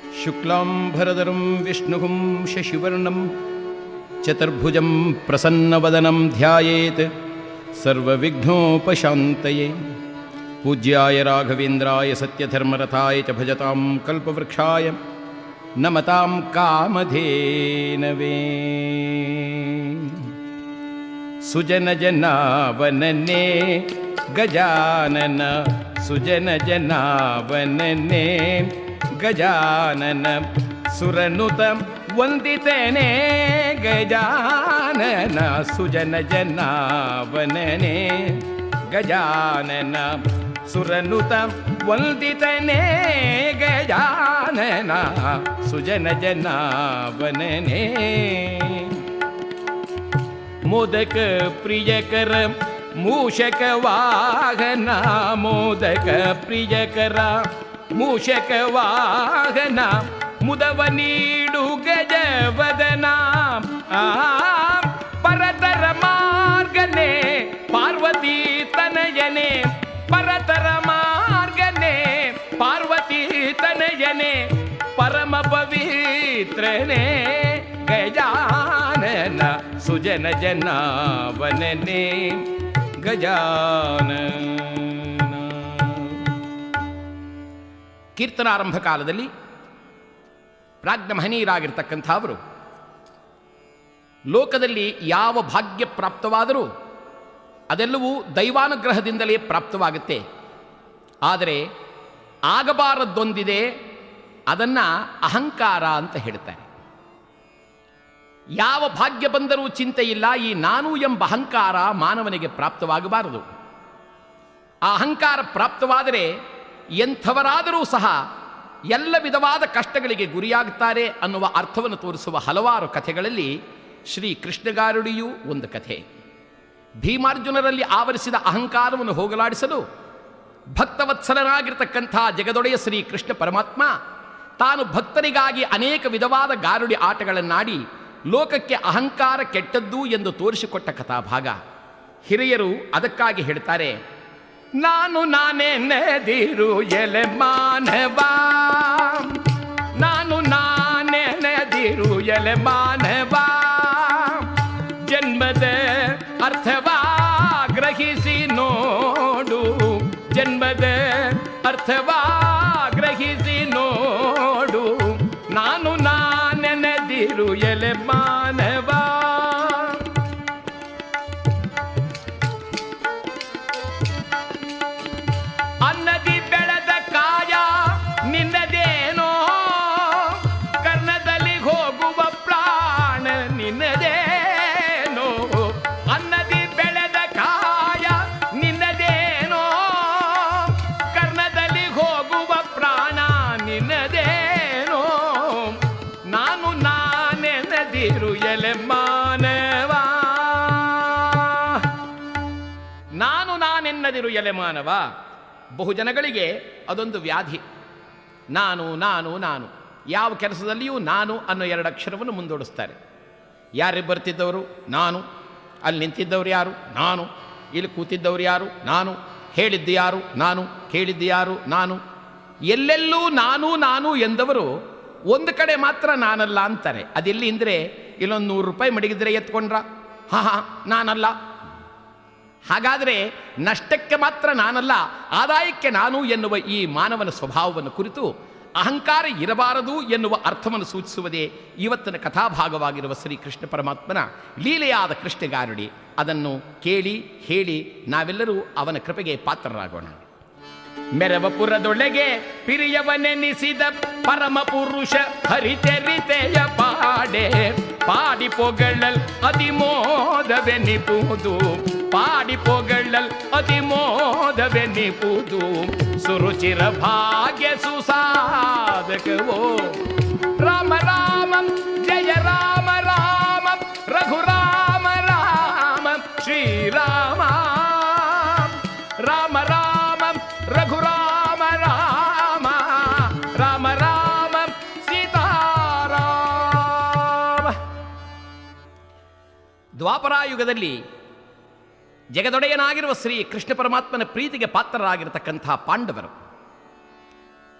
शुक्लाम्भरधरं विष्णुः शशिवर्णं चतुर्भुजं प्रसन्नवदनं ध्यायेत् सर्वविघ्नोपशान्तये पूज्याय राघवेन्द्राय सत्यधर्मरथाय च भजतां कल्पवृक्षाय नमतां कामधेनवे सुजनजनावनने गजानन सुजनजनावनने गजानन सुरनुत ವಂದಿತನೆ ಗಜಾನನ ಸುಜನ ಜನಾವನನೆ ಗಜಾನನ ಸುರನುತ ವಂದಿತನೆ ಗಜಾನನ ಸುಜನ ಜನಾವನನೆ ಮೋದಕ ಪ್ರಿಯಕರ ಮೂಷಕ ವಾಹನ ಮೋದಕ ಪ್ರಿಯಕರ ಮೂಷಕ ವಾಹನ ಮುದವ ನೀಡು ಗಜವದನ ಆ ಪರತರ ಮಾರ್ಗನೆ ಪಾರ್ವತಿ ತನಯನೆ ಪರತರ ಮಾರ್ಗನೆ ಪಾರ್ವತಿ ತನಯನೆ ಪರಮ ಪವಿತ್ರನೇ ಗಜಾನನ ಸುಜನ ಜನಾವನನೆ ಗಜಾನನ ಕೀರ್ತನಾರಂಭ ಕಾಲದಲ್ಲಿ ಪ್ರಾಜ್ಞ ಮಹನೀಯರಾಗಿರ್ತಕ್ಕಂಥ ಅವರು ಲೋಕದಲ್ಲಿ ಯಾವ ಭಾಗ್ಯ ಪ್ರಾಪ್ತವಾದರೂ ಅದೆಲ್ಲವೂ ದೈವಾನುಗ್ರಹದಿಂದಲೇ ಪ್ರಾಪ್ತವಾಗುತ್ತೆ ಆದರೆ ಆಗಬಾರದ್ದೊಂದಿದೆ ಅದನ್ನು ಅಹಂಕಾರ ಅಂತ ಹೇಳ್ತಾರೆ ಯಾವ ಭಾಗ್ಯ ಬಂದರೂ ಚಿಂತೆ ಇಲ್ಲ ಈ ನಾನು ಎಂಬ ಅಹಂಕಾರ ಮಾನವನಿಗೆ ಪ್ರಾಪ್ತವಾಗಬಾರದು ಆ ಅಹಂಕಾರ ಪ್ರಾಪ್ತವಾದರೆ ಎಂಥವರಾದರೂ ಸಹ ಎಲ್ಲ ವಿಧವಾದ ಕಷ್ಟಗಳಿಗೆ ಗುರಿಯಾಗುತ್ತಾರೆ ಅನ್ನುವ ಅರ್ಥವನ್ನು ತೋರಿಸುವ ಹಲವಾರು ಕಥೆಗಳಲ್ಲಿ ಶ್ರೀ ಕೃಷ್ಣಗಾರುಡಿಯೂ ಒಂದು ಕಥೆ ಭೀಮಾರ್ಜುನರಲ್ಲಿ ಆವರಿಸಿದ ಅಹಂಕಾರವನ್ನು ಹೋಗಲಾಡಿಸಲು ಭಕ್ತವತ್ಸಲನಾಗಿರ್ತಕ್ಕಂಥ ಜಗದೊಡೆಯ ಶ್ರೀ ಕೃಷ್ಣ ಪರಮಾತ್ಮ ತಾನು ಭಕ್ತರಿಗಾಗಿ ಅನೇಕ ವಿಧವಾದ ಗಾರುಡಿ ಆಟಗಳನ್ನಾಡಿ ಲೋಕಕ್ಕೆ ಅಹಂಕಾರ ಕೆಟ್ಟದ್ದು ಎಂದು ತೋರಿಸಿಕೊಟ್ಟ ಕಥಾಭಾಗ ಹಿರಿಯರು ಅದಕ್ಕಾಗಿ ಹೇಳ್ತಾರೆ ನಾನು ನಾನೇ ನೆದಿರು ಎಲೆ ಮಾನವ ನಾನು ನಾನೇ ನೆದಿರು ಎಲೆ ಮಾನವ ಜನ್ಮದ ಅರ್ಥವಾ ಗ್ರಹಿಸಿ ನೋಡು ಜನ್ಮದ ಅರ್ಥವಾ ಗ್ರಹಿಸಿ ನೋಡು ನಾನು ನಾನೆನೆದಿರು ಎಲೆ ಮಾನವ ಅನ್ನದಿ ಬೆಳೆದ ಕಾಯ ನಿನ್ನದೇನೋ ಕರ್ಣದಲ್ಲಿ ಹೋಗುವ ಪ್ರಾಣ ನಿನ್ನದೇನೋ ಅನ್ನದಿ ಬೆಳೆದ ಕಾಯ ನಿನ್ನದೇನೋ ಕರ್ಣದಲ್ಲಿ ಹೋಗುವ ಪ್ರಾಣ ನಿನ್ನದೇನೋ ನಾನು ನಾನೆನದಿರು ಎಲೆ ಮಾನವ ನಾನು ನಾನೆನ್ನದಿರು ಎಲೆ ಮಾನವ ಬಹು ಜನಗಳಿಗೆ ಅದೊಂದು ವ್ಯಾಧಿ ನಾನು ನಾನು ನಾನು ಯಾವ ಕೆಲಸದಲ್ಲಿಯೂ ನಾನು ಅನ್ನೋ ಎರಡು ಅಕ್ಷರವನ್ನು ಮುಂದೂಡಿಸ್ತಾರೆ ಯಾರು ಬರ್ತಿದ್ದವರು ನಾನು ಅಲ್ಲಿ ನಿಂತಿದ್ದವರು ಯಾರು ನಾನು ಇಲ್ಲಿ ಕೂತಿದ್ದವರು ಯಾರು ನಾನು ಹೇಳಿದ್ದು ಯಾರು ನಾನು ಕೇಳಿದ್ದು ಯಾರು ನಾನು ಎಲ್ಲೆಲ್ಲೂ ನಾನು ನಾನು ಎಂದವರು ಒಂದು ಕಡೆ ಮಾತ್ರ ನಾನಲ್ಲ ಅಂತಾರೆ ಅದೆಲ್ಲಿ ಅಂದರೆ ಇಲ್ಲೊಂದು ನೂರು ರೂಪಾಯಿ ಮಡಗಿದ್ರೆ ಎತ್ಕೊಂಡ್ರ ಹಾ ಹಾ ನಾನಲ್ಲ ಹಾಗಾದರೆ ನಷ್ಟಕ್ಕೆ ಮಾತ್ರ ನಾನಲ್ಲ ಆದಾಯಕ್ಕೆ ನಾನು ಎನ್ನುವ ಈ ಮಾನವನ ಸ್ವಭಾವವನ್ನು ಕುರಿತು ಅಹಂಕಾರ ಇರಬಾರದು ಎನ್ನುವ ಅರ್ಥವನ್ನು ಸೂಚಿಸುವುದೇ ಇವತ್ತಿನ ಕಥಾಭಾಗವಾಗಿರುವ ಶ್ರೀ ಕೃಷ್ಣ ಪರಮಾತ್ಮನ ಲೀಲೆಯಾದ ಕೃಷ್ಣಗಾರುಡಿ ಅದನ್ನು ಕೇಳಿ ಹೇಳಿ ನಾವೆಲ್ಲರೂ ಅವನ ಕೃಪೆಗೆ ಪಾತ್ರರಾಗೋಣ ಮೆರವಪುರದೊಳಗೆ ಪಿರಿಯವನೆನಿಸಿದ ಪರಮ ಪುರುಷ ಹರಿತೆರಿತೆಯ ಪಾಡೆ ಪಾಡಿ ಪೊಗಳಲ್ ಅತಿಮೋದವೆನಿಪುದು ಪಾಡಿ ಪೊಗಳಲ್ ಅತಿಮೋದವೆನಿಪುದು ಸುರುಚಿರ ಭಾಗ್ಯ ಸುಸಾಧಕವೋ ರಾಮ ರಾಮ ಜಯ ರಾಮ ರಾಮ ರಘುರಾಮ ರಾಮ ಶ್ರೀರಾಮ ರಾಮ ರಾಮ ರಘುರಾಮ ರಾಮ ರಾಮ ರಾಮ ಸೀತಾರಾಮ ದ್ವಾಪರಾಯುಗದಲ್ಲಿ ಜಗದೊಡೆಯನಾಗಿರುವ ಶ್ರೀ ಕೃಷ್ಣ ಪರಮಾತ್ಮನ ಪ್ರೀತಿಗೆ ಪಾತ್ರರಾಗಿರತಕ್ಕಂಥ ಪಾಂಡವರು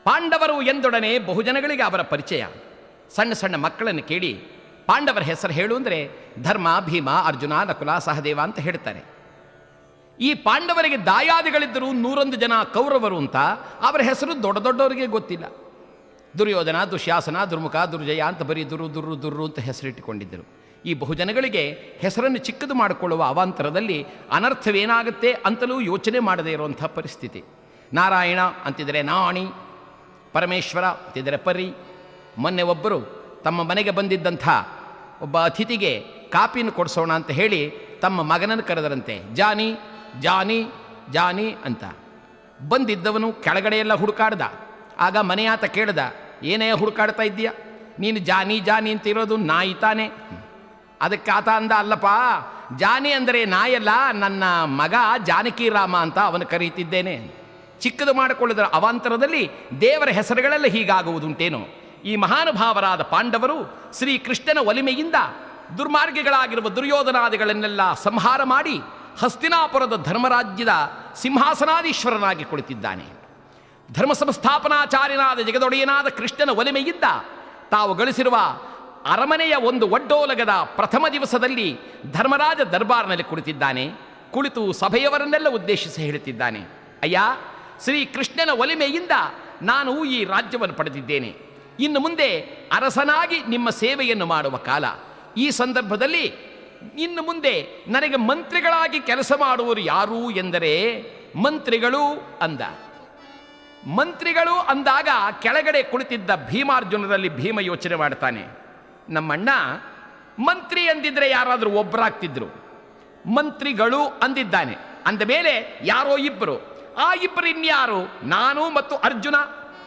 ಪಾಂಡವರು ಎಂದೊಡನೆ ಬಹುಜನಗಳಿಗೆ ಅವರ ಪರಿಚಯ ಸಣ್ಣ ಸಣ್ಣ ಮಕ್ಕಳನ್ನು ಕೇಳಿ ಪಾಂಡವರ ಹೆಸರು ಹೇಳು ಅಂದರೆ ಧರ್ಮ ಭೀಮ ಅರ್ಜುನ ನಕುಲ ಸಹದೇವ ಅಂತ ಹೇಳ್ತಾರೆ ಈ ಪಾಂಡವರಿಗೆ ದಾಯಾದಿಗಳಿದ್ದರು ನೂರೊಂದು ಜನ ಕೌರವರು ಅಂತ ಅವರ ಹೆಸರು ದೊಡ್ಡ ದೊಡ್ಡವರಿಗೆ ಗೊತ್ತಿಲ್ಲ ದುರ್ಯೋಧನ ದುಶ್ಯಾಸನ ದುರ್ಮುಖ ದುರ್ಜಯ ಅಂತ ಬರೀ ದುರು ದುರ್ರು ದುರ್ರು ಅಂತ ಹೆಸರಿಟ್ಟುಕೊಂಡಿದ್ದರು ಈ ಬಹುಜನಗಳಿಗೆ ಹೆಸರನ್ನು ಚಿಕ್ಕದು ಮಾಡಿಕೊಳ್ಳುವ ಅವಾಂತರದಲ್ಲಿ ಅನರ್ಥವೇನಾಗುತ್ತೆ ಅಂತಲೂ ಯೋಚನೆ ಮಾಡದೇ ಇರುವಂಥ ಪರಿಸ್ಥಿತಿ ನಾರಾಯಣ ಅಂತಿದರೆ ನಾಣಿ ಪರಮೇಶ್ವರ ಅಂತಿದರೆ ಪರಿ ಮೊನ್ನೆ ಒಬ್ಬರು ತಮ್ಮ ಮನೆಗೆ ಬಂದಿದ್ದಂಥ ಒಬ್ಬ ಅತಿಥಿಗೆ ಕಾಪಿನ ಕೊಡಿಸೋಣ ಅಂತ ಹೇಳಿ ತಮ್ಮ ಮಗನನ್ನು ಕರೆದರಂತೆ ಜಾನಿ ಜಾನಿ ಜಾನಿ ಅಂತ ಬಂದಿದ್ದವನು ಕೆಳಗಡೆ ಎಲ್ಲ ಹುಡುಕಾಡ್ದ ಆಗ ಮನೆಯಾತ ಕೇಳ್ದ ಏನೇ ಹುಡುಕಾಡ್ತಾ ಇದ್ದೀಯ ನೀನು ಜಾನಿ ಜಾನಿ ಅಂತ ಇರೋದು ನಾಯಿ ತಾನೆ ಅದಕ್ಕೆ ಆತ ಅಂದ ಅಲ್ಲಪ್ಪ ಜಾನಿ ಅಂದರೆ ನಾಯಲ್ಲ ನನ್ನ ಮಗ ಜಾನಕಿ ರಾಮ ಅಂತ ಅವನು ಕರೀತಿದ್ದೇನೆ ಚಿಕ್ಕದು ಮಾಡಿಕೊಳ್ಳುವುದರ ಅವಾಂತರದಲ್ಲಿ ದೇವರ ಹೆಸರುಗಳೆಲ್ಲ ಹೀಗಾಗುವುದುಂಟೇನೋ ಈ ಮಹಾನುಭಾವರಾದ ಪಾಂಡವರು ಶ್ರೀಕೃಷ್ಣನ ಒಲಿಮೆಯಿಂದ ದುರ್ಮಾರ್ಗಿಗಳಾಗಿರುವ ದುರ್ಯೋಧನಾದಿಗಳನ್ನೆಲ್ಲ ಸಂಹಾರ ಮಾಡಿ ಹಸ್ತಿನಾಪುರದ ಧರ್ಮರಾಜ್ಯದ ಸಿಂಹಾಸನಾದೀಶ್ವರನಾಗಿ ಕುಳಿತಿದ್ದಾನೆ ಧರ್ಮ ಸಂಸ್ಥಾಪನಾಚಾರ್ಯನಾದ ಜಗದೊಡೆಯನಾದ ಕೃಷ್ಣನ ಒಲಿಮೆಯಿಂದ ತಾವು ಗಳಿಸಿರುವ ಅರಮನೆಯ ಒಂದು ಒಡ್ಡೋಲಗದ ಪ್ರಥಮ ದಿವಸದಲ್ಲಿ ಧರ್ಮರಾಜ ದರ್ಬಾರ್ನಲ್ಲಿ ಕುಳಿತಿದ್ದಾನೆ ಕುಳಿತು ಸಭೆಯವರನ್ನೆಲ್ಲ ಉದ್ದೇಶಿಸಿ ಹೇಳುತ್ತಿದ್ದಾನೆ ಅಯ್ಯ ಶ್ರೀ ಕೃಷ್ಣನ ಒಲಿಮೆಯಿಂದ ನಾನು ಈ ರಾಜ್ಯವನ್ನು ಪಡೆದಿದ್ದೇನೆ ಇನ್ನು ಮುಂದೆ ಅರಸನಾಗಿ ನಿಮ್ಮ ಸೇವೆಯನ್ನು ಮಾಡುವ ಕಾಲ ಈ ಸಂದರ್ಭದಲ್ಲಿ ಇನ್ನು ಮುಂದೆ ನನಗೆ ಮಂತ್ರಿಗಳಾಗಿ ಕೆಲಸ ಮಾಡುವವರು ಯಾರು ಎಂದರೆ ಮಂತ್ರಿಗಳು ಅಂದ ಮಂತ್ರಿಗಳು ಅಂದಾಗ ಕೆಳಗಡೆ ಕುಳಿತಿದ್ದ ಭೀಮಾರ್ಜುನರಲ್ಲಿ ಭೀಮ ಯೋಚನೆ ಮಾಡ್ತಾನೆ ನಮ್ಮಣ್ಣ ಮಂತ್ರಿ ಅಂದಿದ್ರೆ ಯಾರಾದರೂ ಒಬ್ಬರಾಗ್ತಿದ್ರು ಮಂತ್ರಿಗಳು ಅಂದಿದ್ದಾನೆ ಅಂದ ಮೇಲೆ ಯಾರೋ ಇಬ್ಬರು ಆ ಇಬ್ಬರು ಇನ್ಯಾರು ನಾನು ಮತ್ತು ಅರ್ಜುನ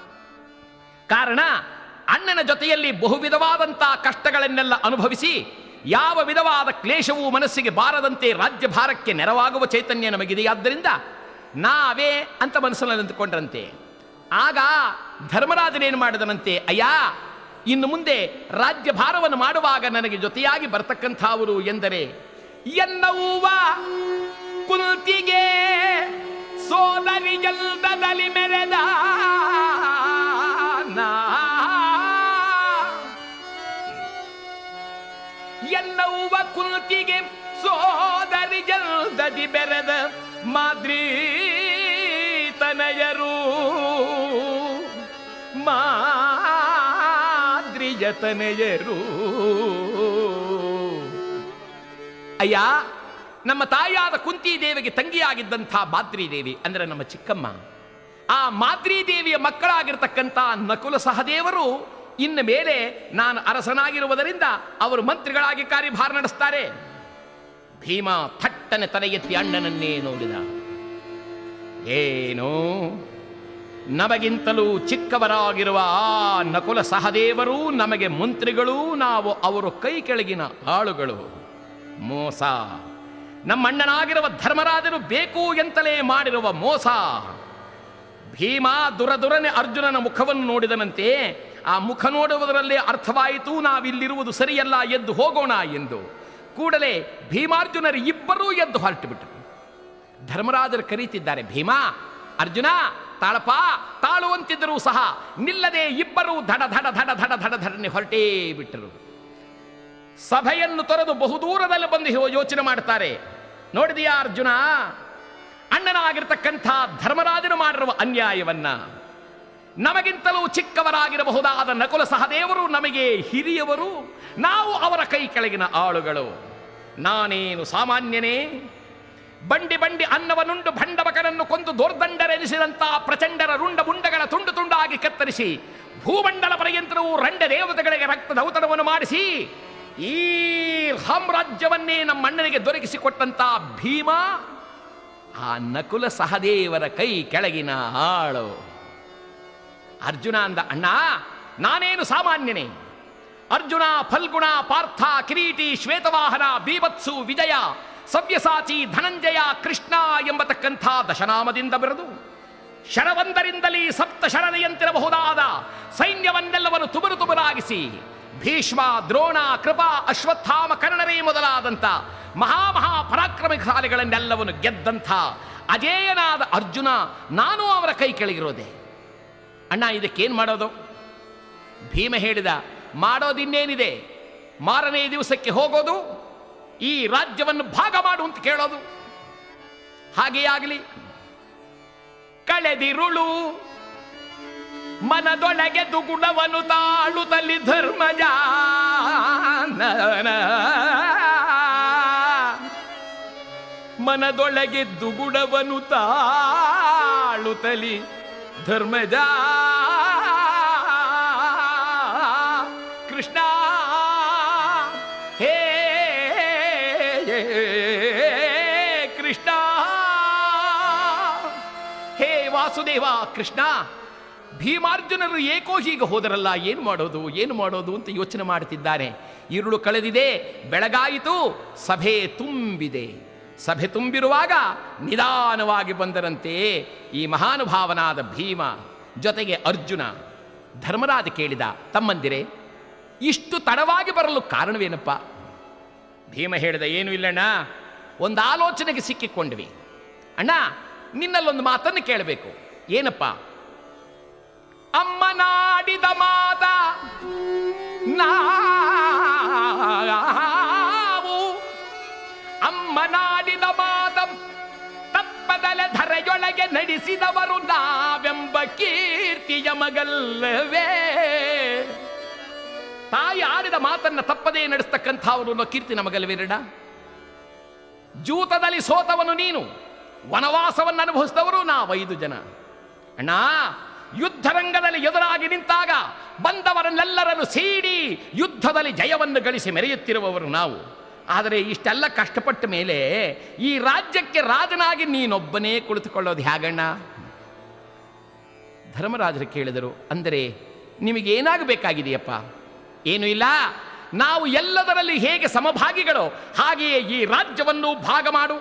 ಕಾರಣ ಅಣ್ಣನ ಜೊತೆಯಲ್ಲಿ ಬಹು ವಿಧವಾದಂಥ ಕಷ್ಟಗಳನ್ನೆಲ್ಲ ಅನುಭವಿಸಿ ಯಾವ ವಿಧವಾದ ಕ್ಲೇಶವೂ ಮನಸ್ಸಿಗೆ ಬಾರದಂತೆ ರಾಜ್ಯಭಾರಕ್ಕೆ ನೆರವಾಗುವ ಚೈತನ್ಯ ನಮಗಿದೆಯಾದ್ದರಿಂದ ನಾವೇ ಅಂತ ಮನಸ್ಸಿನಲ್ಲಿ ಅಂದುಕೊಂಡ್ರಂತೆ ಆಗ ಧರ್ಮರಾಜನೇನು ಮಾಡಿದನಂತೆ ಅಯ್ಯ ಇನ್ನು ಮುಂದೆ ರಾಜ್ಯಭಾರವನ್ನು ಮಾಡುವಾಗ ನನಗೆ ಜೊತೆಯಾಗಿ ಬರ್ತಕ್ಕಂಥವರು ಎಂದರೆ ಎನ್ನವ್ವ ಕುಲ್ತಿಗೆ ಸೋದರಿ ಜಲ್ದದಲ್ಲಿ ಮೆರೆದ ನಾ. ಎನ್ನವ್ವ ಕುಲ್ತಿಗೆ ಸೋದರಿ ಜಲ್ದದಿ ಬೆರೆದ ಮಾದ್ರಿ ತನಯರು ಮಾದ್ರಿಯ ತನಯರು ಅಯ್ಯ ನಮ್ಮ ತಾಯಿಯಾದ ಕುಂತಿ ದೇವಿಗೆ ತಂಗಿಯಾಗಿದ್ದಂಥ ಮಾದ್ರಿ ದೇವಿ ಅಂದರೆ ನಮ್ಮ ಚಿಕ್ಕಮ್ಮ ಆ ಮಾದ್ರಿ ದೇವಿಯ ಮಕ್ಕಳಾಗಿರ್ತಕ್ಕಂಥ ನಕುಲ ಸಹದೇವರು ಇನ್ನು ಮೇಲೆ ನಾನು ಅರಸನಾಗಿರುವುದರಿಂದ ಅವರು ಮಂತ್ರಿಗಳಾಗಿ ಕಾರ್ಯಭಾರ ನಡೆಸ್ತಾರೆ ಭೀಮ ಥಟ್ಟನೆ ತಲೆ ಎತ್ತಿ ಅಣ್ಣನನ್ನೇ ನೋಡಿದ ಏನು ನಮಗಿಂತಲೂ ಚಿಕ್ಕವರಾಗಿರುವ ಆ ನಕುಲ ಸಹದೇವರು ನಮಗೆ ಮಂತ್ರಿಗಳು ನಾವು ಅವರು ಕೈ ಕೆಳಗಿನ ಆಳುಗಳು ಮೋಸ ನಮ್ಮಣ್ಣನಾಗಿರುವ ಧರ್ಮರಾಜನು ಬೇಕು ಎಂತಲೇ ಮಾಡಿರುವ ಮೋಸ ಭೀಮ ದುರದುರನೆ ಅರ್ಜುನನ ಮುಖವನ್ನು ನೋಡಿದನಂತೆ ಆ ಮುಖ ನೋಡುವುದರಲ್ಲೇ ಅರ್ಥವಾಯಿತು ನಾವಿಲ್ಲಿರುವುದು ಸರಿಯಲ್ಲ ಎದ್ದು ಹೋಗೋಣ ಎಂದು ಕೂಡಲೇ ಭೀಮಾರ್ಜುನರು ಇಬ್ಬರೂ ಎದ್ದು ಹೊರಟು ಬಿಟ್ಟರು ಧರ್ಮರಾಜರು ಕರೀತಿದ್ದಾರೆ ಭೀಮ ಅರ್ಜುನ ತಾಳಪ ತಾಳುವಂತಿದ್ದರೂ ಸಹ ನಿಲ್ಲದೆ ಇಬ್ಬರೂ ಧಡ ಧಡ ಧಡ ಧಡ ಧಡ ಧಡನೆ ಹೊರಟೇ ಬಿಟ್ಟರು ಸಭೆಯನ್ನು ತೊರೆದು ಬಹುದೂರದಲ್ಲಿ ಬಂದು ಯೋ- ಯೋಚನೆ ಮಾಡ್ತಾರೆ ನೋಡಿದೆಯಾ ಅರ್ಜುನ ಅಣ್ಣನಾಗಿರ್ತಕ್ಕಂಥ ಧರ್ಮರಾಜನು ಮಾಡಿರುವ ಅನ್ಯಾಯವನ್ನ ನಮಗಿಂತಲೂ ಚಿಕ್ಕವರಾಗಿರಬಹುದಾದ ನಕುಲ ಸಹದೇವರು ನಮಗೆ ಹಿರಿಯವರು ನಾವು ಅವರ ಕೈ ಕೆಳಗಿನ ಆಳುಗಳು ನಾನೇನು ಸಾಮಾನ್ಯನೇ ಬಂಡಿ ಬಂಡಿ ಅನ್ನವನುಂಡು ಭಂಡವಕರನ್ನು ಕೊಂದು ದೋರ್ದಂಡರೆನಿಸಿದಂಥ ಪ್ರಚಂಡರ ರುಂಡ ಮುಂಡಗಳ ತುಂಡು ತುಂಡಾಗಿ ಕತ್ತರಿಸಿ ಭೂಮಂಡಲ ಪರ್ಯಂತರವೂ ರಂಡ ದೇವತೆಗಳಿಗೆ ರಕ್ತದ ಔತಣವನ್ನು ಮಾಡಿಸಿ ಈ ಸಾಮ್ರಾಜ್ಯವನ್ನೇ ನಮ್ಮ ಅಣ್ಣನಿಗೆ ದೊರಕಿಸಿಕೊಟ್ಟಂತ ಭೀಮ ಆ ನಕುಲ ಸಹದೇವರ ಕೈ ಕೆಳಗಿನ ಆಳು ಅರ್ಜುನ ಅಂದ ಅಣ್ಣ ನಾನೇನು ಸಾಮಾನ್ಯನೇ ಅರ್ಜುನ ಫಲ್ಗುಣ ಪಾರ್ಥ ಕಿರೀಟಿ ಶ್ವೇತವಾಹನ ಬೀಭತ್ಸು ವಿಜಯ ಸವ್ಯಸಾಚಿ ಧನಂಜಯ ಕೃಷ್ಣ ಎಂಬತಕ್ಕಂಥ ದಶನಾಮದಿಂದ ಬರೆದು ಶರವೊಂದರಿಂದಲೇ ಸಪ್ತ ಶರಣೆಯಂತಿರಬಹುದಾದ ಸೈನ್ಯವನ್ನೆಲ್ಲವನ್ನು ತುಬರು ತುಬರಾಗಿಸಿ ಭೀಷ್ಮ ದ್ರೋಣ ಕೃಪಾ ಅಶ್ವತ್ಥಾಮ ಕರ್ಣರೇ ಮೊದಲಾದಂಥ ಮಹಾಮಹಾ ಪರಾಕ್ರಮಶಾಲಿಗಳನ್ನೆಲ್ಲವನ್ನು ಗೆದ್ದಂಥ ಅಜೇಯನಾದ ಅರ್ಜುನ ನಾನು ಅವರ ಕೈ ಕೆಳಗಿರೋದೆ ಅಣ್ಣ ಇದಕ್ಕೇನು ಮಾಡೋದು ಭೀಮ ಹೇಳಿದ ಮಾಡೋದಿನ್ನೇನಿದೆ ಮಾರನೇ ದಿವಸಕ್ಕೆ ಹೋಗೋದು ಈ ರಾಜ್ಯವನ್ನು ಭಾಗ ಮಾಡು ಅಂತ ಕೇಳೋದು ಹಾಗೇ ಆಗಲಿ ಕಳೆದಿರುಳು ಮನದೊಳಗೆ ದುಗುಣವನು ತಾಳುತ್ತಲಿ ಧರ್ಮಜ ಮನದೊಳಗೆ ದುಗುಡವನು ತಾಳುತ್ತಲಿ ಧರ್ಮಜ ಕೃಷ್ಣ ಹೇ ಕೃಷ್ಣ ಹೇ ವಾಸುದೇವ ಕೃಷ್ಣ ಭೀಮಾರ್ಜುನರು ಏಕೋ ಹೀಗೆ ಹೋದರಲ್ಲ ಏನು ಮಾಡೋದು ಏನು ಮಾಡೋದು ಅಂತ ಯೋಚನೆ ಮಾಡುತ್ತಿದ್ದಾರೆ ഇരുಳು ಕಳೆದಿದೆ ಬೆಳಗಾಯಿತು ಸಭೆ ತುಂಬಿದೆ ಸಭೆ ತುಂಬಿರುವಾಗ ನಿಧಾನವಾಗಿ ಬಂದರಂತೆ ಈ ಮಹಾನುಭಾವನಾದ ಭೀಮ ಜೊತೆಗೆ ಅರ್ಜುನ ಧರ್ಮರಾಜ ಕೇಳಿದ ತಮ್ಮಂದಿರೆ ಇಷ್ಟು ತಡವಾಗಿ ಬರಲು ಕಾರಣವೇನಪ್ಪ ಭೀಮ ಹೇಳಿದ ಏನು ಇಲ್ಲಣ್ಣ ಒಂದು ಆಲೋಚನೆಗೆ ಸಿಕ್ಕಿಕೊಂಡ್ವಿ ಅಣ್ಣ ನಿನ್ನಲ್ಲೊಂದು ಮಾತನ್ನು ಕೇಳಬೇಕು ಏನಪ್ಪ ಅಮ್ಮನಾಡಿದ ಮಾತ ನಾವು ಅಮ್ಮನಾಡಿದ ಮಾತ ತಪ್ಪದಲೆ ಧರೆಯೊಳಗೆ ನಡೆಸಿದವರು ನಾವೆಂಬ ಕೀರ್ತಿಯ ಮಗಲ್ಲವೇ ತಾಯಿ ಆಡಿದ ಮಾತನ್ನ ತಪ್ಪದೇ ನಡೆಸ್ತಕ್ಕಂಥವರು ಅನ್ನೋ ಕೀರ್ತಿ ನಮಗಲ್ವೇರಡ ಜೂತದಲ್ಲಿ ಸೋತವನು ನೀನು ವನವಾಸವನ್ನು ಅನುಭವಿಸಿದವರು ನಾವೈದು ಜನ ಅಣ್ಣ ಯುದ್ಧರಂಗದಲ್ಲಿ ಎದುರಾಗಿ ನಿಂತಾಗ ಬಂದವರನ್ನೆಲ್ಲರನ್ನು ಸೀಡಿ ಯುದ್ಧದಲ್ಲಿ ಜಯವನ್ನು ಗಳಿಸಿ ಮೆರೆಯುತ್ತಿರುವವರು ನಾವು ಆದರೆ ಇಷ್ಟೆಲ್ಲ ಕಷ್ಟಪಟ್ಟ ಮೇಲೆ ಈ ರಾಜ್ಯಕ್ಕೆ ರಾಜನಾಗಿ ನೀನೊಬ್ಬನೇ ಕುಳಿತುಕೊಳ್ಳೋದು ಹೇಗಣ್ಣ ಧರ್ಮರಾಜರು ಕೇಳಿದರು ಅಂದರೆ ನಿಮಗೇನಾಗಬೇಕಾಗಿದೆಯಪ್ಪ ಏನು ಇಲ್ಲ ನಾವು ಎಲ್ಲದರಲ್ಲಿ ಹೇಗೆ ಸಮಭಾಗಿಗಳು ಹಾಗೆಯೇ ಈ ರಾಜ್ಯವನ್ನು ಭಾಗ ಮಾಡು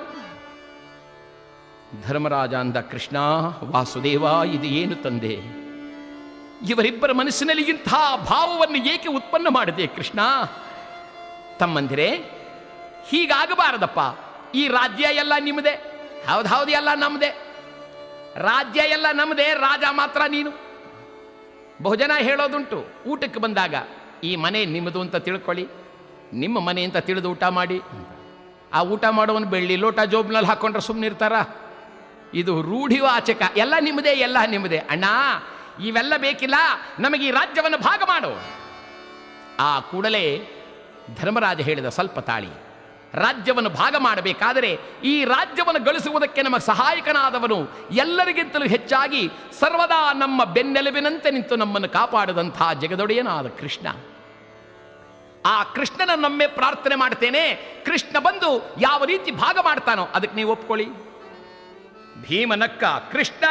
ಧರ್ಮರಾಜ ಅಂದ ಕೃಷ್ಣ ವಾಸುದೇವ ಇದು ಏನು ತಂದೆ ಇವರಿಬ್ಬರ ಮನಸ್ಸಿನಲ್ಲಿ ಇಂಥ ಭಾವವನ್ನು ಏಕೆ ಉತ್ಪನ್ನ ಮಾಡಿದೆ ಕೃಷ್ಣ ತಮ್ಮಂದಿರೇ ಹೀಗಾಗಬಾರದಪ್ಪ ಈ ರಾಜ್ಯ ಎಲ್ಲ ನಿಮ್ಮದೇ ಹೌದು ಹೌದು ಎಲ್ಲ ನಮ್ಮದೇ ರಾಜ್ಯ ಎಲ್ಲ ನಮ್ಮದೇ ರಾಜ ಮಾತ್ರ ನೀನು ಬಹುಜನ ಹೇಳೋದುಂಟು ಊಟಕ್ಕೆ ಬಂದಾಗ ಈ ಮನೆ ನಿಮ್ಮದು ಅಂತ ತಿಳ್ಕೊಳ್ಳಿ ನಿಮ್ಮ ಮನೆ ಅಂತ ತಿಳಿದು ಊಟ ಮಾಡಿ ಆ ಊಟ ಮಾಡೋವನು ಬೆಳ್ಳಿ ಲೋಟ ಜೋಬ್ನಲ್ಲಿ ಹಾಕೊಂಡ್ರೆ ಸುಮ್ಮನೆ ಇರ್ತಾರ ಇದು ರೂಢಿವಾಚಕ ಎಲ್ಲ ನಿಮ್ಮದೇ ಎಲ್ಲ ನಿಮ್ಮದೇ ಅಣ್ಣ ಇವೆಲ್ಲ ಬೇಕಿಲ್ಲ ನಮಗೆ ಈ ರಾಜ್ಯವನ್ನು ಭಾಗ ಮಾಡು ಆ ಕೂಡಲೇ ಧರ್ಮರಾಜ ಹೇಳಿದ ಸ್ವಲ್ಪ ತಾಳಿ ರಾಜ್ಯವನ್ನು ಭಾಗ ಮಾಡಬೇಕಾದರೆ ಈ ರಾಜ್ಯವನ್ನು ಗಳಿಸುವುದಕ್ಕೆ ನಮಗೆ ಸಹಾಯಕನಾದವನು ಎಲ್ಲರಿಗಿಂತಲೂ ಹೆಚ್ಚಾಗಿ ಸರ್ವದಾ ನಮ್ಮ ಬೆನ್ನೆಲುಬಿನಂತೆ ನಿಂತು ನಮ್ಮನ್ನು ಕಾಪಾಡದಂತಹ ಜಗದೊಡೆಯನಾದ ಕೃಷ್ಣ ಆ ಕೃಷ್ಣನ ನಮ್ಮೆ ಪ್ರಾರ್ಥನೆ ಮಾಡ್ತೇನೆ ಕೃಷ್ಣ ಬಂದು ಯಾವ ರೀತಿ ಭಾಗ ಮಾಡ್ತಾನೋ ಅದಕ್ಕೆ ನೀವು ಒಪ್ಕೊಳ್ಳಿ ಭೀಮನಕ್ಕ ಕೃಷ್ಣ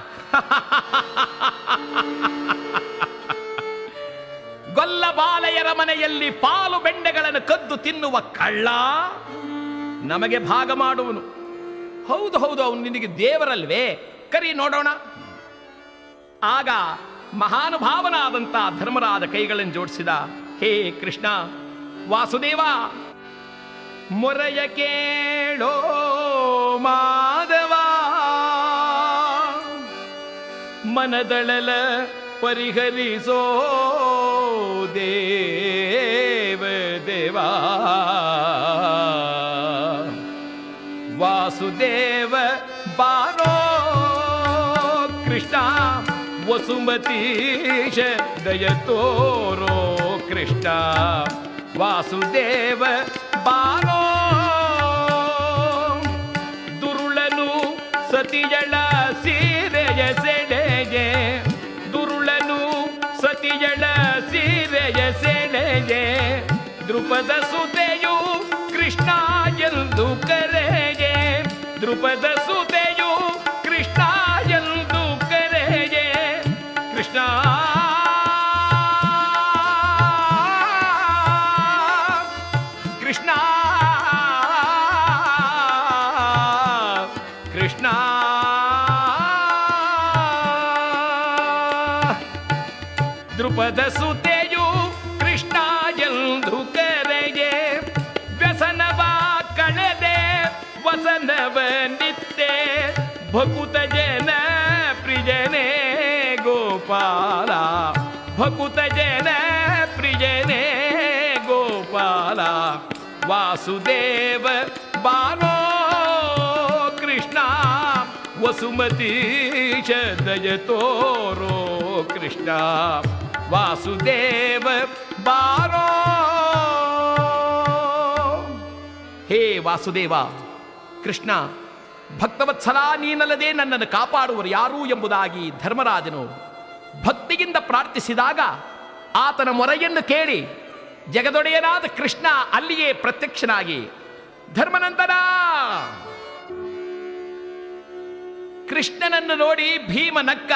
ಗೊಲ್ಲ ಬಾಲಯರ ಮನೆಯಲ್ಲಿ ಪಾಲು ಬೆಂಡೆಗಳನ್ನು ಕದ್ದು ತಿನ್ನುವ ಕಳ್ಳ ನಮಗೆ ಭಾಗ ಮಾಡುವನು ಹೌದು ಹೌದು ಅವನು ನಿನಗೆ ದೇವರಲ್ವೇ ಕರಿ ನೋಡೋಣ ಆಗ ಮಹಾನುಭಾವನಾದಂಥ ಧರ್ಮರಾದ ಕೈಗಳನ್ನು ಜೋಡಿಸಿದ ಹೇ ಕೃಷ್ಣ ವಾಸುದೇವ ಮೊರೆಯ ಕೇಳೋ ಮಾಧವ ಮನದಳಲ ಪರಿಹರಿಸೋ ದೇವ ದೇವಾ ವಾಸುದೇವ ಬಾರೋ ಕೃಷ್ಣ ವಸುಮತೀಶ ದಯ ತೋರೋ ಕೃಷ್ಣ ವಾಸುದೇವ ಬಾರೋ ದುರುಳನು ಸತಿಯಳ ಸೀರೆಯ ಸೆಳೆಗೆ ದುರುಳನು ಸತಿಯಳ ಸೀರೆಯ ಸೆಳೆಗೆ ದೃಪದ ಸುತೆಯು ಕೃಷ್ಣ ಎಂದು ಕರೆಗೆ ದೃಪದ ಸುತೆಯು ಕೃಷ್ಣ ಎಂದು ಕರೆಗೆ ಕೃಷ್ಣ ಕೃಷ್ಣ ಕೃಷ್ಣ ದೃಪದ ಸುತೆಯು ಕೃಷ್ಣ ಎಂದು ಕರೆಗೆ ವ್ಯಸನವ ಕಳೆದೆ ವಸನವ ನಿತ್ಯ ಭಕುತ ಜನ ಪ್ರಿಜನೆ ಗೋಪಾಲ ಗೋಪಾಲ ಭಕುತ ಜನ ಪ್ರಿಯನೇ ಗೋಪಾಲ ವಾಸುದೇವ ಬಾನೋ ಕೃಷ್ಣ ವಸುಮತೀಶ ದಯ ತೋರೋ ಕೃಷ್ಣ ವಾಸುದೇವ ಬಾರೋ ಹೇ ವಾಸುದೇವ ಕೃಷ್ಣ ಭಕ್ತವತ್ಸಲ ನೀನಲ್ಲದೆ ನನ್ನನ್ನು ಕಾಪಾಡುವರು ಯಾರು ಎಂಬುದಾಗಿ ಧರ್ಮರಾಜನು ಭಕ್ತಿಯಿಂದ ಪ್ರಾರ್ಥಿಸಿದಾಗ ಆತನ ಮೊರೆಯನ್ನು ಕೇಳಿ ಜಗದೊಡೆಯನಾದ ಕೃಷ್ಣ ಅಲ್ಲಿಯೇ ಪ್ರತ್ಯಕ್ಷನಾಗಿ ಧರ್ಮನಂದನ ಕೃಷ್ಣನನ್ನು ನೋಡಿ ಭೀಮ ನಕ್ಕ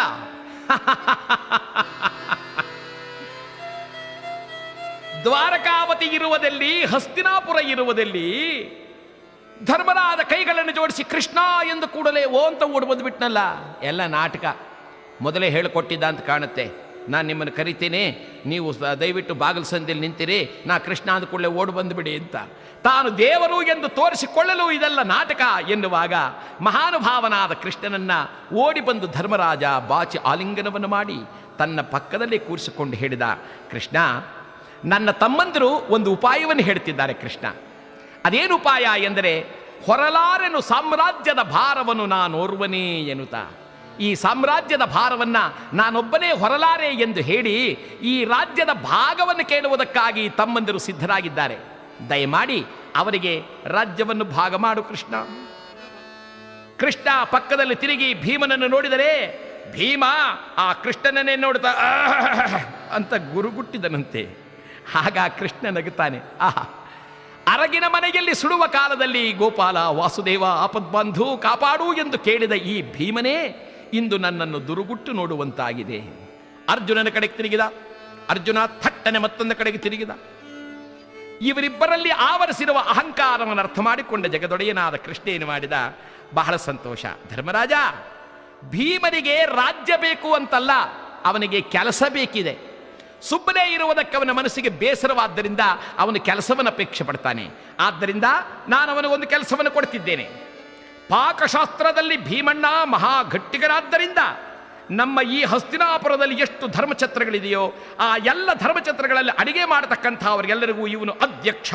ದ್ವಾರಕಾವತಿ ಇರುವುದಲ್ಲಿ ಹಸ್ತಿನಾಪುರ ಇರುವುದಲ್ಲಿ ಧರ್ಮರಾದ ಕೈಗಳನ್ನು ಜೋಡಿಸಿ ಕೃಷ್ಣ ಎಂದು ಕೂಡಲೇ ಓ ಅಂತ ಓಡಿ ಬಂದುಬಿಟ್ನಲ್ಲ ಎಲ್ಲ ನಾಟಕ ಮೊದಲೇ ಹೇಳಿಕೊಟ್ಟಿದ್ದ ಅಂತ ಕಾಣುತ್ತೆ ನಾನು ನಿಮ್ಮನ್ನು ಕರಿತೀನಿ ನೀವು ಸ- ದಯವಿಟ್ಟು ಬಾಗಿಲು ಸಂದಿಯಲ್ಲಿ ನಿಂತಿರಿ ನಾ ಕೃಷ್ಣ ಅಂದ ಕೂಡಲೇ ಓಡಿ ಬಂದುಬಿಡಿ ಅಂತ ತಾನು ದೇವರು ಎಂದು ತೋರಿಸಿಕೊಳ್ಳಲು ಇದೆಲ್ಲ ನಾಟಕ ಎನ್ನುವಾಗ ಮಹಾನುಭಾವನಾದ ಕೃಷ್ಣನನ್ನ ಓಡಿ ಬಂದು ಧರ್ಮರಾಜ ಬಾಚಿ ಆಲಿಂಗನವನ್ನು ಮಾಡಿ ತನ್ನ ಪಕ್ಕದಲ್ಲಿ ಕೂರಿಸಿಕೊಂಡು ಹೇಳಿದ ಕೃಷ್ಣ ನನ್ನ ತಮ್ಮಂದರು ಒಂದು ಉಪಾಯವನ್ನು ಹೇಳ್ತಿದ್ದಾರೆ ಕೃಷ್ಣ ಅದೇನು ಉಪಾಯ ಎಂದರೆ ಹೊರಲಾರೆನು ಸಾಮ್ರಾಜ್ಯದ ಭಾರವನ್ನು ನಾನೋರ್ವನೇ ಎನ್ನುತ್ತಾ ಈ ಸಾಮ್ರಾಜ್ಯದ ಭಾರವನ್ನ ನಾನೊಬ್ಬನೇ ಹೊರಲಾರೆ ಎಂದು ಹೇಳಿ ಈ ರಾಜ್ಯದ ಭಾಗವನ್ನು ಕೇಳುವುದಕ್ಕಾಗಿ ತಮ್ಮಂದಿರು ಸಿದ್ಧರಾಗಿದ್ದಾರೆ ದಯಮಾಡಿ ಅವರಿಗೆ ರಾಜ್ಯವನ್ನು ಭಾಗ ಮಾಡು ಕೃಷ್ಣ ಕೃಷ್ಣ ಪಕ್ಕದಲ್ಲಿ ತಿರುಗಿ ಭೀಮನನ್ನು ನೋಡಿದರೆ ಭೀಮ ಆ ಕೃಷ್ಣನನ್ನೇ ನೋಡ್ತಾ "ಆಹ್" ಅಂತ ಗುರುಗುಟ್ಟಿದನಂತೆ ಆಗ ಕೃಷ್ಣ ನಗುತ್ತಾನೆ ಆಹಾ ಅರಗಿನ ಮನೆಯಲ್ಲಿ ಸುಡುವ ಕಾಲದಲ್ಲಿ ಗೋಪಾಲ ವಾಸುದೇವ ಆಪದ್ಬಂಧು ಕಾಪಾಡು ಎಂದು ಕೇಳಿದ ಈ ಭೀಮನೇ ಇಂದು ನನ್ನನ್ನು ದುರುಗುಟ್ಟು ನೋಡುವಂತಾಗಿದೆ ಅರ್ಜುನನ ಕಡೆಗೆ ತಿರುಗಿದ ಅರ್ಜುನ ಥಟ್ಟನೆ ಮತ್ತೊಂದು ಕಡೆಗೆ ತಿರುಗಿದ ಇವರಿಬ್ಬರಲ್ಲಿ ಆವರಿಸಿರುವ ಅಹಂಕಾರವನ್ನು ಅರ್ಥ ಮಾಡಿಕೊಂಡ ಜಗದೊಡೆಯನಾದ ಕೃಷ್ಣ ಏನು ಮಾಡಿದ ಬಹಳ ಸಂತೋಷ ಧರ್ಮರಾಜ ಭೀಮನಿಗೆ ರಾಜ್ಯ ಬೇಕು ಅಂತಲ್ಲ ಅವನಿಗೆ ಕೆಲಸ ಬೇಕಿದೆ ಸುಮ್ಮನೆ ಇರುವುದಕ್ಕೆ ಅವನ ಮನಸ್ಸಿಗೆ ಬೇಸರವಾದ್ದರಿಂದ ಅವನು ಕೆಲಸವನ್ನು ಅಪೇಕ್ಷೆ ಪಡ್ತಾನೆ ಆದ್ದರಿಂದ ನಾನು ಅವನಿಗೆ ಒಂದು ಕೆಲಸವನ್ನು ಕೊಡ್ತಿದ್ದೇನೆ ಪಾಕಶಾಸ್ತ್ರದಲ್ಲಿ ಭೀಮಣ್ಣ ಮಹಾ ಗಟ್ಟಿಗರಾದ್ದರಿಂದ ನಮ್ಮ ಈ ಹಸ್ತಿನಾಪುರದಲ್ಲಿ ಎಷ್ಟು ಧರ್ಮಛತ್ರಗಳಿದೆಯೋ ಆ ಎಲ್ಲ ಧರ್ಮಛತ್ರಗಳಲ್ಲಿ ಅಡಿಗೆ ಮಾಡತಕ್ಕಂಥವರಿಗೆಲ್ಲರಿಗೂ ಇವನು ಅಧ್ಯಕ್ಷ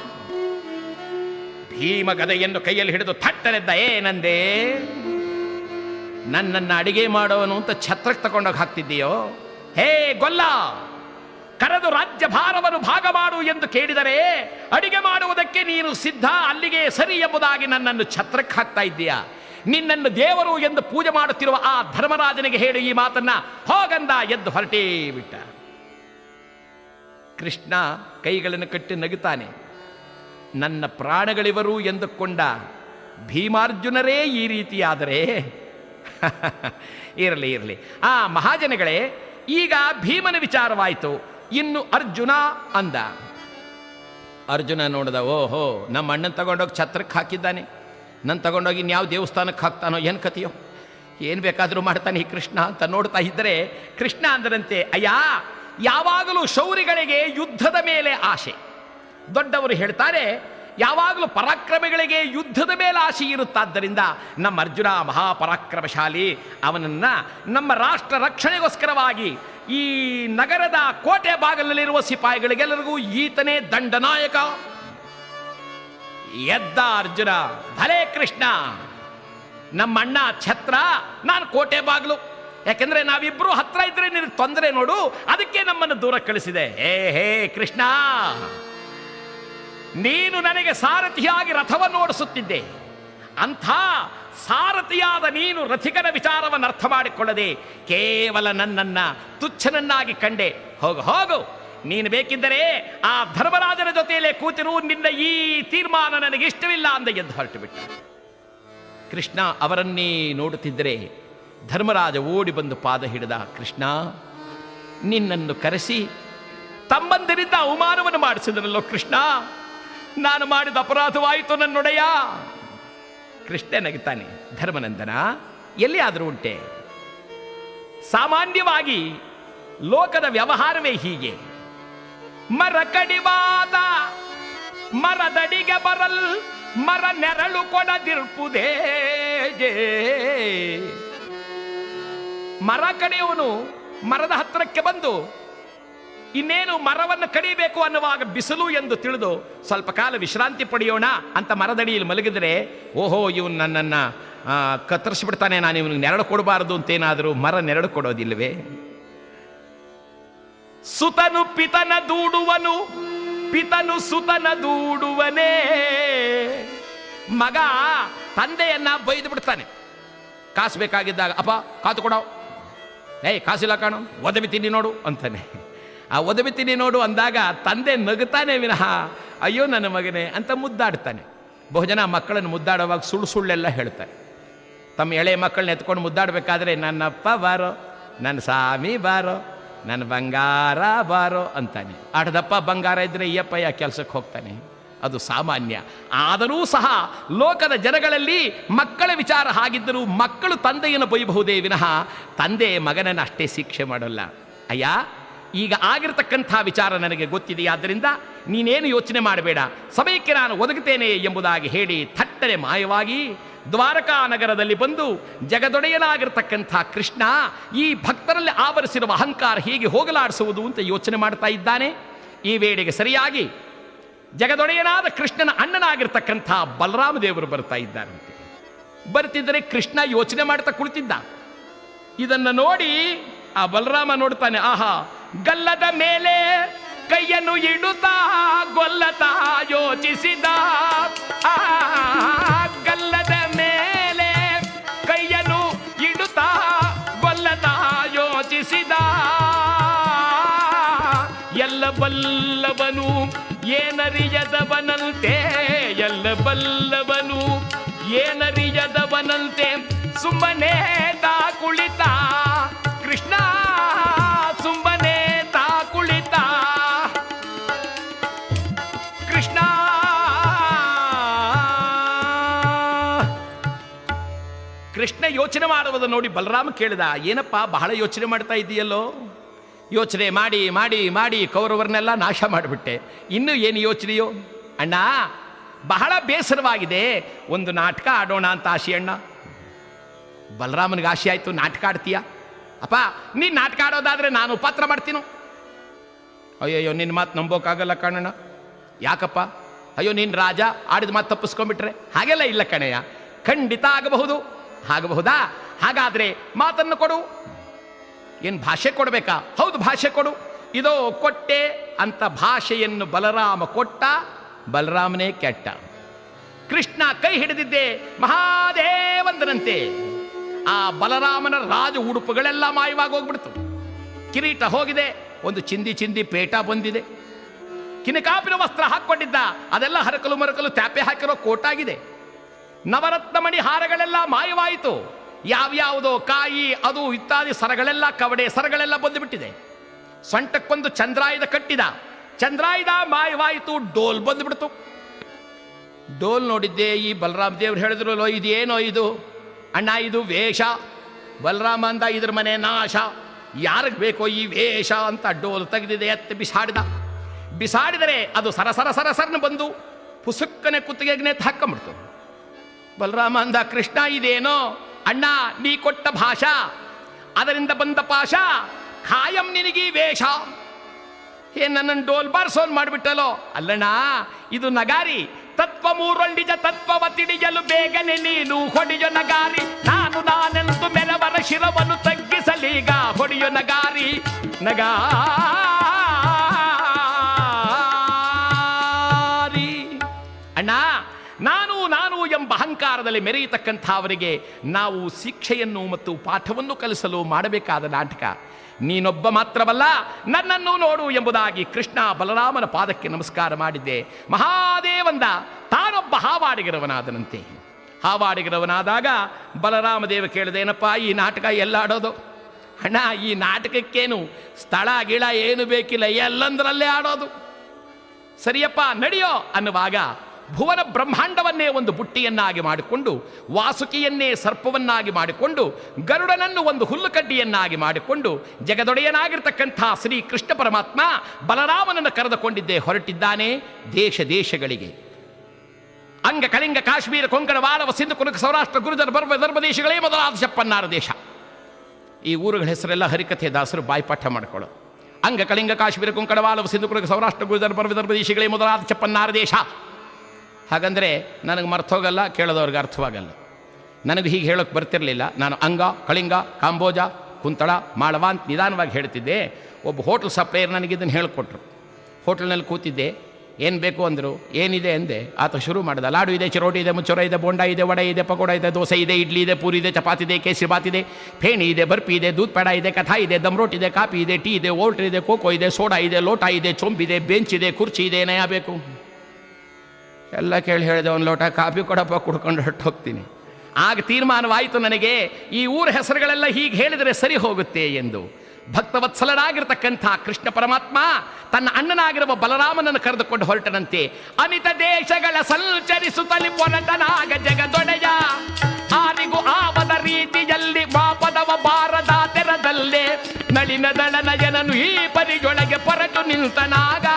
ಭೀಮ ಗದೆಯನ್ನು ಕೈಯಲ್ಲಿ ಹಿಡಿದು ಥಟ್ಟನೆದ್ದ ಏನಂದೆ ನನ್ನನ್ನು ಅಡಿಗೆ ಮಾಡೋನು ಅಂತ ಛತ್ರಕ್ಕೆ ತಗೊಂಡೋಗಿ ಹಾಕ್ತಿದ್ದೀಯೋ ಹೇ ಗೊಲ್ಲ ಕರೆದು ರಾಜ್ಯ ಭಾರವನ್ನು ಭಾಗ ಮಾಡು ಎಂದು ಕೇಳಿದರೆ ಅಡಿಗೆ ಮಾಡುವುದಕ್ಕೆ ನೀನು ಸಿದ್ಧ ಅಲ್ಲಿಗೆ ಸರಿ ಎಂಬುದಾಗಿ ನನ್ನನ್ನು ಛತ್ರಕ್ಕೆ ಹಾಕ್ತಾ ಇದ್ದೀಯಾ ನಿನ್ನನ್ನು ದೇವರು ಎಂದು ಪೂಜೆ ಮಾಡುತ್ತಿರುವ ಆ ಧರ್ಮರಾಜನಿಗೆ ಹೇಳಿ ಈ ಮಾತನ್ನ ಹೋಗಂದ ಎದ್ದು ಹೊರಟೇ ಬಿಟ್ಟ ಕೃಷ್ಣ ಕೈಗಳನ್ನು ಕಟ್ಟಿ ನಗುತ್ತಾನೆ ನನ್ನ ಪ್ರಾಣಗಳಿವರು ಎಂದುಕೊಂಡ ಭೀಮಾರ್ಜುನರೇ ಈ ರೀತಿಯಾದರೆ ಇರಲಿ ಇರಲಿ ಆ ಮಹಾಜನಗಳೇ ಈಗ ಭೀಮನ ವಿಚಾರವಾಯಿತು ಇನ್ನು ಅರ್ಜುನ ಅಂದ ಅರ್ಜುನ ನೋಡಿದ ಓಹೋ ನಮ್ಮ ಅಣ್ಣನ ತಗೊಂಡೋಗಿ ಛತ್ರಕ್ಕೆ ಹಾಕಿದ್ದಾನೆ ನನ್ನ ತಗೊಂಡೋಗಿ ಇನ್ಯಾವ ದೇವಸ್ಥಾನಕ್ಕೆ ಹಾಕ್ತಾನೋ ಏನು ಕಥೆಯೋ ಏನು ಬೇಕಾದರೂ ಮಾಡ್ತಾನೆ ಈ ಕೃಷ್ಣ ಅಂತ ನೋಡ್ತಾ ಇದ್ದರೆ ಕೃಷ್ಣ ಅಂದರಂತೆ ಅಯ್ಯ ಯಾವಾಗಲೂ ಶೌರಿಗಳಿಗೆ ಯುದ್ಧದ ಮೇಲೆ ಆಸೆ ದೊಡ್ಡವರು ಹೇಳ್ತಾರೆ ಯಾವಾಗಲೂ ಪರಾಕ್ರಮಿಗಳಿಗೆ ಯುದ್ಧದ ಮೇಲೆ ಆಸೆ ಇರುತ್ತಾದ್ದರಿಂದ ನಮ್ಮ ಅರ್ಜುನ ಮಹಾಪರಾಕ್ರಮಶಾಲಿ ಅವನನ್ನ ನಮ್ಮ ರಾಷ್ಟ್ರ ರಕ್ಷಣೆಗೋಸ್ಕರವಾಗಿ ಈ ನಗರದ ಕೋಟೆ ಬಾಗಿಲಲ್ಲಿರುವ ಸಿಪಾಯಿಗಳಿಗೆಲ್ಲರಿಗೂ ಈತನೇ ದಂಡನಾಯಕ ಎದ್ದ ಅರ್ಜುನ ಭಲೇ ಕೃಷ್ಣ ನಮ್ಮ ಅಣ್ಣ ಛತ್ರ ನಾನು ಕೋಟೆ ಬಾಗಿಲು ಯಾಕೆಂದ್ರೆ ನಾವಿಬ್ರು ಹತ್ರ ಇದ್ರೆ ನಿನಗೆ ತೊಂದರೆ ನೋಡು ಅದಕ್ಕೆ ನಮ್ಮನ್ನು ದೂರ ಕಳಿಸಿದೆ ಹೇ ಹೇ ಕೃಷ್ಣ ನೀನು ನನಗೆ ಸಾರಥಿಯಾಗಿ ರಥವನ್ನು ಓಡಿಸುತ್ತಿದ್ದೆ ಅಂಥ ಸಾರಥಿಯಾದ ನೀನು ರಥಿಕನ ವಿಚಾರವನ್ನು ಅರ್ಥ ಮಾಡಿಕೊಳ್ಳದೆ ಕೇವಲ ನನ್ನನ್ನ ತುಚ್ಛನನ್ನಾಗಿ ಕಂಡೆ ಹೋಗು ಹೋಗು ನೀನು ಬೇಕಿದ್ದರೆ ಆ ಧರ್ಮರಾಜನ ಜೊತೆಯಲ್ಲೇ ಕೂತಿರು ನಿನ್ನ ಈ ತೀರ್ಮಾನ ನನಗೆ ಇಷ್ಟವಿಲ್ಲ ಅಂದ ಎದ್ದು ಹೊರಟು ಬಿಟ್ಟ ಕೃಷ್ಣ ಅವರನ್ನೇ ನೋಡುತ್ತಿದ್ದರೆ ಧರ್ಮರಾಜ ಓಡಿ ಬಂದು ಪಾದ ಹಿಡಿದ ಕೃಷ್ಣ ನಿನ್ನನ್ನು ಕರೆಸಿ ತಮ್ಮಂದಿರಿಂದ ಅವಮಾನವನ್ನು ಮಾಡಿಸಿದನಲ್ಲೋ ಕೃಷ್ಣ ನಾನು ಮಾಡಿದ ಅಪರಾಧವಾಯಿತು ನನ್ನೊಡೆಯ ಕೃಷ್ಣ ನಗುತ್ತಾನೆ ಧರ್ಮನಂದನ ಎಲ್ಲಿ ಆದರೂ ಉಂಟೆ ಸಾಮಾನ್ಯವಾಗಿ ಲೋಕದ ವ್ಯವಹಾರವೇ ಹೀಗೆ ಮರ ಕಡಿವಾದ ಮರದಡಿಗೆ ಬರಲ್ ಮರ ನೆರಳು ಕೊಡದಿರ್ಪುದೇ ಮರ ಕಡಿಯವನು ಮರದ ಹತ್ತಿರಕ್ಕೆ ಬಂದು ಇನ್ನೇನು ಮರವನ್ನು ಕಡಿಬೇಕು ಅನ್ನುವಾಗ ಬಿಸಿಲು ಎಂದು ತಿಳಿದು ಸ್ವಲ್ಪ ಕಾಲ ವಿಶ್ರಾಂತಿ ಪಡೆಯೋಣ ಅಂತ ಮರದಡಿಯಲ್ಲಿ ಮಲಗಿದರೆ ಓಹೋ ಇವನು ನನ್ನನ್ನು ಕತ್ತರಿಸ್ಬಿಡ್ತಾನೆ ನಾನು ಇವನಿಗೆ ನೆರಳು ಕೊಡಬಾರದು ಅಂತೇನಾದರೂ ಮರ ನೆರಳು ಕೊಡೋದಿಲ್ವೇ ಸುತನು ಪಿತನ ದೂಡುವನು ಪಿತನು ಸುತನ ದೂಡುವನೇ ಮಗ ತಂದೆಯನ್ನ ಬೈದು ಬಿಡ್ತಾನೆ ಕಾಸು ಬೇಕಾಗಿದ್ದಾಗ ಅಪ್ಪ ಕಾತು ಕೊಡೋ ಏಯ್ ಕಾಸಿಲ್ಲ ಕಾಣು ಒದವಿ ತಿನ್ನಿ ನೋಡು ಅಂತಾನೆ ಆ ಒದವಿ ತಿನ್ನಿ ನೋಡು ಅಂದಾಗ ತಂದೆ ನಗುತ್ತಾನೆ ವಿನಃ ಅಯ್ಯೋ ನನ್ನ ಮಗನೇ ಅಂತ ಮುದ್ದಾಡ್ತಾನೆ ಬಹುಜನ ಮಕ್ಕಳನ್ನು ಮುದ್ದಾಡುವಾಗ ಸುಳ್ಳು ಸುಳ್ಳೆಲ್ಲ ಹೇಳ್ತಾರೆ ತಮ್ಮ ಎಳೆ ಮಕ್ಕಳನ್ನ ಎತ್ಕೊಂಡು ಮುದ್ದಾಡಬೇಕಾದ್ರೆ ನನ್ನಪ್ಪ ಬಾರೋ ನನ್ನ ಸ್ವಾಮಿ ಬಾರೋ ನನ್ನ ಬಂಗಾರ ಬಾರೋ ಅಂತಾನೆ ಆಟದಪ್ಪ ಬಂಗಾರ ಇದ್ದರೆ ಅಯ್ಯಪ್ಪ ಯಾ ಕೆಲಸಕ್ಕೆ ಹೋಗ್ತಾನೆ ಅದು ಸಾಮಾನ್ಯ ಆದರೂ ಸಹ ಲೋಕದ ಜನಗಳಲ್ಲಿ ಮಕ್ಕಳ ವಿಚಾರ ಹಾಗಿದ್ದರೂ ಮಕ್ಕಳು ತಂದೆಯನ್ನು ಬೈಬಹುದೇ ವಿನಃ ತಂದೆ ಮಗನನ್ನು ಅಷ್ಟೇ ಶಿಕ್ಷೆ ಮಾಡೋಲ್ಲ ಅಯ್ಯ ಈಗ ಆಗಿರತಕ್ಕಂಥ ವಿಚಾರ ನನಗೆ ಗೊತ್ತಿದೆಯಾದ್ದರಿಂದ ನೀನೇನು ಯೋಚನೆ ಮಾಡಬೇಡ ಸಮಯಕ್ಕೆ ನಾನು ಒದಗುತ್ತೇನೆ ಎಂಬುದಾಗಿ ಹೇಳಿ ಥಟ್ಟನೆ ಮಾಯವಾಗಿ ದ್ವಾರಕಾ ನಗರದಲ್ಲಿ ಬಂದು ಜಗದೊಡೆಯನಾಗಿರ್ತಕ್ಕಂಥ ಕೃಷ್ಣ ಈ ಭಕ್ತರಲ್ಲಿ ಆವರಿಸಿರುವ ಅಹಂಕಾರ ಹೀಗೆ ಹೋಗಲಾಡಿಸುವುದು ಅಂತ ಯೋಚನೆ ಮಾಡ್ತಾ ಇದ್ದಾನೆ ಈ ವೇಳೆಗೆ ಸರಿಯಾಗಿ ಜಗದೊಡೆಯನಾದ ಕೃಷ್ಣನ ಅಣ್ಣನಾಗಿರ್ತಕ್ಕಂಥ ಬಲರಾಮ ದೇವರು ಬರ್ತಾ ಇದ್ದಾರಂತೆ ಬರ್ತಿದ್ದರೆ ಕೃಷ್ಣ ಯೋಚನೆ ಮಾಡ್ತಾ ಕುಳಿತಿದ್ದ ಇದನ್ನು ನೋಡಿ ಆ ಬಲರಾಮ ನೋಡ್ತಾನೆ ಆಹಾ ಗಲ್ಲದ ಮೇಲೆ ಕೈಯನ್ನು ಇಡುತ್ತಾ ಗೊಲ್ಲತಾ ಯೋಚಿಸಿದ ಆ ಗಲ್ಲದ ಮೇಲೆ ಕೈಯನ್ನು ಇಡುತ್ತಾ ಗೊಲ್ಲತಾ ಯೋಚಿಸಿದ ಎಲ್ಲ ಬಲ್ಲವನು ಏನರಿಯದವನಂತೆ ಎಲ್ಲ ಬಲ್ಲವನು ಏನರಿಯದವನಂತೆ ಸುಮ್ಮನೆ ತಾ ಕುಳಿತ ಕೃಷ್ಣ ಸುಮ್ಮನೆ ತಾ ಕುಳಿತ ಕೃಷ್ಣ ಕೃಷ್ಣ ಯೋಚನೆ ಮಾಡುವುದನ್ನು ನೋಡಿ ಬಲರಾಮ ಕೇಳಿದ ಏನಪ್ಪ ಬಹಳ ಯೋಚನೆ ಮಾಡ್ತಾ ಇದೆಯಲ್ಲೋ ಯೋಚನೆ ಮಾಡಿ ಮಾಡಿ ಮಾಡಿ ಕೌರವರನ್ನೆಲ್ಲ ನಾಶ ಮಾಡಿಬಿಟ್ಟೆ ಇನ್ನೂ ಏನು ಯೋಚನೆಯೋ ಅಣ್ಣ ಬಹಳ ಬೇಸರವಾಗಿದೆ ಒಂದು ನಾಟಕ ಆಡೋಣ ಅಂತ ಆಶೆ ಅಣ್ಣ ಬಲರಾಮನಿಗೆ ಆಸೆ ಆಯಿತು ನಾಟಕ ಆಡ್ತೀಯ ಅಪ್ಪ ನೀನು ನಾಟಕ ಆಡೋದಾದ್ರೆ ನಾನು ಪಾತ್ರ ಮಾಡ್ತೀನೋ ಅಯ್ಯಯ್ಯೋ ನಿನ್ನ ಮಾತು ನಂಬೋಕ್ಕಾಗಲ್ಲ ಕಣಣ್ಣ ಯಾಕಪ್ಪ ಅಯ್ಯೋ ನೀನು ರಾಜ ಆಡಿದ ಮಾತು ತಪ್ಪಿಸ್ಕೊಂಡ್ಬಿಟ್ರೆ ಹಾಗೆಲ್ಲ ಇಲ್ಲ ಕಣಯ್ಯ ಖಂಡಿತ ಆಗಬಹುದು ಆಗಬಹುದಾ ಹಾಗಾದ್ರೆ ಮಾತನ್ನು ಕೊಡು ಏನು ಭಾಷೆ ಕೊಡಬೇಕಾ ಹೌದು ಭಾಷೆ ಕೊಡು ಇದೋ ಕೊಟ್ಟೆ ಅಂತ ಭಾಷೆಯನ್ನು ಬಲರಾಮ ಕೊಟ್ಟ ಬಲರಾಮನೇ ಕೆಟ್ಟ ಕೃಷ್ಣ ಕೈ ಹಿಡಿದಿದ್ದೆ ಮಹಾದೇವಂದನಂತೆ ಆ ಬಲರಾಮನ ರಾಜ ಉಡುಪುಗಳೆಲ್ಲ ಮಾಯವಾಗಿ ಹೋಗ್ಬಿಡ್ತು ಕಿರೀಟ ಹೋಗಿದೆ ಒಂದು ಚಿಂದಿ ಚಿಂದಿ ಪೇಟ ಬಂದಿದೆ ಕಿನಕಾಪಿನ ವಸ್ತ್ರ ಹಾಕ್ಕೊಂಡಿದ್ದ ಅದೆಲ್ಲ ಹರಕಲು ಮರಕಲು ತ್ಯಾಪೆ ಹಾಕಿರೋ ಕೋಟಾಗಿದೆ ನವರತ್ನಮಣಿ ಹಾರಗಳೆಲ್ಲ ಮಾಯವಾಯಿತು ಯಾವ್ಯಾವುದೋ ಕಾಯಿ ಅದು ಇತ್ಯಾದಿ ಸರಗಳೆಲ್ಲ ಕವಡೆ ಸರಗಳೆಲ್ಲ ಬಂದುಬಿಟ್ಟಿದೆ ಸೊಂಟಕ್ಕೊಂದು ಚಂದ್ರಾಯುಧ ಕಟ್ಟಿದ ಚಂದ್ರಾಯುಧ ಮಾಯವಾಯಿತು ಡೋಲ್ ಬಂದುಬಿಡ್ತು ಡೋಲ್ ನೋಡಿದ್ದೆ ಈ ಬಲರಾಮ ದೇವ್ರು ಹೇಳಿದ್ರಲ್ಲೋ ಇದೇನೋ ಇದು ಅಣ್ಣ ಇದು ವೇಷ ಬಲರಾಮ ಅಂದ ಇದ್ರ ಮನೆ ನಾಶ ಯಾರಿಗೆ ಬೇಕೋ ಈ ವೇಷ ಅಂತ ಡೋಲ್ ತೆಗೆದಿದೆ ಎತ್ತಿ ಬಿಸಾಡಿದ ಬಿಸಾಡಿದರೆ ಅದು ಸರಸರ ಸರಸರನ ಬಂದು ಪುಸುಕ್ಕನೆ ಕುತ್ತಿಗೆಗೆ ನೇತು ಹಾಕೊಂಬಿಡ್ತು ಬಲರಾಮ ಅಂದ ಕೃಷ್ಣ ಇದೇನೋ ಅಣ್ಣ ನೀ ಕೊಟ್ಟ ಭಾಷಾ ಅದರಿಂದ ಬಂದ ಪಾಶ ಖಾಯಂ ನಿನಗೀ ವೇಷ ಏ ನನ್ನನ್ನು ಡೋಲ್ ಬಾರ್ಸೋನ್ ಮಾಡಿಬಿಟ್ಟಲೋ ಅಲ್ಲಣ್ಣ ಇದು ನಗಾರಿ ತತ್ವ ಮೂರೊಂಡಿಜ ತತ್ವವ ತಿಳಿಯಲು ಬೇಗನೆ ನೀನು ಹೊಡಿಯೋ ನಗಾರಿ ನಾನು ನಾನೆಂದು ಮೆರವರ ಶಿರವನ್ನು ತಗ್ಗಿಸಲೀಗ ಹೊಡಿಯೋ ನಗಾರಿ ನಗಾರಿ ಅಣ್ಣ ನಾನು ನಾನು ಎಂಬ ಅಹಂಕಾರದಲ್ಲಿ ಮೆರೆಯತಕ್ಕಂಥ ಅವರಿಗೆ ನಾವು ಶಿಕ್ಷೆಯನ್ನು ಮತ್ತು ಪಾಠವನ್ನು ಕಲಿಸಲು ಮಾಡಬೇಕಾದ ನಾಟಕ ನೀನೊಬ್ಬ ಮಾತ್ರವಲ್ಲ ನನ್ನನ್ನು ನೋಡು ಎಂಬುದಾಗಿ ಕೃಷ್ಣ ಬಲರಾಮನ ಪಾದಕ್ಕೆ ನಮಸ್ಕಾರ ಮಾಡಿದ್ದೆ ಮಹಾದೇವಂದ ತಾನೊಬ್ಬ ಹಾವಾಡಿಗರವನಾದನಂತೆ ಹಾವಾಡಿಗರವನಾದಾಗ ಬಲರಾಮ ದೇವ ಕೇಳಿದೇನಪ್ಪ ಈ ನಾಟಕ ಎಲ್ಲ ಆಡೋದು ಅಣ್ಣ ಈ ನಾಟಕಕ್ಕೇನು ಸ್ಥಳ ಗಿಳ ಏನು ಬೇಕಿಲ್ಲ ಎಲ್ಲಂದ್ರಲ್ಲೇ ಆಡೋದು ಸರಿಯಪ್ಪ ನಡೆಯೋ ಅನ್ನುವಾಗ ಭುವನ ಬ್ರಹ್ಮಾಂಡವನ್ನೇ ಒಂದು ಬುಟ್ಟಿಯನ್ನಾಗಿ ಮಾಡಿಕೊಂಡು ವಾಸುಕಿಯನ್ನೇ ಸರ್ಪವನ್ನಾಗಿ ಮಾಡಿಕೊಂಡು ಗರುಡನನ್ನು ಒಂದು ಹುಲ್ಲುಕಡ್ಡಿಯನ್ನಾಗಿ ಮಾಡಿಕೊಂಡು ಜಗದೊಡೆಯನಾಗಿರ್ತಕ್ಕಂಥ ಶ್ರೀ ಕೃಷ್ಣ ಪರಮಾತ್ಮ ಬಲರಾಮನನ್ನು ಕರೆದುಕೊಂಡಿದ್ದೇ ಹೊರಟಿದ್ದಾನೆ ದೇಶ ದೇಶಗಳಿಗೆ ಅಂಗ ಕಳಿಂಗ ಕಾಶ್ಮೀರ ಕೊಂಕಣ ವಾರವ ಸಿಂಧು ಕುರುಕ ಸೌರಾಷ್ಟ್ರ ಗುರುಜರ ಬರ್ವ ಧರ್ಮ ದೇಶಗಳೇ ಮೊದಲಾದ ಶಪ್ಪನ್ನಾರ ದೇಶ ಈ ಊರುಗಳ ಹೆಸರೆಲ್ಲ ಹರಿಕಥೆ ದಾಸರು ಬಾಯ್ಪಾಠ ಮಾಡ್ಕೊಳ್ಳೋ ಅಂಗ ಕಳಿಂಗ ಕಾಶ್ಮೀರ ಕುಂಕಡವಾಲ ಸಿಂಧು ಕುರ್ಗ ಸೌರಾಷ್ಟ್ರ ಗುಜರಾತ್ ವಿದರ್ಭ ದೇಶಗಳೇ ಮೊದಲಾದ ಚಪ್ಪನ್ನಾರ ದೇಶ ಹಾಗಂದರೆ ನನಗೆ ಮರ್ತೋಗಲ್ಲ ಕೇಳೋದವ್ರಿಗೆ ಅರ್ಥವಾಗಲ್ಲ ನನಗೆ ಹೀಗೆ ಹೇಳೋಕ್ಕೆ ಬರ್ತಿರಲಿಲ್ಲ ನಾನು ಅಂಗ ಕಳಿಂಗ ಕಾಂಬೋಜ ಕುಂತಳ ಮಾಳವ ಅಂತ ನಿಧಾನವಾಗಿ ಹೇಳ್ತಿದ್ದೆ ಒಬ್ಬ ಹೋಟ್ಲ್ ಸಪ್ಲೈಯರ್ ನನಗೆ ಇದನ್ನು ಹೇಳಿಕೊಟ್ರು ಹೋಟ್ಲ್ನಲ್ಲಿ ಕೂತಿದ್ದೆ ಏನು ಬೇಕು ಅಂದರು ಏನಿದೆ ಅಂದೆ ಆತ ಶುರು ಮಾಡ್ದ ಲಾಡು ಇದೆ ಚಿರೋಟಿ ಇದೆ ಮುಚ್ಚೋರ ಇದೆ ಬೋಂಡ ಇದೆ ವಡೆ ಇದೆ ಪಕೋಡ ಇದೆ ದೋಸೆ ಇದೆ ಇಡ್ಲಿ ಇದೆ ಪೂರಿ ಇದೆ ಚಪಾತಿ ಇದೆ ಕೇಸರಿ ಬಾತ್ ಇದೆ ಫೇಣಿ ಇದೆ ಬರ್ಪಿ ಇದೆ ದೂದ್ ಪೇಡ ಇದೆ ಕಥಾ ಇದೆ ದಮ್ ರೋಟಿ ಇದೆ ಕಾಫಿ ಇದೆ ಟೀ ಇದೆ ಓಲ್ಟ್ರ್ ಇದೆ ಕೋಕೋ ಇದೆ ಸೋಡಾ ಇದೆ ಲೋಟ ಇದೆ ಚೊಂಬಿದೆ ಬೆಂಚ್ ಇದೆ ಕುರ್ಚಿ ಇದೆ ನಯ ಬೇಕು ಎಲ್ಲ ಕೇಳಿ ಹೇಳಿದೆ ಒಂದು ಲೋಟ ಕಾಫಿ ಕೊಡಪ್ಪ ಕುಡ್ಕೊಂಡು ಹೊರಟು ಹೋಗ್ತೀನಿ ಆಗ ತೀರ್ಮಾನವಾಯಿತು ನನಗೆ ಈ ಊರ ಹೆಸರುಗಳೆಲ್ಲ ಹೀಗೆ ಹೇಳಿದರೆ ಸರಿ ಹೋಗುತ್ತೆ ಎಂದು ಭಕ್ತವತ್ಸಲನಾಗಿರ್ತಕ್ಕಂಥ ಕೃಷ್ಣ ಪರಮಾತ್ಮ ತನ್ನ ಅಣ್ಣನಾಗಿರುವ ಬಲರಾಮನನ್ನು ಕರೆದುಕೊಂಡು ಹೊರಟನಂತೆ ಅನಿತ ದೇಶಗಳ ಸಂಚರಿಸುತ್ತಲಿ ಪೊರಟನಾಗ ಜಗದೊಡೆಯ ಆರಿಗೂ ಆವದ ರೀತಿಯಲ್ಲಿ ವಾಪದವ ಬಾರದ ತೆರದಲ್ಲೇ ನಳಿನ ದಳನಯನನು ಈ ಪರಿಯೊಳಗೆ ಪೊರಟು ನಿಂತನಾಗ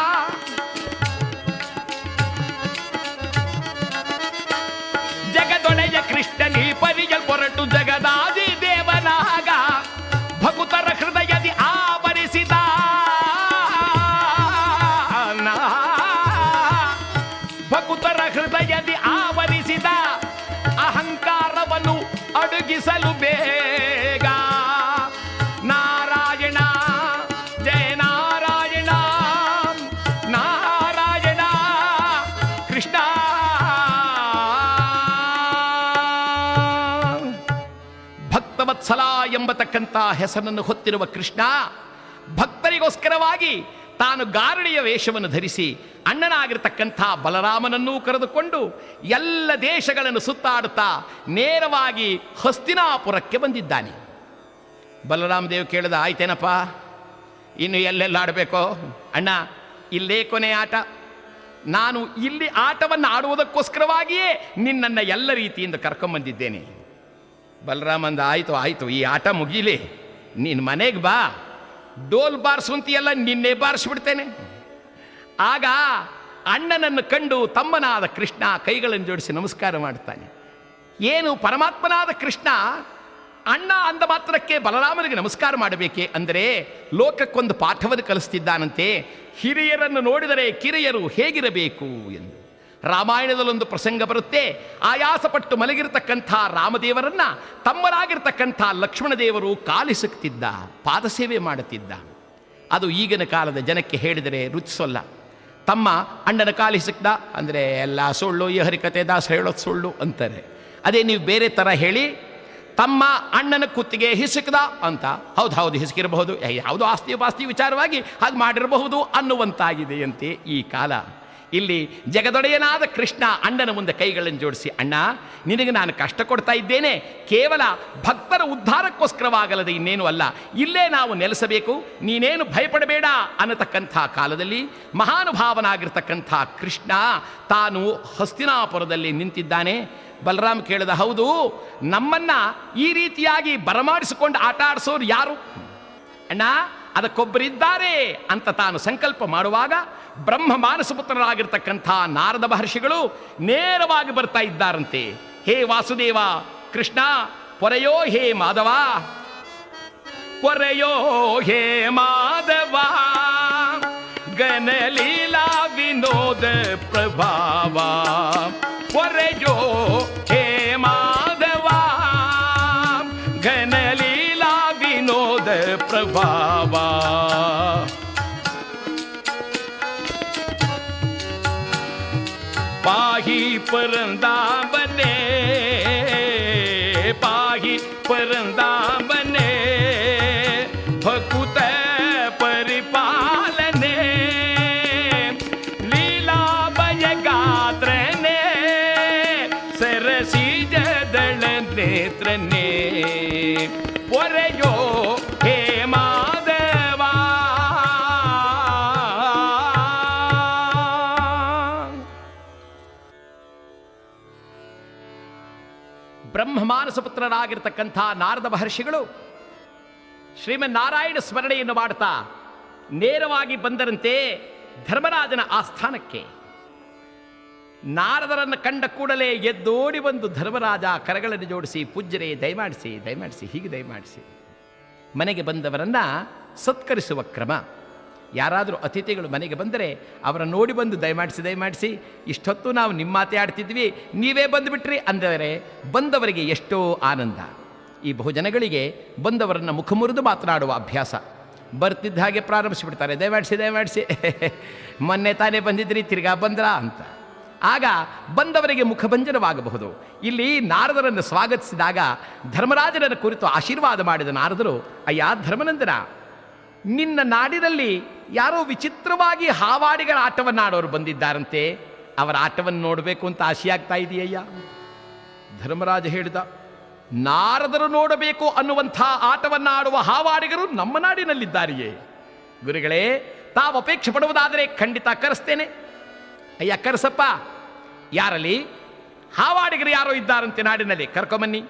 ಜಗದೊಡೆಯ ಕೃಷ್ಣನಿ ಪರಿಯಲ್ ಹೊರಟು ಜಗದಾದಿ ದೇವನಾಗ ಭಕುತರ ಹೃದಯದಿ ಆವರಿಸಿದ ಭಕುತರ ಹೃದಯದಿ ಆವರಿಸಿದ ಅಹಂಕಾರವನ್ನು ಅಡುಗಿಸಲು ಬೇಗ ನಾರಾಯಣ ಜಯ ನಾರಾಯಣ ನಾರಾಯಣ ಕೃಷ್ಣ ಭಕ್ತವತ್ಸಲ ಎಂಬತಕ್ಕಂಥ ಹೆಸರನ್ನು ಹೊತ್ತಿರುವ ಕೃಷ್ಣ ಭಕ್ತರಿಗೋಸ್ಕರವಾಗಿ ತಾನು ಗಾರಡಿಯ ವೇಷವನ್ನು ಧರಿಸಿ ಅಣ್ಣನಾಗಿರ್ತಕ್ಕಂಥ ಬಲರಾಮನನ್ನೂ ಕರೆದುಕೊಂಡು ಎಲ್ಲ ದೇಶಗಳನ್ನು ಸುತ್ತಾಡುತ್ತಾ ನೇರವಾಗಿ ಹಸ್ತಿನಾಪುರಕ್ಕೆ ಬಂದಿದ್ದಾನೆ ಬಲರಾಮ ದೇವ್ ಕೇಳಿದ ಆಯ್ತೇನಪ್ಪ ಇನ್ನು ಎಲ್ಲೆಲ್ಲ ಆಡಬೇಕೋ ಅಣ್ಣ ಇಲ್ಲೇ ಕೊನೆ ಆಟ ನಾನು ಇಲ್ಲಿ ಆಟವನ್ನು ಆಡುವುದಕ್ಕೋಸ್ಕರವಾಗಿಯೇ ನಿನ್ನನ್ನು ಎಲ್ಲ ರೀತಿಯಿಂದ ಕರ್ಕೊಂಬಂದಿದ್ದೇನೆ ಬಲರಾಮ ಅಂದ ಆಯಿತು ಆಯಿತು ಈ ಆಟ ಮುಗೀಲಿ ನೀನು ಮನೆಗೆ ಬಾ ಡೋಲ್ ಬಾರಿಸುವಂತಿಯಲ್ಲ ನಿನ್ನೆ ಬಾರಿಸ್ಬಿಡ್ತೇನೆ ಆಗ ಅಣ್ಣನನ್ನು ಕಂಡು ತಮ್ಮನಾದ ಕೃಷ್ಣ ಕೈಗಳನ್ನು ಜೋಡಿಸಿ ನಮಸ್ಕಾರ ಮಾಡ್ತಾನೆ ಏನು ಪರಮಾತ್ಮನಾದ ಕೃಷ್ಣ ಅಣ್ಣ ಅಂದ ಮಾತ್ರಕ್ಕೆ ಬಲರಾಮನಿಗೆ ನಮಸ್ಕಾರ ಮಾಡಬೇಕೆ ಅಂದರೆ ಲೋಕಕ್ಕೊಂದು ಪಾಠವನ್ನು ಕಲಿಸ್ತಿದ್ದಾನಂತೆ ಹಿರಿಯರನ್ನು ನೋಡಿದರೆ ಕಿರಿಯರು ಹೇಗಿರಬೇಕು ಎಂದು ರಾಮಾಯಣದಲ್ಲೊಂದು ಪ್ರಸಂಗ ಬರುತ್ತೆ ಆಯಾಸಪಟ್ಟು ಮಲಗಿರತಕ್ಕಂಥ ರಾಮದೇವರನ್ನ ತಮ್ಮರಾಗಿರ್ತಕ್ಕಂಥ ಲಕ್ಷ್ಮಣದೇವರು ಕಾಲಿಸುತ್ತಿದ್ದ ಪಾದಸೇವೆ ಮಾಡುತ್ತಿದ್ದ ಅದು ಈಗಿನ ಕಾಲದ ಜನಕ್ಕೆ ಹೇಳಿದರೆ ರುಚಿಸೋಲ್ಲ ತಮ್ಮ ಅಣ್ಣನ ಕಾಲಿಸಿಕ್ದ ಅಂದರೆ ಎಲ್ಲ ಸುಳ್ಳು ಈ ಹರಿಕತೆ ದಾಸ ಹೇಳೋದು ಸುಳ್ಳು ಅಂತಾರೆ ಅದೇ ನೀವು ಬೇರೆ ಥರ ಹೇಳಿ ತಮ್ಮ ಅಣ್ಣನ ಕುತ್ತಿಗೆ ಹಿಸುಕ್ದ ಅಂತ ಹೌದು ಹೌದು ಹಿಸುಕಿರಬಹುದು ಯಾವುದೋ ಆಸ್ತಿ ಪಾಸ್ತಿ ವಿಚಾರವಾಗಿ ಹಾಗೆ ಮಾಡಿರಬಹುದು ಅನ್ನುವಂತಾಗಿದೆಯಂತೆ ಈ ಕಾಲ ಇಲ್ಲಿ ಜಗದೊಡೆಯನಾದ ಕೃಷ್ಣ ಅಣ್ಣನ ಮುಂದೆ ಕೈಗಳನ್ನು ಜೋಡಿಸಿ ಅಣ್ಣ ನಿನಗೆ ನಾನು ಕಷ್ಟ ಕೊಡ್ತಾ ಇದ್ದೇನೆ ಕೇವಲ ಭಕ್ತರ ಉದ್ಧಾರಕ್ಕೋಸ್ಕರವಾಗಲದೆ ಇನ್ನೇನು ಅಲ್ಲ ಇಲ್ಲೇ ನಾವು ನೆಲೆಸಬೇಕು ನೀನೇನು ಭಯಪಡಬೇಡ ಅನ್ನತಕ್ಕಂಥ ಕಾಲದಲ್ಲಿ ಮಹಾನುಭಾವನಾಗಿರ್ತಕ್ಕಂಥ ಕೃಷ್ಣ ತಾನು ಹಸ್ತಿನಾಪುರದಲ್ಲಿ ನಿಂತಿದ್ದಾನೆ ಬಲರಾಮ್ ಕೇಳಿದ ಹೌದು ನಮ್ಮನ್ನ ಈ ರೀತಿಯಾಗಿ ಬರಮಾಡಿಸಿಕೊಂಡು ಆಟ ಆಡಿಸೋರು ಯಾರು ಅಣ್ಣ ಅದಕ್ಕೊಬ್ಬರಿದ್ದಾರೆ ಅಂತ ತಾನು ಸಂಕಲ್ಪ ಮಾಡುವಾಗ ಬ್ರಹ್ಮ ಮಾನಸಪುತ್ರರಾಗಿರ್ತಕ್ಕಂಥ ನಾರದ ಮಹರ್ಷಿಗಳು ನೇರವಾಗಿ ಬರ್ತಾ ಇದ್ದಾರಂತೆ ಹೇ ವಾಸುದೇವ ಕೃಷ್ಣ ಪೊರೆಯೋ ಹೇ ಮಾಧವ ಪೊರೆಯೋ ಹೇ ಮಾಧವ ಗನಲೀಲಾ ವಿನೋದ ಪ್ರಭಾವ ಪೊರೆಯೋ ಹೇ ಮಾಧವ ಘನಲೀಲಾ ವಿನೋದ ಪ್ರಭಾವ ಪಾಹಿ ಪರಂದಾಬನೆ ಪಾಹಿ ಪರಂದಾಬನೆ ಭಕುತ ಪರಿಪಾಲನೆ ಲೀಲಾಭಯ ಗಾತ್ರನೆ ಸರಸಿಜದಳ ನೇತ್ರನೆ ಒರೆಯೋ ಹೇ ಮಾಧವ ಬ್ರಹ್ಮಮಾನಸ ಪುತ್ರರಾಗಿರ್ತಕ್ಕಂಥ ನಾರದ ಮಹರ್ಷಿಗಳು ಶ್ರೀಮನ್ನಾರಾಯಣ ಸ್ಮರಣೆಯನ್ನು ಮಾಡ್ತಾ ನೇರವಾಗಿ ಬಂದರಂತೆ ಧರ್ಮರಾಜನ ಆಸ್ಥಾನಕ್ಕೆ ನಾರದರನ್ನು ಕಂಡ ಕೂಡಲೇ ಎದ್ದೋಡಿ ಬಂದು ಧರ್ಮರಾಜ ಕರಗಳನ್ನು ಜೋಡಿಸಿ ಪೂಜ್ಯರೇ ದಯಮಾಡಿಸಿ ದಯಮಾಡಿಸಿ ಹೀಗೆ ದಯಮಾಡಿಸಿ ಮನೆಗೆ ಬಂದವರನ್ನು ಸತ್ಕರಿಸುವ ಕ್ರಮ ಯಾರಾದರೂ ಅತಿಥಿಗಳು ಮನೆಗೆ ಬಂದರೆ ಅವರ ನೋಡಿ ಬಂದು ದಯಮಾಡಿಸಿ ದಯಮಾಡಿಸಿ ಇಷ್ಟೊತ್ತು ನಾವು ನಿಮ್ಮ ಮಾತೇ ಆಡ್ತಿದ್ವಿ ನೀವೇ ಬಂದುಬಿಟ್ರಿ ಅಂದರೆ ಬಂದವರಿಗೆ ಎಷ್ಟೋ ಆನಂದ ಈ ಬಹುಜನಗಳಿಗೆ ಬಂದವರನ್ನು ಮುಖ ಮುರಿದು ಮಾತನಾಡುವ ಅಭ್ಯಾಸ ಬರ್ತಿದ್ದ ಹಾಗೆ ಪ್ರಾರಂಭಿಸಿಬಿಡ್ತಾರೆ ದಯಮಾಡಿಸಿ ದಯಮಾಡಿಸಿ ಮೊನ್ನೆ ತಾನೇ ಬಂದಿದ್ರಿ ತಿರ್ಗಾ ಬಂದ್ರಾ ಅಂತ ಆಗ ಬಂದವರಿಗೆ ಮುಖಭಂಜನವಾಗಬಹುದು ಇಲ್ಲಿ ನಾರದರನ್ನು ಸ್ವಾಗತಿಸಿದಾಗ ಧರ್ಮರಾಜನನ್ನು ಕುರಿತು ಆಶೀರ್ವಾದ ಮಾಡಿದ ನಾರದರು ಅಯ್ಯ ಧರ್ಮನಂದನ ನಿನ್ನ ನಾಡಿನಲ್ಲಿ ಯಾರೋ ವಿಚಿತ್ರವಾಗಿ ಹಾವಾಡಿಗಳ ಆಟವನ್ನು ಆಡೋರು ಬಂದಿದ್ದಾರಂತೆ ಅವರ ಆಟವನ್ನು ನೋಡಬೇಕು ಅಂತ ಆಶೆಯಾಗ್ತಾ ಇದೆಯಯ್ಯ ಧರ್ಮರಾಜ ಹೇಳಿದ ನಾರದರು ನೋಡಬೇಕು ಅನ್ನುವಂಥ ಆಟವನ್ನು ಆಡುವ ಹಾವಾಡಿಗರು ನಮ್ಮ ನಾಡಿನಲ್ಲಿದ್ದಾರೆಯೇ ಗುರುಗಳೇ ತಾವು ಅಪೇಕ್ಷೆ ಪಡುವುದಾದರೆ ಖಂಡಿತ ಕರೆಸ್ತೇನೆ ಅಯ್ಯ ಕರೆಸಪ್ಪ ಯಾರಲ್ಲಿ ಹಾವಾಡಿಗರು ಯಾರೋ ಇದ್ದಾರಂತೆ ನಾಡಿನಲ್ಲಿ ಕರ್ಕೊಂಬನ್ನಿ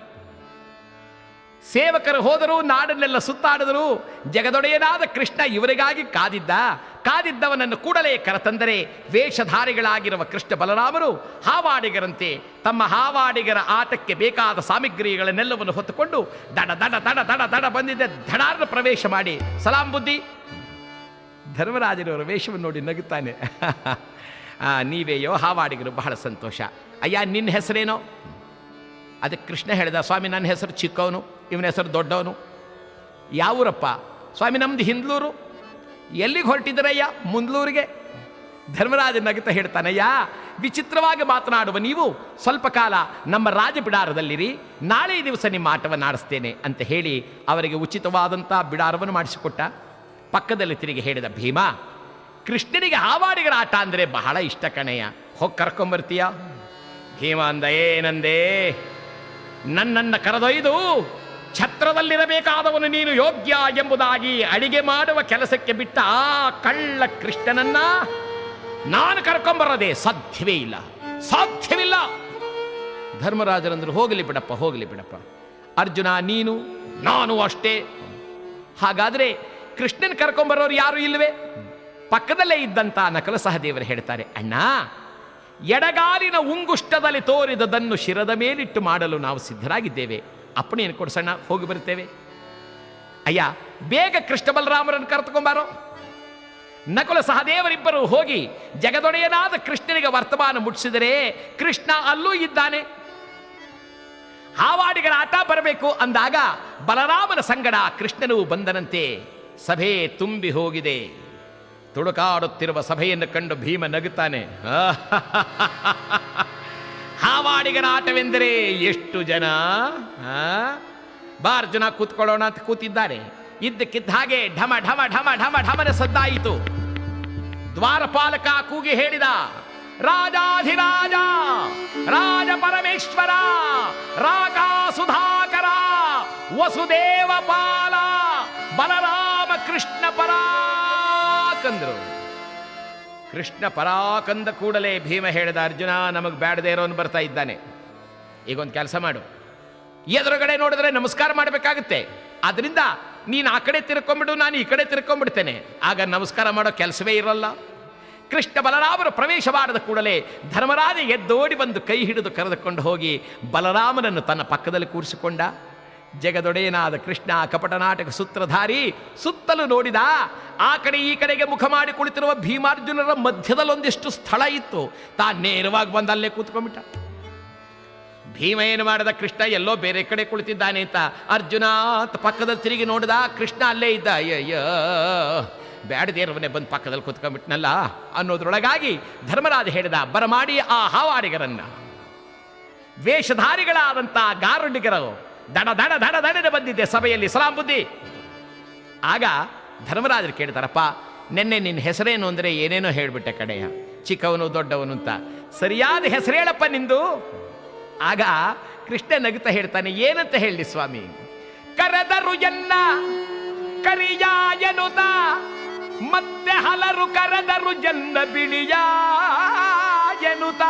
ಸೇವಕರು ಹೋದರು ನಾಡನ್ನೆಲ್ಲ ಸುತ್ತಾಡಿದರು ಜಗದೊಡೆಯನಾದ ಕೃಷ್ಣ ಇವರಿಗಾಗಿ ಕಾದಿದ್ದ ಕಾದಿದ್ದವನನ್ನು ಕೂಡಲೇ ಕರೆತಂದರೆ ವೇಷಧಾರಿಗಳಾಗಿರುವ ಕೃಷ್ಣ ಬಲರಾಮರು ಹಾವಾಡಿಗರಂತೆ ತಮ್ಮ ಹಾವಾಡಿಗರ ಆಟಕ್ಕೆ ಬೇಕಾದ ಸಾಮಗ್ರಿಗಳನ್ನೆಲ್ಲವನ್ನು ಹೊತ್ತುಕೊಂಡು ದಡ ದಡ ದಡ ದಡ ದಡ ಬಂದಿದ್ದೆ ಧಡಾರ್ನ ಪ್ರವೇಶ ಮಾಡಿ ಸಲಾಂ ಬುದ್ಧಿ ಧರ್ಮರಾಜನವರ ವೇಷವನ್ನು ನೋಡಿ ನಗುತ್ತಾನೆ ಆ, ನೀವೇಯೋ ಹಾವಾಡಿಗರು ಬಹಳ ಸಂತೋಷ ಅಯ್ಯ ನಿನ್ನ ಹೆಸರೇನೋ ಅದಕ್ಕೆ ಕೃಷ್ಣ ಹೇಳಿದ ಸ್ವಾಮಿ ನನ್ನ ಹೆಸರು ಚಿಕ್ಕವನು ಇವನ ಹೆಸರು ದೊಡ್ಡವನು ಯಾವೂರಪ್ಪ ಸ್ವಾಮಿ ನಮ್ದು ಹಿಂದ್ಲೂರು ಎಲ್ಲಿಗೆ ಹೊರಟಿದ್ದೀರಯ್ಯ ಮುಂದ್ಲೂರಿಗೆ ಧರ್ಮರಾಜ ನಗುತ್ತಾ ಹೇಳ್ತಾನಯ್ಯ ವಿಚಿತ್ರವಾಗಿ ಮಾತನಾಡುವ ನೀವು ಸ್ವಲ್ಪ ಕಾಲ ನಮ್ಮ ರಾಜಬಿಡಾರದಲ್ಲಿರಿ ನಾಳೆ ದಿವಸ ನಿಮ್ಮ ಆಟವನ್ನು ಆಡಿಸ್ತೇನೆ ಅಂತ ಹೇಳಿ ಅವರಿಗೆ ಉಚಿತವಾದಂಥ ಬಿಡಾರವನ್ನು ಮಾಡಿಸಿಕೊಟ್ಟ ಪಕ್ಕದಲ್ಲಿ ತಿರುಗಿ ಹೇಳಿದ ಭೀಮ ಕೃಷ್ಣನಿಗೆ ಹಾವಾಡಿಗರ ಆಟ ಅಂದರೆ ಬಹಳ ಇಷ್ಟ ಕಣಯ್ಯ ಹೋಗಿ ಕರ್ಕೊಂಬರ್ತೀಯ ಭೀಮ ಅಂದ ಏನಂದೇ ನನ್ನನ್ನು ಕರೆದೊಯ್ದು ಛತ್ರದಲ್ಲಿರಬೇಕಾದವನು ನೀನು ಯೋಗ್ಯ ಎಂಬುದಾಗಿ ಅಡಿಗೆ ಮಾಡುವ ಕೆಲಸಕ್ಕೆ ಬಿಟ್ಟ ಆ ಕಳ್ಳ ಕೃಷ್ಣನನ್ನ ನಾನು ಕರ್ಕೊಂಬರದೆ ಸಾಧ್ಯವೇ ಇಲ್ಲ ಸಾಧ್ಯವಿಲ್ಲ ಧರ್ಮರಾಜರಂದ್ರು ಹೋಗಲಿ ಬಿಡಪ್ಪ ಹೋಗಲಿ ಬಿಡಪ್ಪ ಅರ್ಜುನ ನೀನು ನಾನು ಅಷ್ಟೇ ಹಾಗಾದ್ರೆ ಕೃಷ್ಣನ್ ಕರ್ಕೊಂಬರೋರು ಯಾರು ಇಲ್ವೇ ಪಕ್ಕದಲ್ಲೇ ಇದ್ದಂತ ನಕಲ ಸಹದೇವರು ಹೇಳ್ತಾರೆ ಅಣ್ಣ ಎಡಗಾಲಿನ ಉಂಗುಷ್ಟದಲ್ಲಿ ತೋರಿದದನ್ನು ಶಿರದ ಮೇಲಿಟ್ಟು ಮಾಡಲು ನಾವು ಸಿದ್ಧರಾಗಿದ್ದೇವೆ ಅಪ್ಪಣೆಯನ್ನು ಕೊಡ್ಸಣ್ಣ ಹೋಗಿ ಬರ್ತೇವೆ ಅಯ್ಯ ಬೇಗ ಕೃಷ್ಣ ಬಲರಾಮರನ್ನು ಕರೆದುಕೊಂಬಾರೋ ನಕುಲ ಸಹದೇವರಿಬ್ಬರು ಹೋಗಿ ಜಗದೊಡೆಯನಾದ ಕೃಷ್ಣನಿಗೆ ವರ್ತಮಾನ ಮುಟ್ಟಿಸಿದರೆ ಕೃಷ್ಣ ಅಲ್ಲೂ ಇದ್ದಾನೆ ಹಾವಾಡಿಗಳ ಆಟ ಬರಬೇಕು ಅಂದಾಗ ಬಲರಾಮನ ಸಂಗಡ ಕೃಷ್ಣನು ಬಂದನಂತೆ ಸಭೆ ತುಂಬಿ ಹೋಗಿದೆ ತುಡುಕಾಡುತ್ತಿರುವ ಸಭೆಯನ್ನು ಕಂಡು ಭೀಮ ನಗುತ್ತಾನೆ ಹಾವಾಡಿಗರ ಆಟವೆಂದರೆ ಎಷ್ಟು ಜನ ಆ? ಬಾರ್ಜುನ ಕೂತ್ಕೊಳ್ಳೋಣ ಅಂತ ಕೂತಿದ್ದಾರೆ ಇದ್ದಕ್ಕಿದ್ದ ಹಾಗೆ ಢಮ ಢಮ ಢಮ ಢಮ ಢಮನ ಸದ್ದಾಯಿತು ದ್ವಾರಪಾಲಕ ಕೂಗಿ ಹೇಳಿದ ರಾಜಾಧಿರಾಜ ರಾಜ ಪರಮೇಶ್ವರ ರಾಗ ಸುಧಾಕರ ವಸುದೇವ ಪಾಲ ಬಲರಾಮ ಕೃಷ್ಣ ಪರಾಕಂದ್ರು ಕೃಷ್ಣ ಪರಾಕಂದ ಕೂಡಲೇ ಭೀಮ ಹೇಳಿದ ಅರ್ಜುನ ನಮಗೆ ಬ್ಯಾಡದೇ ಇರೋನು ಬರ್ತಾ ಇದ್ದಾನೆ ಈಗ ಒಂದು ಕೆಲಸ ಮಾಡು ಎದುರುಗಡೆ ನೋಡಿದ್ರೆ ನಮಸ್ಕಾರ ಮಾಡಬೇಕಾಗುತ್ತೆ ಅದರಿಂದ ನೀನು ಆ ಕಡೆ ತಿರ್ಕೊಂಬಿಡು ನಾನು ಈ ಕಡೆ ತಿರ್ಕೊಂಡ್ಬಿಡ್ತೇನೆ ಆಗ ನಮಸ್ಕಾರ ಮಾಡೋ ಕೆಲಸವೇ ಇರಲ್ಲ ಕೃಷ್ಣ ಬಲರಾಮರು ಪ್ರವೇಶ ಮಾಡಿದ ಕೂಡಲೇ ಧರ್ಮರಾಜ ಎದ್ದೋಡಿ ಬಂದು ಕೈ ಹಿಡಿದು ಕರೆದುಕೊಂಡು ಹೋಗಿ ಬಲರಾಮನನ್ನು ತನ್ನ ಪಕ್ಕದಲ್ಲಿ ಕೂರಿಸಿಕೊಂಡ ಜಗದೊಡೆಯನಾದ ಕೃಷ್ಣ ಕಪಟ ನಾಟಕ ಸೂತ್ರಧಾರಿ ಸುತ್ತಲೂ ನೋಡಿದ ಆ ಕಡೆ ಈ ಕಡೆಗೆ ಮುಖ ಮಾಡಿ ಕುಳಿತಿರುವ ಭೀಮಾರ್ಜುನರ ಮಧ್ಯದಲ್ಲೊಂದಿಷ್ಟು ಸ್ಥಳ ಇತ್ತು ತಾ ನೇರವಾಗಿ ಬಂದು ಅಲ್ಲೇ ಕೂತ್ಕೊಂಡ್ಬಿಟ್ಟ ಭೀಮ ಏನು ಮಾಡಿದ ಕೃಷ್ಣ ಎಲ್ಲೋ ಬೇರೆ ಕಡೆ ಕುಳಿತಿದ್ದಾನೆ ಅಂತ ಅರ್ಜುನ ಅಂತ ಪಕ್ಕದಲ್ಲಿ ತಿರುಗಿ ನೋಡಿದ ಕೃಷ್ಣ ಅಲ್ಲೇ ಇದ್ದ ಅಯ್ಯಯ್ಯ ಬ್ಯಾಡದೇರವನ್ನೇ ಬಂದು ಪಕ್ಕದಲ್ಲಿ ಕೂತ್ಕೊಂಡ್ಬಿಟ್ನಲ್ಲ ಅನ್ನೋದ್ರೊಳಗಾಗಿ ಧರ್ಮರಾಜ ಹೇಳಿದ ಬರಮಾಡಿ ಆ ಹಾವಾಡಿಗರನ್ನ ವೇಷಧಾರಿಗಳಾದಂಥ ಗಾರುಡಿಗರು ದಡ ದಡ ದಡ ದಡನೆ ಬಂದಿದ್ದೆ ಸಭೆಯಲ್ಲಿ ಸಲಾಂ ಬುದ್ಧಿ ಆಗ ಧರ್ಮರಾಜರು ಕೇಳ್ತಾರಪ್ಪ ನಿನ್ನೆ ನಿನ್ನ ಹೆಸರೇನು ಅಂದರೆ ಏನೇನೋ ಹೇಳ್ಬಿಟ್ಟೆ ಕಡೆಯ ಚಿಕ್ಕವನು ದೊಡ್ಡವನು ಅಂತ ಸರಿಯಾದ ಹೆಸರು ಹೇಳಪ್ಪ ನಿಂದು ಆಗ ಕೃಷ್ಣ ನಗುತ್ತಾ ಹೇಳ್ತಾನೆ ಏನಂತ ಹೇಳಿ ಸ್ವಾಮಿ ಕರೆದರು ಎನ್ನ ಕರಿಯ ಎನ್ನುತ್ತ ಮತ್ತೆ ಹಲರು ಕರೆದರು ಜನ್ನ ಬಿಳಿಯ ಎನ್ನುತ್ತ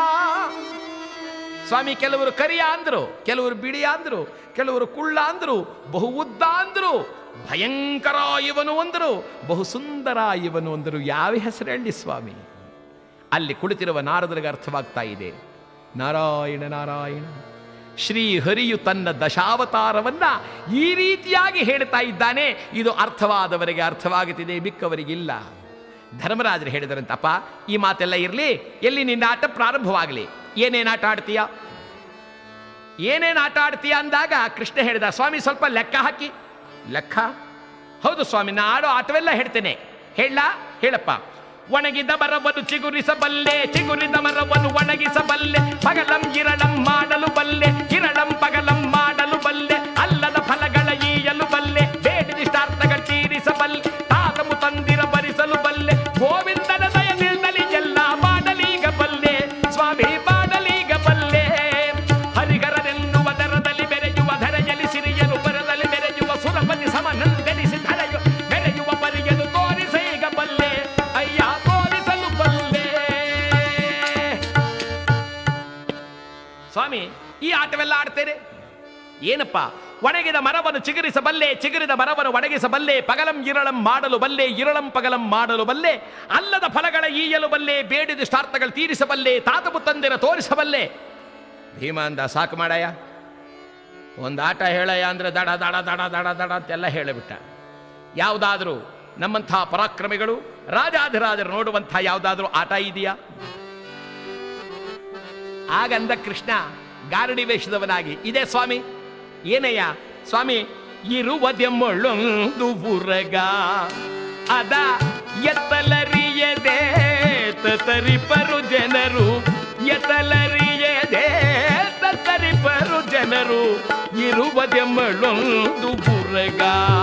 ಸ್ವಾಮಿ ಕೆಲವರು ಕರಿಯ ಅಂದ್ರು ಕೆಲವರು ಬಿಳಿಯ ಅಂದ್ರು ಕೆಲವರು ಕುಳ್ಳ ಅಂದ್ರು ಬಹು ಉದ್ದ ಅಂದ್ರು ಭಯಂಕರ ಇವನು ಅಂದರು ಬಹು ಸುಂದರ ಇವನು ಅಂದರು ಯಾವ ಹೆಸರು ಹೇಳಿ ಸ್ವಾಮಿ ಅಲ್ಲಿ ಕುಳಿತಿರುವ ನಾರದರಿಗೆ ಅರ್ಥವಾಗ್ತಾ ಇದೆ ನಾರಾಯಣ ನಾರಾಯಣ ಶ್ರೀ ಹರಿಯು ತನ್ನ ದಶಾವತಾರವನ್ನ ಈ ರೀತಿಯಾಗಿ ಹೇಳ್ತಾ ಇದ್ದಾನೆ ಇದು ಅರ್ಥವಾದವರಿಗೆ ಅರ್ಥವಾಗುತ್ತಿದೆ ಮಿಕ್ಕವರಿಗಿಲ್ಲ ಧರ್ಮರಾಜರು ಹೇಳಿದರಂತಪ್ಪ ಈ ಮಾತೆಲ್ಲ ಇರಲಿ ಎಲ್ಲಿ ನಿನ್ನ ಆಟ ಪ್ರಾರಂಭವಾಗಲಿ ಏನೇನು ಆಟ ಆಡ್ತೀಯ ಏನೇನು ಆಟ ಆಡ್ತೀಯ ಅಂದಾಗ ಕೃಷ್ಣ ಹೇಳಿದ ಸ್ವಾಮಿ ಸ್ವಲ್ಪ ಲೆಕ್ಕ ಹಾಕಿ ಲೆಕ್ಕ ಹೌದು ಸ್ವಾಮಿ ನಾ ಆಡೋ ಆಟವೆಲ್ಲ ಹೇಳ್ತೇನೆ ಹೇಳ ಹೇಳಪ್ಪ ಒಣಗಿದ ಮರವನ್ನು ಚಿಗುರಿಸಬಲ್ಲೆ ಚಿಗುರಿದ ಮರವನ್ನು ಒಣಗಿಸಬಲ್ಲೆ ಪಗಲಂ ಗಿರಳಂ ಮಾಡಲು ಬಲ್ಲೆ ಗಿರಳಂ ಪಗಲಂ ಮಾಡಲು ಬಲ್ಲೆ ಅಲ್ಲದ ಫಲಗಳ ಈಯಲು ಬಲ್ಲೆ ಬೇಡಿದಿಷ್ಟಾರ್ಥಗಳ ತೀರಿಸಬಲ್ಲೆ ತಾತಮು ತಂದಿರ ಭರಿಸಲು ಬಲ್ಲೆ ಗೋವಿಂದನ ದಯದಿಂದಲಿ ಎಲ್ಲ ಮಾಡಲೀಗ ಬಲ್ಲೆ ಸ್ವಾಮಿ ಮಾಡಲೀಗ ಬಲ್ಲೆ ಹರಿಗರನೆನ್ನುವ ದರದಲ್ಲಿ ಬೆರೆಯುವ ಧರೆಯಲ್ಲಿ ಸಿರಿಯಲು ಬರದಲ್ಲಿ ಮೆರೆಯುವ ಸುರಪತಿ ಸಮನಂದನಿಸಿ ಧರೆಯು ಮೆರೆಯುವ ಪರಿಯಲು ತೋರಿಸೀಗ ಬಲ್ಲೆ ಅಯ್ಯ ತೋರಿಸಲು ಬಲ್ಲೆ ಸ್ವಾಮಿ ಈ ಆಟವೆಲ್ಲ ಆಡ್ತೇನೆ ಏನಪ್ಪ ಒಣಗಿದ ಮರವನ್ನು ಚಿಗುರಿಸಬಲ್ಲೆ ಚಿಗುರಿದ ಮರವನ್ನು ಒಣಗಿಸಬಲ್ಲೆ ಪಗಲಂ ಇರಳಂ ಮಾಡಲು ಬಲ್ಲೆ ಇರಳಂ ಪಗಲಂ ಮಾಡಲು ಬಲ್ಲೆ ಅಲ್ಲದ ಫಲಗಳ ಈಯಲು ಬಲ್ಲೆ ಬೇಡಿದಿಷ್ಟಾರ್ಥಗಳು ತೀರಿಸಬಲ್ಲೆ ತಾತಪು ತಂದಿರ ತೋರಿಸಬಲ್ಲೆ ಭೀಮ ಅಂದ ಸಾಕು ಮಾಡಯ್ಯ ಒಂದು ಆಟ ಹೇಳಯ್ಯ ಅಂದ್ರೆ ದಡ ದಡ ದಡ ದಡ ದಡ ಅಂತೆಲ್ಲ ಹೇಳಿಬಿಟ್ಟ ಯಾವುದಾದ್ರೂ ನಮ್ಮಂಥ ಪರಾಕ್ರಮಿಗಳು ರಾಜಾಧಿರಾಜರು ನೋಡುವಂಥ ಯಾವುದಾದ್ರೂ ಆಟ ಇದೆಯಾ ಆಗಂದ ಕೃಷ್ಣ ಗಾರಡಿ ವೇಷದವನಾಗಿ ಇದೆ ಸ್ವಾಮಿ ಏನಯ್ಯ ಸ್ವಾಮಿ ಇರುವುದೆಮ್ಮೊಳ್ಳೊಂದು ಬುರಗ ಅದ ಎತ್ತಲರಿಯದೆ ತರಿಪರು ಜನರು ಎತ್ತಲರಿಯದೆ ತರಿಪರು ಜನರು ಇರುವುದೆಮ್ಮೊಳ್ಳೊಂದು ಬುರಗ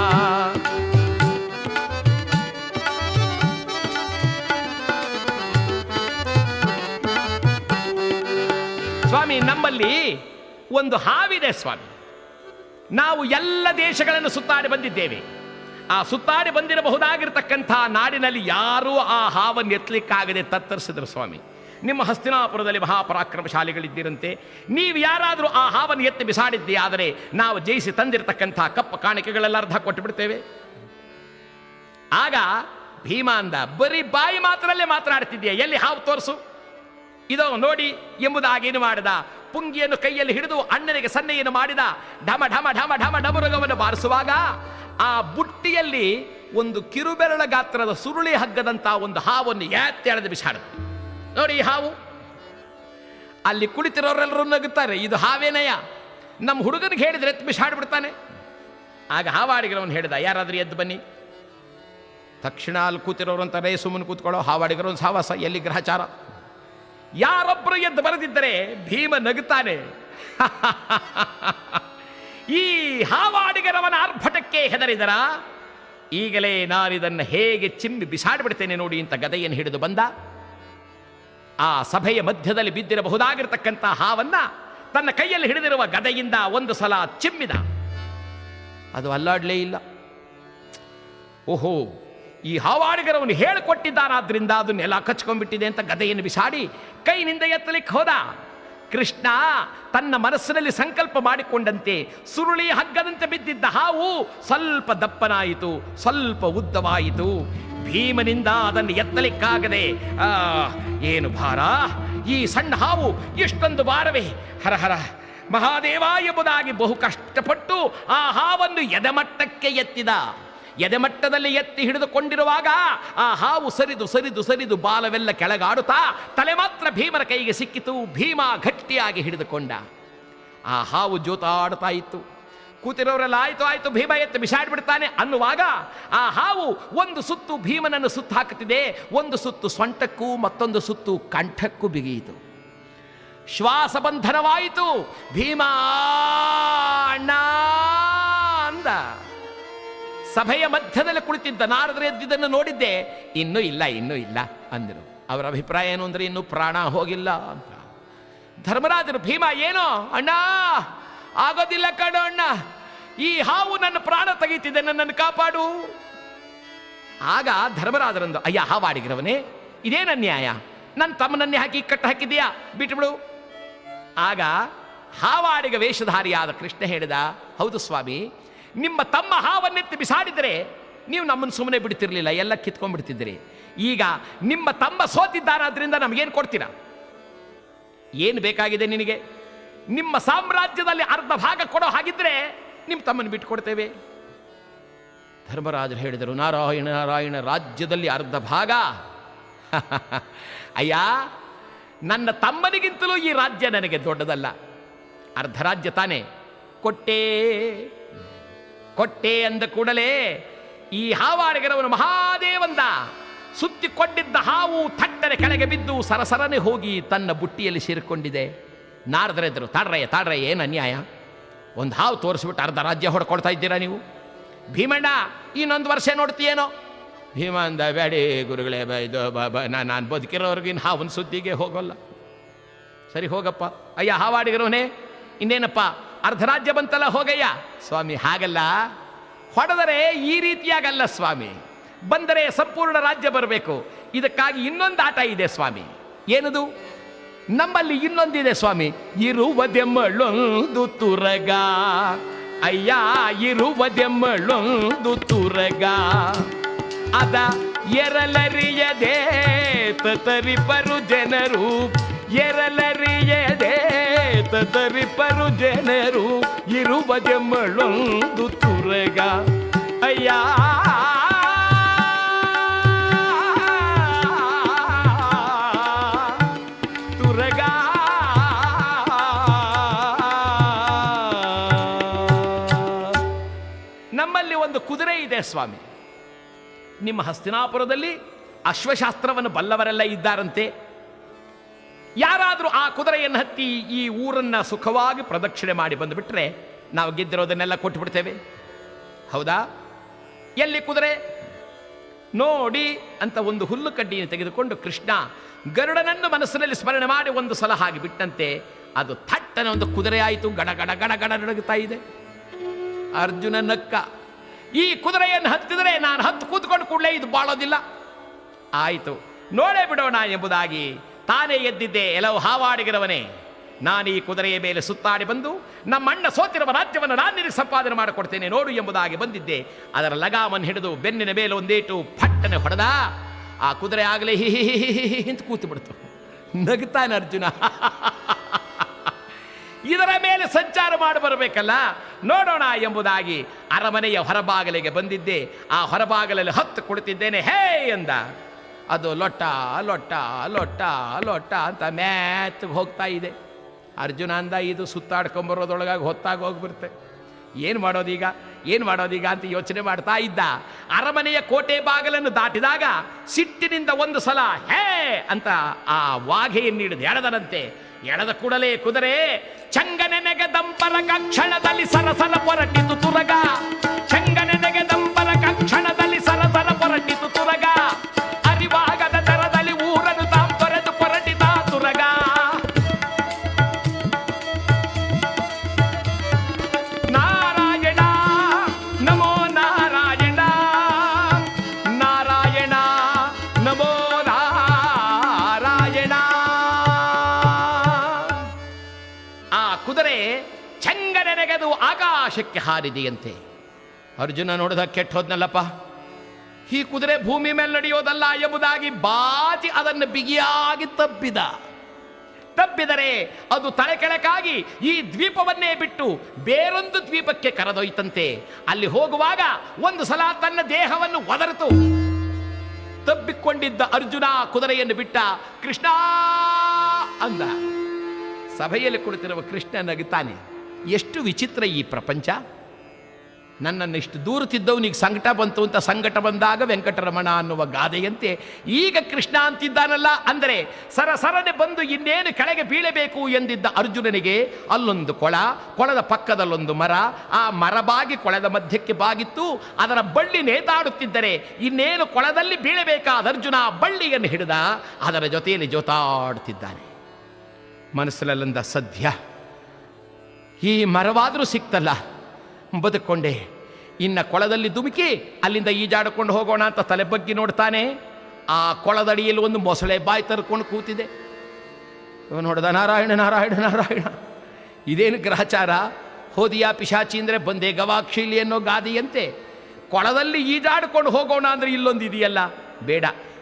ಸ್ವಾಮಿ ನಮ್ಮಲ್ಲಿ ಒಂದು ಹಾವಿದೆ ಸ್ವಾಮಿ ನಾವು ಎಲ್ಲ ದೇಶಗಳನ್ನು ಸುತ್ತಾಡಿ ಬಂದಿದ್ದೇವೆ ಆ ಸುತ್ತಾಡಿ ಬಂದಿರಬಹುದಾಗಿರ್ತಕ್ಕಂಥ ನಾಡಿನಲ್ಲಿ ಯಾರೂ ಆ ಹಾವನ್ನು ಎತ್ತಲಿಕ್ಕಾಗದೆ ತತ್ತರಿಸಿದ್ರು ಸ್ವಾಮಿ ನಿಮ್ಮ ಹಸ್ತಿನಾಪುರದಲ್ಲಿ ಮಹಾಪರಾಕ್ರಮಶಾಲಿಗಳಿದ್ದೀರಂತೆ ನೀವು ಯಾರಾದರೂ ಆ ಹಾವನ್ನು ಎತ್ತಿ ಬಿಸಾಡಿದ್ದೇ ಆದರೆ ನಾವು ಜಯಿಸಿ ತಂದಿರತಕ್ಕಂಥ ಕಪ್ಪ ಕಾಣಿಕೆಗಳೆಲ್ಲ ಅರ್ಧ ಕೊಟ್ಟು ಬಿಡ್ತೇವೆ ಆಗ ಭೀಮ ಅಂದ ಬರೀ ಬಾಯಿ ಮಾತ್ರಲ್ಲೇ ಮಾತನಾಡ್ತಿದ್ದೀಯ ಎಲ್ಲಿ ಹಾವು ತೋರಿಸು ಇದೋ ನೋಡಿ ಎಂಬುದಾಗೇನು ಮಾಡಿದ ಪುಂಗಿಯನ್ನು ಕೈಯಲ್ಲಿ ಹಿಡಿದು ಅಣ್ಣನಿಗೆ ಸನ್ನೆಯನ್ನು ಮಾಡಿದ ಢಮ ಢಮ ಢಮ ಢಮ ಢಮರುಗವನ್ನು ಬಾರಿಸುವಾಗ ಆ ಬುಟ್ಟಿಯಲ್ಲಿ ಒಂದು ಕಿರುಬೆರಳ ಗಾತ್ರದ ಸುರುಳಿ ಹಗ್ಗದಂತ ಒಂದು ಹಾವನ್ನು ಎತ್ತೆಳೆದು ಬಿಸಾಡುತ್ತೆ ನೋಡಿ ಈ ಹಾವು ಅಲ್ಲಿ ಕುಳಿತಿರೋರೆಲ್ಲರೂ ನಗುತ್ತಾರೆ ಇದು ಹಾವೇನಯ್ಯ ನಮ್ಮ ಹುಡುಗನಿಗೆ ಹೇಳಿದ್ರೆ ಎತ್ತು ಬಿಸಾಡ್ಬಿಡ್ತಾನೆ ಆಗ ಹಾವಾಡಿಗರವನು ಹೇಳಿದ ಯಾರಾದ್ರೂ ಎದ್ದು ಬನ್ನಿ ತಕ್ಷಣ ಅಲ್ಲಿ ಕೂತಿರೋರು ಅಂತಾರೆ ಸುಮ್ಮನೆ ಕೂತ್ಕೊಳ್ಳೋ ಹಾವಾಡಿಗರು ಒಂದು ಸಾವಾಸ ಎಲ್ಲಿ ಗ್ರಹಚಾರ ಯಾರೊಬ್ಬರು ಎದ್ದು ಬರೆದಿದ್ದರೆ ಭೀಮ ನಗುತ್ತಾನೆ ಈ ಹಾವಾಡಿಗರವನ ಆರ್ಭಟಕ್ಕೆ ಹೆದರಿದರ ಈಗಲೇ ನಾನಿದನ್ನು ಹೇಗೆ ಚಿಮ್ಮಿ ಬಿಸಾಡಿಬಿಡ್ತೇನೆ ನೋಡಿ ಅಂತ ಗದೆಯನ್ನು ಹಿಡಿದು ಬಂದ ಆ ಸಭೆಯ ಮಧ್ಯದಲ್ಲಿ ಬಿದ್ದಿರಬಹುದಾಗಿರ್ತಕ್ಕಂಥ ಹಾವನ್ನ ತನ್ನ ಕೈಯಲ್ಲಿ ಹಿಡಿದಿರುವ ಗದೆಯಿಂದ ಒಂದು ಸಲ ಚಿಮ್ಮಿದ ಅದು ಅಲ್ಲಾಡ್ಲೇ ಇಲ್ಲ ಓಹೋ ಈ ಹಾವಾಡಿಗರವನು ಹೇಳಿಕೊಟ್ಟಿದ್ದಾನಾದ್ರಿಂದ ಅದು ನೆಲ ಕಚ್ಕೊಂಡ್ಬಿಟ್ಟಿದೆ ಅಂತ ಗದೆಯನ್ನು ಬಿಸಾಡಿ ಕೈನಿಂದ ಎತ್ತಲಿಕ್ಕೆ ಹೋದ ಕೃಷ್ಣ ತನ್ನ ಮನಸ್ಸಿನಲ್ಲಿ ಸಂಕಲ್ಪ ಮಾಡಿಕೊಂಡಂತೆ ಸುರುಳಿ ಹಗ್ಗದಂತೆ ಬಿದ್ದಿದ್ದ ಹಾವು ಸ್ವಲ್ಪ ದಪ್ಪನಾಯಿತು ಸ್ವಲ್ಪ ಉದ್ದವಾಯಿತು ಭೀಮನಿಂದ ಅದನ್ನು ಎತ್ತಲಿಕ್ಕಾಗದೆ ಆ ಏನು ಭಾರ ಈ ಸಣ್ಣ ಹಾವು ಇಷ್ಟೊಂದು ಭಾರವೇ ಹರಹರ ಮಹಾದೇವ ಎಂಬುದಾಗಿ ಬಹು ಕಷ್ಟಪಟ್ಟು ಆ ಹಾವನ್ನು ಎದೆಮಟ್ಟಕ್ಕೆ ಎತ್ತಿದ ಎದೆಮಟ್ಟದಲ್ಲಿ ಎತ್ತಿ ಹಿಡಿದುಕೊಂಡಿರುವಾಗ ಆ ಹಾವು ಸರಿದು ಸರಿದು ಸರಿದು ಬಾಲವೆಲ್ಲ ಕೆಳಗಾಡುತ್ತಾ ತಲೆ ಮಾತ್ರ ಭೀಮನ ಕೈಗೆ ಸಿಕ್ಕಿತು ಭೀಮ ಗಟ್ಟಿಯಾಗಿ ಹಿಡಿದುಕೊಂಡ ಆ ಹಾವು ಜೋತಾಡುತ್ತಾ ಇತ್ತು ಕೂತಿರೋರೆಲ್ಲ ಆಯ್ತು ಆಯ್ತು ಭೀಮ ಎತ್ತು ಬಿಸಾಡ್ಬಿಡ್ತಾನೆ ಅನ್ನುವಾಗ ಆ ಹಾವು ಒಂದು ಸುತ್ತು ಭೀಮನನ್ನು ಸುತ್ತು ಹಾಕುತ್ತಿದೆ ಒಂದು ಸುತ್ತು ಸೊಂಟಕ್ಕೂ ಮತ್ತೊಂದು ಸುತ್ತು ಕಂಠಕ್ಕೂ ಬಿಗಿಯಿತು ಶ್ವಾಸ ಬಂಧನವಾಯಿತು ಭೀಮ ಅಣ್ಣ ಅಂದ ಸಭೆಯ ಮಧ್ಯದಲ್ಲಿ ಕುಳಿತಿದ್ದ ನಾರದರು ಎದ್ದಿದ್ದನ್ನು ನೋಡಿದ್ದೆ ಇನ್ನೂ ಇಲ್ಲ ಇನ್ನೂ ಇಲ್ಲ ಅಂದರು ಅವರ ಅಭಿಪ್ರಾಯ ಏನು ಅಂದ್ರೆ ಇನ್ನೂ ಪ್ರಾಣ ಹೋಗಿಲ್ಲ ಅಂತ ಧರ್ಮರಾಜರು ಭೀಮ ಏನೋ ಅಣ್ಣ ಆಗೋದಿಲ್ಲ ಕಣೋ ಅಣ್ಣ ಈ ಹಾವು ನನ್ನ ಪ್ರಾಣ ತೆಗೀತಿದೆ ನನ್ನನ್ನು ಕಾಪಾಡು ಆಗ ಧರ್ಮರಾಜರಂದು ಅಯ್ಯ ಹಾವಾಡಿಗಿರವನೇ ಇದೇನ ನ್ಯಾಯ ನನ್ನ ತಮ್ಮನನ್ನೇ ಹಾಕಿ ಕಟ್ಟು ಹಾಕಿದೀಯಾ ಬಿಟ್ಬಿಡು ಆಗ ಹಾವಾಡಿಗ ವೇಷಧಾರಿಯಾದ ಕೃಷ್ಣ ಹೇಳಿದ ಹೌದು ಸ್ವಾಮಿ ನಿಮ್ಮ ತಮ್ಮ ಹಾವನ್ನೆತ್ತಿ ಬಿಸಾಡಿದರೆ ನೀವು ನಮ್ಮನ್ನು ಸುಮ್ಮನೆ ಬಿಡ್ತಿರ್ಲಿಲ್ಲ ಎಲ್ಲ ಕಿತ್ಕೊಂಡ್ಬಿಡ್ತಿದ್ದೀರಿ ಈಗ ನಿಮ್ಮ ತಮ್ಮ ಸೋತಿದ್ದಾರಾದ್ರಿಂದ ನಮಗೇನು ಕೊಡ್ತೀರಾ ಏನು ಬೇಕಾಗಿದೆ ನಿನಗೆ ನಿಮ್ಮ ಸಾಮ್ರಾಜ್ಯದಲ್ಲಿ ಅರ್ಧ ಭಾಗ ಕೊಡೋ ಹಾಗಿದ್ರೆ ನಿಮ್ಮ ತಮ್ಮನ್ನು ಬಿಟ್ಟುಕೊಡ್ತೇವೆ ಧರ್ಮರಾಜರು ಹೇಳಿದರು ನಾರಾಯಣ ನಾರಾಯಣ ರಾಜ್ಯದಲ್ಲಿ ಅರ್ಧ ಭಾಗ ಅಯ್ಯ ನನ್ನ ತಮ್ಮನಿಗಿಂತಲೂ ಈ ರಾಜ್ಯ ನನಗೆ ದೊಡ್ಡದಲ್ಲ ಅರ್ಧ ರಾಜ್ಯ ತಾನೇ ಕೊಟ್ಟೇ ಕೊಟ್ಟೆ ಅಂದ ಕೂಡಲೇ ಈ ಹಾವಾಡಿಗರವನು ಮಹಾದೇವಂದ ಸುತ್ತಿಕೊಂಡಿದ್ದ ಹಾವು ಥಟ್ಟನೆ ಕೆಳಗೆ ಬಿದ್ದು ಸರಸರನೆ ಹೋಗಿ ತನ್ನ ಬುಟ್ಟಿಯಲ್ಲಿ ಸೇರಿಕೊಂಡಿದೆ ನಾರದರೆದ್ರು ತಾಡ್ರಯ್ಯ ತಾಡ್ರಯ್ಯ ಏನು ಅನ್ಯಾಯ ಒಂದು ಹಾವು ತೋರಿಸ್ಬಿಟ್ಟು ಅರ್ಧ ರಾಜ್ಯ ಹೊಡ್ಕೊಳ್ತಾ ಇದ್ದೀರಾ ನೀವು ಭೀಮಣ್ಣ ಇನ್ನೊಂದು ವರ್ಷ ನೋಡ್ತೀಯೇನೋ ಭೀಮ ಅಂದ ಬೇಡಿ ಗುರುಗಳೇ ಬ- ಇದು ಬ- ಬ- ನಾ- ನಾನು ಬದುಕಿರೋರ್ಗಿನ ಹಾವನ ಸುದ್ದಿಗೆ ಹೋಗೋಲ್ಲ ಸರಿ ಹೋಗಪ್ಪ ಅಯ್ಯ ಹಾವಾಡಿಗರವನೇ ಇನ್ನೇನಪ್ಪ ಅರ್ಧ ರಾಜ್ಯ ಬಂತಲ್ಲ ಹೋಗಯ್ಯ ಸ್ವಾಮಿ ಹಾಗಲ್ಲ ಹೊಡೆದರೆ ಈ ರೀತಿಯಾಗಲ್ಲ ಸ್ವಾಮಿ ಬಂದರೆ ಸಂಪೂರ್ಣ ರಾಜ್ಯ ಬರಬೇಕು ಇದಕ್ಕಾಗಿ ಇನ್ನೊಂದು ಆಟ ಇದೆ ಸ್ವಾಮಿ ಏನದು ನಮ್ಮಲ್ಲಿ ಇನ್ನೊಂದಿದೆ ಸ್ವಾಮಿ ಇರುವುದೆಮ್ಮಳೊಂದು ತುರಗ ಅಯ್ಯ ಇರುವುದೆಮ್ಮಳೊಂದು ತುರಗ ಅದ ಎರಲರಿಯದೆ ತರಿಪರು ಜನರು ಎರಲರಿಯದೆ ತರಿಪರು ಜನರು ಇರುವುದೆಮ್ಮಳೊಂದು ತುರಗ ಅಯ್ಯ ತುರಗ ನಮ್ಮಲ್ಲಿ ಒಂದು ಕುದುರೆ ಇದೆ ಸ್ವಾಮಿ ನಿಮ್ಮ ಹಸ್ತಿನಾಪುರದಲ್ಲಿ ಅಶ್ವಶಾಸ್ತ್ರವನ್ನು ಬಲ್ಲವರೆಲ್ಲ ಇದ್ದಾರಂತೆ ಯಾರಾದರೂ ಆ ಕುದುರೆಯನ್ನು ಹತ್ತಿ ಈ ಊರನ್ನ ಸುಖವಾಗಿ ಪ್ರದಕ್ಷಿಣೆ ಮಾಡಿ ಬಂದುಬಿಟ್ರೆ ನಾವು ಗೆದ್ದಿರೋದನ್ನೆಲ್ಲ ಕೊಟ್ಟುಬಿಡ್ತೇವೆ ಹೌದಾ ಎಲ್ಲಿ ಕುದುರೆ ನೋಡಿ ಅಂತ ಒಂದು ಹುಲ್ಲು ಕಡ್ಡಿಯನ್ನು ತೆಗೆದುಕೊಂಡು ಕೃಷ್ಣ ಗರುಡನನ್ನು ಮನಸ್ಸಿನಲ್ಲಿ ಸ್ಮರಣೆ ಮಾಡಿ ಒಂದು ಸಲ ಹಾಗೆ ಬಿಟ್ಟಂತೆ ಅದು ಥಟ್ಟನೆ ಒಂದು ಕುದುರೆ ಆಯಿತು ಗಡ ಗಡ ಗಡ ಗಡ ನಡುಗುತ್ತಾ ಇದೆ ಅರ್ಜುನ ನಕ್ಕ ಈ ಕುದುರೆಯನ್ನು ಹತ್ತಿದರೆ ನಾನು ಹತ್ತು ಕೂತ್ಕೊಂಡು ಕೂಡಲೇ ಇದು ಬಾಳೋದಿಲ್ಲ ಆಯಿತು ನೋಡೇ ಬಿಡೋಣ ಎಂಬುದಾಗಿ ತಾನೇ ಎದ್ದಿದ್ದೆ ಎಲ್ಲವೂ ಹಾವಾಡಿಗಿರವನೇ ನಾನು ಈ ಕುದುರೆಯ ಮೇಲೆ ಸುತ್ತಾಡಿ ಬಂದು ನಮ್ಮ ಅಣ್ಣ ಸೋತಿರುವ ರಾಜ್ಯವನ್ನು ನಾನು ನಿನಗೆ ಸಂಪಾದನೆ ಮಾಡಿಕೊಡ್ತೇನೆ ನೋಡು ಎಂಬುದಾಗಿ ಬಂದಿದ್ದೆ ಅದರ ಲಗಾಮನ್ನು ಹಿಡಿದು ಬೆನ್ನಿನ ಮೇಲೆ ಒಂದೇಟು ಫಟ್ಟನೆ ಹೊಡೆದ ಆ ಕುದುರೆ ಆಗಲೇ ಹಿ ಹಿ ಹಿ ಹಿ ಹಿ ಅಂತ ಕೂತು ಬಿಡ್ತು ನಗ್ತಾನೆ ಅರ್ಜುನ ಇದರ ಮೇಲೆ ಸಂಚಾರ ಮಾಡಿ ಬರಬೇಕಲ್ಲ ನೋಡೋಣ ಎಂಬುದಾಗಿ ಅರಮನೆಯ ಹೊರಬಾಗಲಿಗೆ ಬಂದಿದ್ದೆ ಆ ಹೊರಬಾಗಲಲ್ಲಿ ಹತ್ತು ಕುಳಿತಿದ್ದೇನೆ ಹೇ ಎಂದ ಅದು ಲೊಟ್ಟ ಲೊಟ್ಟ ಲೊಟ್ಟ ಲೊಟ್ಟ ಅಂತ ಮ್ಯಾತ್ಗೆ ಹೋಗ್ತಾ ಇದೆ ಅರ್ಜುನ ಅಂದ ಇದು ಸುತ್ತಾಡ್ಕೊಂಬರೋದ್ರೊಳಗಾಗಿ ಹೊತ್ತಾಗಿ ಹೋಗ್ಬಿಡುತ್ತೆ ಏನು ಮಾಡೋದೀಗ ಏನು ಮಾಡೋದೀಗ ಅಂತ ಯೋಚನೆ ಮಾಡ್ತಾ ಇದ್ದ ಅರಮನೆಯ ಕೋಟೆ ಬಾಗಲನ್ನು ದಾಟಿದಾಗ ಸಿಟ್ಟಿನಿಂದ ಒಂದು ಸಲ ಹೇ ಅಂತ ಆ ವಾಘೆಯನ್ನು ಹಿಡಿದು ಎಳೆದನಂತೆ ಎಳೆದ ಕೂಡಲೇ ಕುದುರೆ ಚಂಗನೆನೆಗೆ ದಂಪರ ಕಕ್ಷಣದಲ್ಲಿ ಸರಸರ ಹೊರಟಿತು ತುರಗ ಚಂಗನೆನೆಗೆ ದಂಪರ ಕಕ್ಷಣದಲ್ಲಿ ಸರಸರ ಹೊರಟಿತು ತುರಗ ಅರಿವಾಗದ ದರದಲ್ಲಿ ಊರನ್ನು ತಾಂ ತೊರೆದು ಹೊರಟಿದ ತುರಗ ನಾರಾಯಣ ನಮೋ ನಾರಾಯಣ ನಾರಾಯಣ ನಮೋ ನಾರಾಯಣ ಆ ಕುದುರೆ ಚಂಗನೆನೆಗೆದು ಆಕಾಶಕ್ಕೆ ಹಾರಿದೆಯಂತೆ ಅರ್ಜುನ ನೋಡಿದ ಕೆಟ್ಟ ಹೋದ್ನಲ್ಲಪ್ಪ ಈ ಕುದುರೆ ಭೂಮಿ ಮೇಲೆ ನಡೆಯೋದಲ್ಲ ಎಂಬುದಾಗಿ ಬಾಚಿ ಅದನ್ನು ಬಿಗಿಯಾಗಿ ತಬ್ಬಿದ ತಬ್ಬಿದರೆ ಅದು ತಲೆ ಕೆಳಕಾಗಿ ಈ ದ್ವೀಪವನ್ನೇ ಬಿಟ್ಟು ಬೇರೊಂದು ದ್ವೀಪಕ್ಕೆ ಕರೆದೊಯ್ತಂತೆ ಅಲ್ಲಿ ಹೋಗುವಾಗ ಒಂದು ಸಲ ತನ್ನ ದೇಹವನ್ನು ಒದರಿತು ತಬ್ಬಿಕೊಂಡಿದ್ದ ಅರ್ಜುನ ಕುದುರೆಯನ್ನು ಬಿಟ್ಟ ಕೃಷ್ಣ ಅಂದ ಸಭೆಯಲ್ಲಿ ಕುಳಿತಿರುವ ಕೃಷ್ಣ ನಗುತ್ತಾನೆ ಎಷ್ಟು ವಿಚಿತ್ರ ಈ ಪ್ರಪಂಚ ನನ್ನನ್ನು ಇಷ್ಟು ದೂರ ತಿದ್ದವನಿಗೆ ಸಂಕಟ ಬಂತು ಅಂತ ಸಂಕಟ ಬಂದಾಗ ವೆಂಕಟರಮಣ ಅನ್ನುವ ಗಾದೆಯಂತೆ ಈಗ ಕೃಷ್ಣ ಅಂತಿದ್ದಾನಲ್ಲ ಅಂದರೆ ಸರಸರನೆ ಬಂದು ಇನ್ನೇನು ಕೆಳಗೆ ಬೀಳಬೇಕು ಎಂದಿದ್ದ ಅರ್ಜುನನಿಗೆ ಅಲ್ಲೊಂದು ಕೊಳ ಕೊಳದ ಪಕ್ಕದಲ್ಲೊಂದು ಮರ ಆ ಮರ ಬಾಗಿ ಕೊಳದ ಮಧ್ಯಕ್ಕೆ ಬಾಗಿತ್ತು ಅದರ ಬಳ್ಳಿ ನೇತಾಡುತ್ತಿದ್ದರೆ ಇನ್ನೇನು ಕೊಳದಲ್ಲಿ ಬೀಳಬೇಕಾದ ಅರ್ಜುನ ಆ ಬಳ್ಳಿಯನ್ನು ಹಿಡಿದ ಅದರ ಜೊತೆಯಲ್ಲಿ ಜೋತಾಡುತ್ತಿದ್ದಾನೆ ಮನಸ್ಸಲ್ಲಂದ ಸದ್ಯ ಈ ಮರವಾದರೂ ಸಿಕ್ತಲ್ಲ ಬದುಕೊಂಡೆ ಇನ್ನ ಕೊಳದಲ್ಲಿ ಧುಮುಕಿ ಅಲ್ಲಿಂದ ಈಜಾಡಿಕೊಂಡು ಹೋಗೋಣ ಅಂತ ತಲೆ ಬಗ್ಗಿ ನೋಡ್ತಾನೆ ಆ ಕೊಳದಡಿಯಲ್ಲಿ ಒಂದು ಮೊಸಳೆ ಬಾಯಿ ತರ್ಕೊಂಡು ಕೂತಿದೆ ಇವ ನೋಡ್ದ ನಾರಾಯಣ ನಾರಾಯಣ ನಾರಾಯಣ ಇದೇನು ಗ್ರಹಚಾರ ಹೋದಿಯಾ ಪಿಶಾಚಿ ಅಂದರೆ ಬಂದೆ ಗವಾಕ್ಷಿಲಿ ಅನ್ನೋ ಗಾದೆಯಂತೆ ಕೊಳದಲ್ಲಿ ಈಜಾಡ್ಕೊಂಡು ಹೋಗೋಣ ಅಂದ್ರೆ ಇಲ್ಲೊಂದು ಇದೆಯಲ್ಲ ಬೇಡ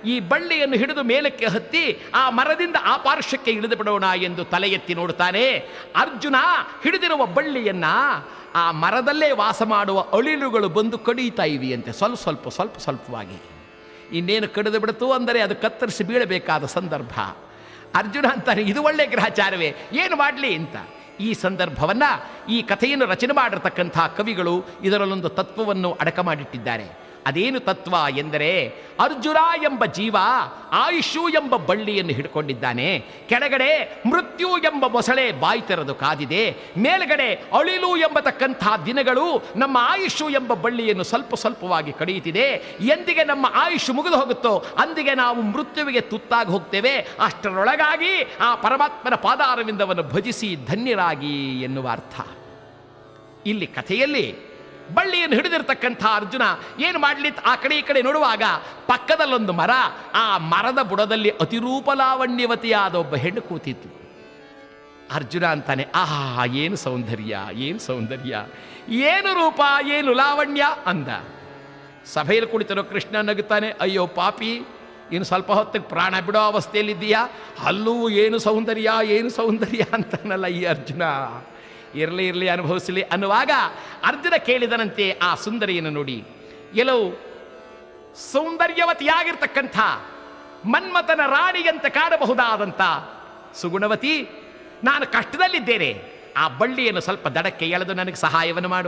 ಈ ಬಳ್ಳಿಯನ್ನು ಹಿಡಿದು ಮೇಲಕ್ಕೆ ಹತ್ತಿ ಆ ಮರದಿಂದ ಆ ಪಾರ್ಶ್ವಕ್ಕೆ ಇಳಿದು ಬಿಡೋಣ ಎಂದು ತಲೆ ಎತ್ತಿ ನೋಡುತ್ತಾನೆ ಅರ್ಜುನ ಹಿಡಿದಿರುವ ಬಳ್ಳಿಯನ್ನ ಆ ಮರದಲ್ಲೇ ವಾಸ ಮಾಡುವ ಅಳಿಲುಗಳು ಬಂದು ಕಡಿಯುತ್ತಾ ಇವೆಯಂತೆ ಸ್ವಲ್ಪ ಸ್ವಲ್ಪ ಸ್ವಲ್ಪ ಸ್ವಲ್ಪವಾಗಿ ಇನ್ನೇನು ಕಡಿದು ಬಿಡ್ತು ಅಂದರೆ ಅದು ಕತ್ತರಿಸಿ ಬೀಳಬೇಕಾದ ಸಂದರ್ಭ ಅರ್ಜುನ ಅಂತಾನೆ ಇದು ಒಳ್ಳೆ ಗ್ರಹಚಾರವೇ ಏನು ಮಾಡಲಿ ಅಂತ ಈ ಸಂದರ್ಭವನ್ನ ಈ ಕಥೆಯನ್ನು ರಚನೆ ಮಾಡಿರ್ತಕ್ಕಂಥ ಕವಿಗಳು ಇದರಲ್ಲೊಂದು ತತ್ವವನ್ನು ಅಡಕ ಮಾಡಿಟ್ಟಿದ್ದಾರೆ ಅದೇನು ತತ್ವ ಎಂದರೆ ಅರ್ಜುನ ಎಂಬ ಜೀವ ಆಯುಷು ಎಂಬ ಬಳ್ಳಿಯನ್ನು ಹಿಡ್ಕೊಂಡಿದ್ದಾನೆ ಕೆಳಗಡೆ ಮೃತ್ಯು ಎಂಬ ಮೊಸಳೆ ಬಾಯಿ ತೆರೆದು ಕಾದಿದೆ ಮೇಲ್ಗಡೆ ಅಳಿಲು ಎಂಬತಕ್ಕಂಥ ದಿನಗಳು ನಮ್ಮ ಆಯುಷು ಎಂಬ ಬಳ್ಳಿಯನ್ನು ಸ್ವಲ್ಪ ಸ್ವಲ್ಪವಾಗಿ ಕಡಿಯುತ್ತಿದೆ ಎಂದಿಗೆ ನಮ್ಮ ಆಯುಷು ಮುಗಿದು ಹೋಗುತ್ತೋ ಅಂದಿಗೆ ನಾವು ಮೃತ್ಯುವಿಗೆ ತುತ್ತಾಗಿ ಹೋಗ್ತೇವೆ ಅಷ್ಟರೊಳಗಾಗಿ ಆ ಪರಮಾತ್ಮನ ಪಾದಾರವಿಂದವನ್ನು ಭಜಿಸಿ ಧನ್ಯರಾಗಿ ಎನ್ನುವ ಅರ್ಥ ಇಲ್ಲಿ ಕಥೆಯಲ್ಲಿ ಬಳ್ಳಿಯನ್ನು ಹಿಡಿದಿರ್ತಕ್ಕಂಥ ಅರ್ಜುನ ಏನು ಮಾಡಲಿ ಆ ಕಡೆ ಈ ಕಡೆ ನೋಡುವಾಗ ಪಕ್ಕದಲ್ಲೊಂದು ಮರ ಆ ಮರದ ಬುಡದಲ್ಲಿ ಅತಿರೂಪ ಲಾವಣ್ಯವತಿಯಾದ ಒಬ್ಬ ಹೆಣ್ಣು ಕೂತಿತ್ತು ಅರ್ಜುನ ಅಂತಾನೆ ಆಹಾ ಏನು ಸೌಂದರ್ಯ ಏನು ಸೌಂದರ್ಯ ಏನು ರೂಪ ಏನು ಲಾವಣ್ಯ ಅಂದ ಸಭೆಯಲ್ಲಿ ಕುಳಿತಿರೋ ಕೃಷ್ಣ ನಗುತ್ತಾನೆ ಅಯ್ಯೋ ಪಾಪಿ ಇನ್ನು ಸ್ವಲ್ಪ ಹೊತ್ತಿಗೆ ಪ್ರಾಣ ಬಿಡೋ ಅವಸ್ಥೆಯಲ್ಲಿದ್ದೀಯಾ ಅಲ್ಲೂ ಏನು ಸೌಂದರ್ಯ ಏನು ಸೌಂದರ್ಯ ಅಂತಾನಲ್ಲ ಈ ಅರ್ಜುನ ಇರಲಿ ಇರಲಿ ಅನುಭವಿಸಲಿ ಅನ್ನುವಾಗ ಅರ್ಜುನ ಕೇಳಿದನಂತೆ ಆ ಸುಂದರಿಯನ್ನು ನೋಡಿ ಎಲ್ಲವು ಸೌಂದರ್ಯವತಿಯಾಗಿರ್ತಕ್ಕಂಥ ಮನ್ಮಥನ ರಾಣಿಯಂತೆ ಕಾಣಬಹುದಾದಂಥ ಸುಗುಣವತಿ ನಾನು ಕಷ್ಟದಲ್ಲಿದ್ದೇನೆ ಆ ಬಳ್ಳಿಯನ್ನು ಸ್ವಲ್ಪ ದಡಕ್ಕೆ ಎಳೆದು ನನಗೆ ಸಹಾಯವನ್ನು ಮಾಡು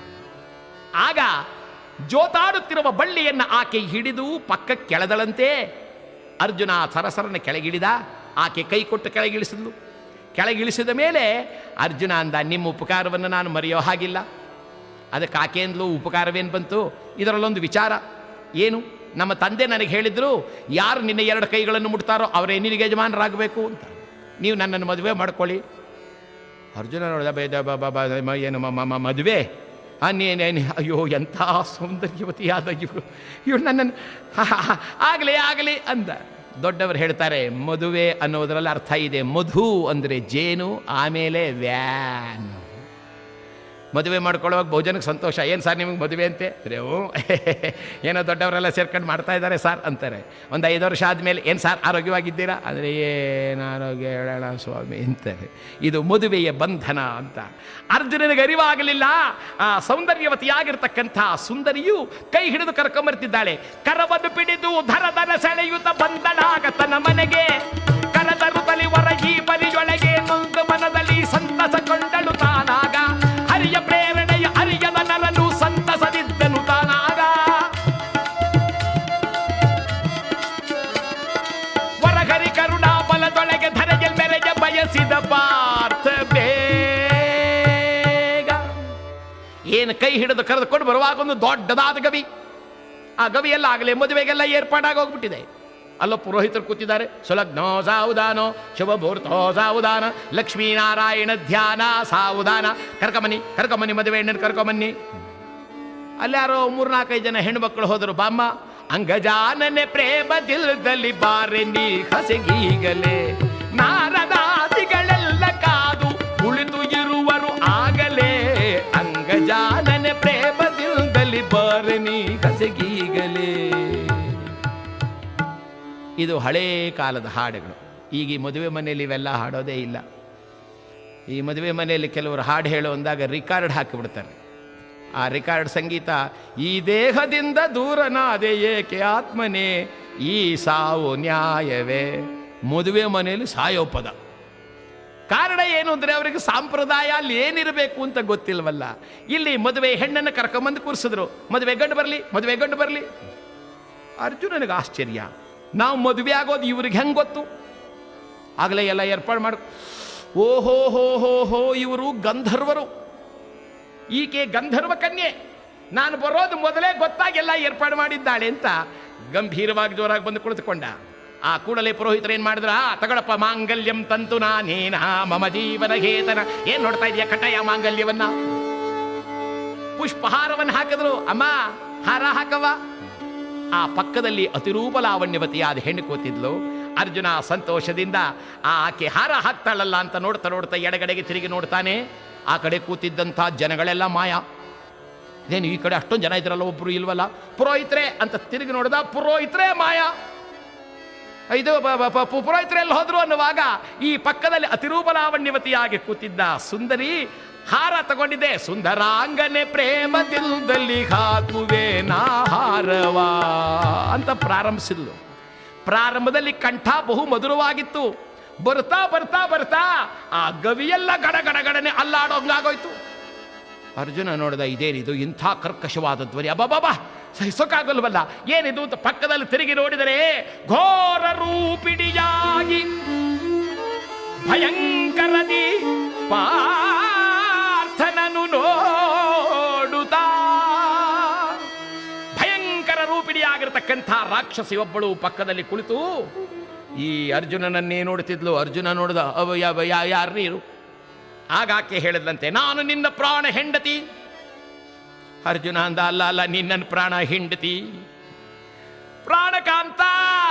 ಆಗ ಜೋತಾಡುತ್ತಿರುವ ಬಳ್ಳಿಯನ್ನು ಆಕೆ ಹಿಡಿದು ಪಕ್ಕಕ್ಕೆ ಕೆಳೆದಳಂತೆ ಅರ್ಜುನ ಸರಸರನ ಕೆಳಗಿಳಿದ ಆಕೆ ಕೈ ಕೊಟ್ಟು ಕೆಳಗಿಳಿಸಿದ್ಲು ಕೆಳಗಿಳಿಸಿದ ಮೇಲೆ ಅರ್ಜುನ ಅಂದ ನಿಮ್ಮ ಉಪಕಾರವನ್ನು ನಾನು ಮರೆಯೋ ಹಾಗಿಲ್ಲ ಅದಕ್ಕೆ ಆಕೆಯಿಂದಲೂ ಉಪಕಾರವೇನು ಬಂತು ಇದರಲ್ಲೊಂದು ವಿಚಾರ ಏನು ನಮ್ಮ ತಂದೆ ನನಗೆ ಹೇಳಿದ್ರು ಯಾರು ನಿನ್ನ ಎರಡು ಕೈಗಳನ್ನು ಮುಟ್ತಾರೋ ಅವರೇ ನಿನಗೆ ಯಜಮಾನರಾಗಬೇಕು ಅಂತ ನೀವು ನನ್ನನ್ನು ಮದುವೆ ಮಾಡ್ಕೊಳ್ಳಿ ಅರ್ಜುನ ನೋಡಿದ ಬೇದ ಬ ಬ ಬ ಮ- ಏನು ಮ- ಮ- ಮ- ಮದುವೆ ಅನ್ನೇನೇನು ಅಯ್ಯೋ ಎಂಥ ಸೌಂದರ್ಯವತಿಯಾದ ಇವರು ಇವ್ರು ನನ್ನನ್ನು ಆಗಲಿ ಆಗಲಿ ಅಂದ ದೊಡ್ಡವರು ಹೇಳ್ತಾರೆ ಮದುವೆ ಅನ್ನೋದರಲ್ಲಿ ಅರ್ಥ ಇದೆ ಮಧು ಅಂದರೆ ಜೇನು ಆಮೇಲೆ ವ್ಯಾನ್ ಮದುವೆ ಮಾಡ್ಕೊಳ್ಳುವಾಗ ಬಹುಜನಕ್ಕೆ ಸಂತೋಷ ಏನು ಸರ್ ನಿಮಗೆ ಮದುವೆ ಅಂತೆ ಅರೆ ಓ ಏನೋ ದೊಡ್ಡವರೆಲ್ಲ ಸೇರ್ಕೊಂಡು ಮಾಡ್ತಾ ಇದ್ದಾರೆ ಸರ್ ಅಂತಾರೆ ಒಂದು ಐದು ವರ್ಷ ಆದಮೇಲೆ ಏನು ಸರ್ ಆರೋಗ್ಯವಾಗಿದ್ದೀರಾ ಅಂದರೆ ಏನು ಆರೋಗ್ಯ ಹೇಳೋಣ ಸ್ವಾಮಿ ಅಂತಾರೆ ಇದು ಮದುವೆಯ ಬಂಧನ ಅಂತ ಅರ್ಜುನನಿಗೆ ಅರಿವಾಗಲಿಲ್ಲ ಆ ಸೌಂದರ್ಯವತಿಯಾಗಿರ್ತಕ್ಕಂಥ ಸುಂದರಿಯು ಕೈ ಹಿಡಿದು ಕರ್ಕೊಂಬರ್ತಿದ್ದಾಳೆ ಕರವನ್ನು ಪಿಡಿದು ಧರದನ ಸೆಳೆಯುತ್ತ ಬಂದಳಾಗ ತನ್ನ ಮನೆಗೆ ಕರದರುತ್ತಲಿ ಹೊರಗಿ ಬರಿಯೊಳಗೆ ನೊಂದು ಮನದಲ್ಲಿ ಸಂತಸಗೊಂಡಳು ತಾನಾಗ ಹರಿಯ ಪ್ರೇರಣೆಯ ಹರಿಯದ ನರನು ಸಂತಸದಿದ್ದನು ತಾನಾಗ ಹೊರಗರಿ ಕರುಣಾ ಬಲದೊಳಗೆ ಧರೆಗೆ ಮೆರೆಗೆ ಬಯಸಿದ ಪಾರ್ಥ ಬೇಗ ಏನು ಕೈ ಹಿಡಿದು ಕರೆದುಕೊಂಡು ಬರುವಾಗ ಒಂದು ದೊಡ್ಡದಾದ ಗವಿ ಆ ಗವಿಯೆಲ್ಲ ಆಗಲೇ ಮದುವೆಗೆಲ್ಲ ಏರ್ಪಾಡಾಗಿ ಹೋಗ್ಬಿಟ್ಟಿದೆ ಅಲ್ಲೋ ಪುರೋಹಿತರು ಕೂತಿದ್ದಾರೆ ಸುಲಗ್ನೋ ಸಾವುದಾನೋ ಶುಭ ಮುಹೂರ್ತೋ ಸಾವುದಾನ ಲಕ್ಷ್ಮೀನಾರಾಯಣ ಧ್ಯಾನ ಸಾವುದಾನ ಕರ್ಕಮನಿ ಕರ್ಕಮನಿ ಮದುವೆ ಹೆಣ್ಣನ್ನು ಕರ್ಕೊಂಬನ್ನಿ ಅಲ್ಲಿ ಯಾರೋ ಮೂರ್ನಾಲ್ಕೈದು ಜನ ಹೆಣ್ಮಕ್ಳು ಹೋದರು ಬಾಮ್ಮ ಅಂಗಜಾನನೆ ಪ್ರೇಮ ದಿಲ್ದಲ್ಲಿ ಬಾರೆ ನೀ ಹಸಗೀಗಲೇ ನಾರದಾದಿಗಳೆಲ್ಲ ಕಾದು ಕುಳಿತು ಇರುವರು ಆಗಲೇ ಅಂಗಜಾನನೆ ಪ್ರೇಮ ದಿಲ್ದಲ್ಲಿ ಬಾರೆ ನೀ ಹಸಗೀಗಲೇ ಇದು ಹಳೇ ಕಾಲದ ಹಾಡುಗಳು ಈಗ ಈ ಮದುವೆ ಮನೆಯಲ್ಲಿ ಇವೆಲ್ಲ ಹಾಡೋದೇ ಇಲ್ಲ ಈ ಮದುವೆ ಮನೆಯಲ್ಲಿ ಕೆಲವರು ಹಾಡು ಹೇಳೋ ಅಂದಾಗ ರಿಕಾರ್ಡ್ ಹಾಕಿಬಿಡ್ತಾರೆ ಆ ರಿಕಾರ್ಡ್ ಸಂಗೀತ ಈ ದೇಹದಿಂದ ದೂರನಾದೆ ಏಕೆ ಆತ್ಮನೇ ಈ ಸಾವು ನ್ಯಾಯವೇ ಮದುವೆ ಮನೆಯಲ್ಲಿ ಸಾಯೋ ಪದ ಕಾರಣ ಏನು ಅಂದರೆ ಅವರಿಗೆ ಸಂಪ್ರದಾಯ ಅಲ್ಲಿ ಏನಿರಬೇಕು ಅಂತ ಗೊತ್ತಿಲ್ವಲ್ಲ ಇಲ್ಲಿ ಮದುವೆ ಹೆಣ್ಣನ್ನು ಕರ್ಕೊಂಬಂದು ಕೂರಿಸಿದ್ರು ಮದುವೆ ಗಂಡು ಬರಲಿ ಮದುವೆ ಗಂಡು ಬರಲಿ ಅರ್ಜುನನಿಗೆ ಆಶ್ಚರ್ಯ ನಾವು ಮದುವೆ ಆಗೋದು ಇವ್ರಿಗೆ ಹೆಂಗೆ ಗೊತ್ತು ಆಗಲೇ ಎಲ್ಲ ಏರ್ಪಾಡು ಮಾಡು ಓಹೋ ಹೋ ಹೋ ಹೋ ಇವರು ಗಂಧರ್ವರು ಈಕೆ ಗಂಧರ್ವ ಕನ್ಯೆ ನಾನು ಬರೋದು ಮೊದಲೇ ಗೊತ್ತಾಗೆಲ್ಲ ಏರ್ಪಾಡು ಮಾಡಿದ್ದಾಳೆ ಅಂತ ಗಂಭೀರವಾಗಿ ಜೋರಾಗಿ ಬಂದು ಕುಳಿತುಕೊಂಡ ಆ ಕೂಡಲೇ ಪುರೋಹಿತರು ಏನ್ ಮಾಡಿದ್ರ "ಆ, ತಗೊಳಪ್ಪ ಮಾಂಗಲ್ಯಂ ತಂತು ನಾನೇನ ಮಮ ಜೀವನ ಹೇತನ ಏನ್ ನೋಡ್ತಾ ಇದೀಯ ಕಟಾಯ ಮಾಂಗಲ್ಯವನ್ನ ಪುಷ್ಪಹಾರವನ್ನು ಹಾಕಿದ್ರು ಅಮ್ಮ ಹಾರ ಹಾಕವ ಆ ಪಕ್ಕದಲ್ಲಿ ಅತಿರೂಪ ಲಾವಣ್ಯವತಿಯಾದ ಹೆಣ್ಣು ಕೂತಿದ್ಲು ಅರ್ಜುನ ಸಂತೋಷದಿಂದ ಆ ಆಕೆ ಹಾರ ಹಾಕ್ತಾಳಲ್ಲ ಅಂತ ನೋಡ್ತಾ ನೋಡ್ತಾ ಎಡಗಡೆಗೆ ತಿರುಗಿ ನೋಡ್ತಾನೆ ಆ ಕಡೆ ಕೂತಿದ್ದಂಥ ಜನಗಳೆಲ್ಲ ಮಾಯ ಇದೇನು ಈ ಕಡೆ ಅಷ್ಟೊಂದು ಜನ ಇದ್ರಲ್ಲ ಒಬ್ರು ಇಲ್ವಲ್ಲ ಪುರೋಹಿತ್ರೆ ಅಂತ ತಿರುಗಿ ನೋಡಿದ ಪುರೋಹಿತ್ರೆ ಮಾಯ ಇದು ಬ- ಬ- ಪ- ಪು- ಪುರೋಹಿತರೆಲ್ಲ ಹೋದ್ರು ಅನ್ನುವಾಗ ಈ ಪಕ್ಕದಲ್ಲಿ ಅತಿರೂಪಲಾವಣ್ಯವತಿಯಾಗಿ ಕೂತಿದ್ದ ಸುಂದರಿ ಹಾರ ತಗೊಂಡಿದ್ದೆ ಸುಂದರಾಂಗನೆ ಪ್ರೇಮದಿಲ್ದಲ್ಲಿ ಹಾಕುವೆ ನಾ ಹಾರವಾ ಅಂತ ಪ್ರಾರಂಭಿಸಿದ್ಲು ಪ್ರಾರಂಭದಲ್ಲಿ ಕಂಠ ಬಹು ಮಧುರವಾಗಿತ್ತು ಬರ್ತಾ ಬರ್ತಾ ಬರ್ತಾ ಆ ಗವಿಯೆಲ್ಲ ಗಡ ಗಡ ಗಡನೆ ಅಲ್ಲಾಡೋಂಗಾಗೋಯ್ತು ಅರ್ಜುನ ನೋಡಿದ ಇದೇನಿದು ಇಂಥ ಕರ್ಕಶವಾದ ಧ್ವನಿ ಅಬ್ಬಬ್ಬಾ ಸಹಿಸೋಕ್ಕಾಗಲ್ವಲ್ಲ ಏನಿದು ಅಂತ ಪಕ್ಕದಲ್ಲಿ ತಿರುಗಿ ನೋಡಿದರೆ ಘೋರ ರೂಪಿಣಿಯಾಗಿ ಭಯಂಕರದಿ ಪಾರ್ಥನನು ನೋಡುತ್ತಾ ಭಯಂಕರ ರೂಪಿಣಿಯಾಗಿರ್ತಕ್ಕಂಥ ರಾಕ್ಷಸಿ ಒಬ್ಬಳು ಪಕ್ಕದಲ್ಲಿ ಕುಳಿತು ಈ ಅರ್ಜುನನನ್ನೇ ನೋಡುತ್ತಿದ್ಲು ಅರ್ಜುನ ನೋಡಿದ ಅವ ಯಾವ ಯಾರೀರು ಆಗಾಕೆ ಹೇಳಿದ್ಲಂತೆ ನಾನು ನಿನ್ನ ಪ್ರಾಣ ಹೆಂಡತಿ ಅರ್ಜುನ ಅಂದ ಅಲ್ಲ ಅಲ್ಲ ನಿನ್ನ ಪ್ರಾಣ ಹೆಂಡತಿ ಪ್ರಾಣಕಾಂತ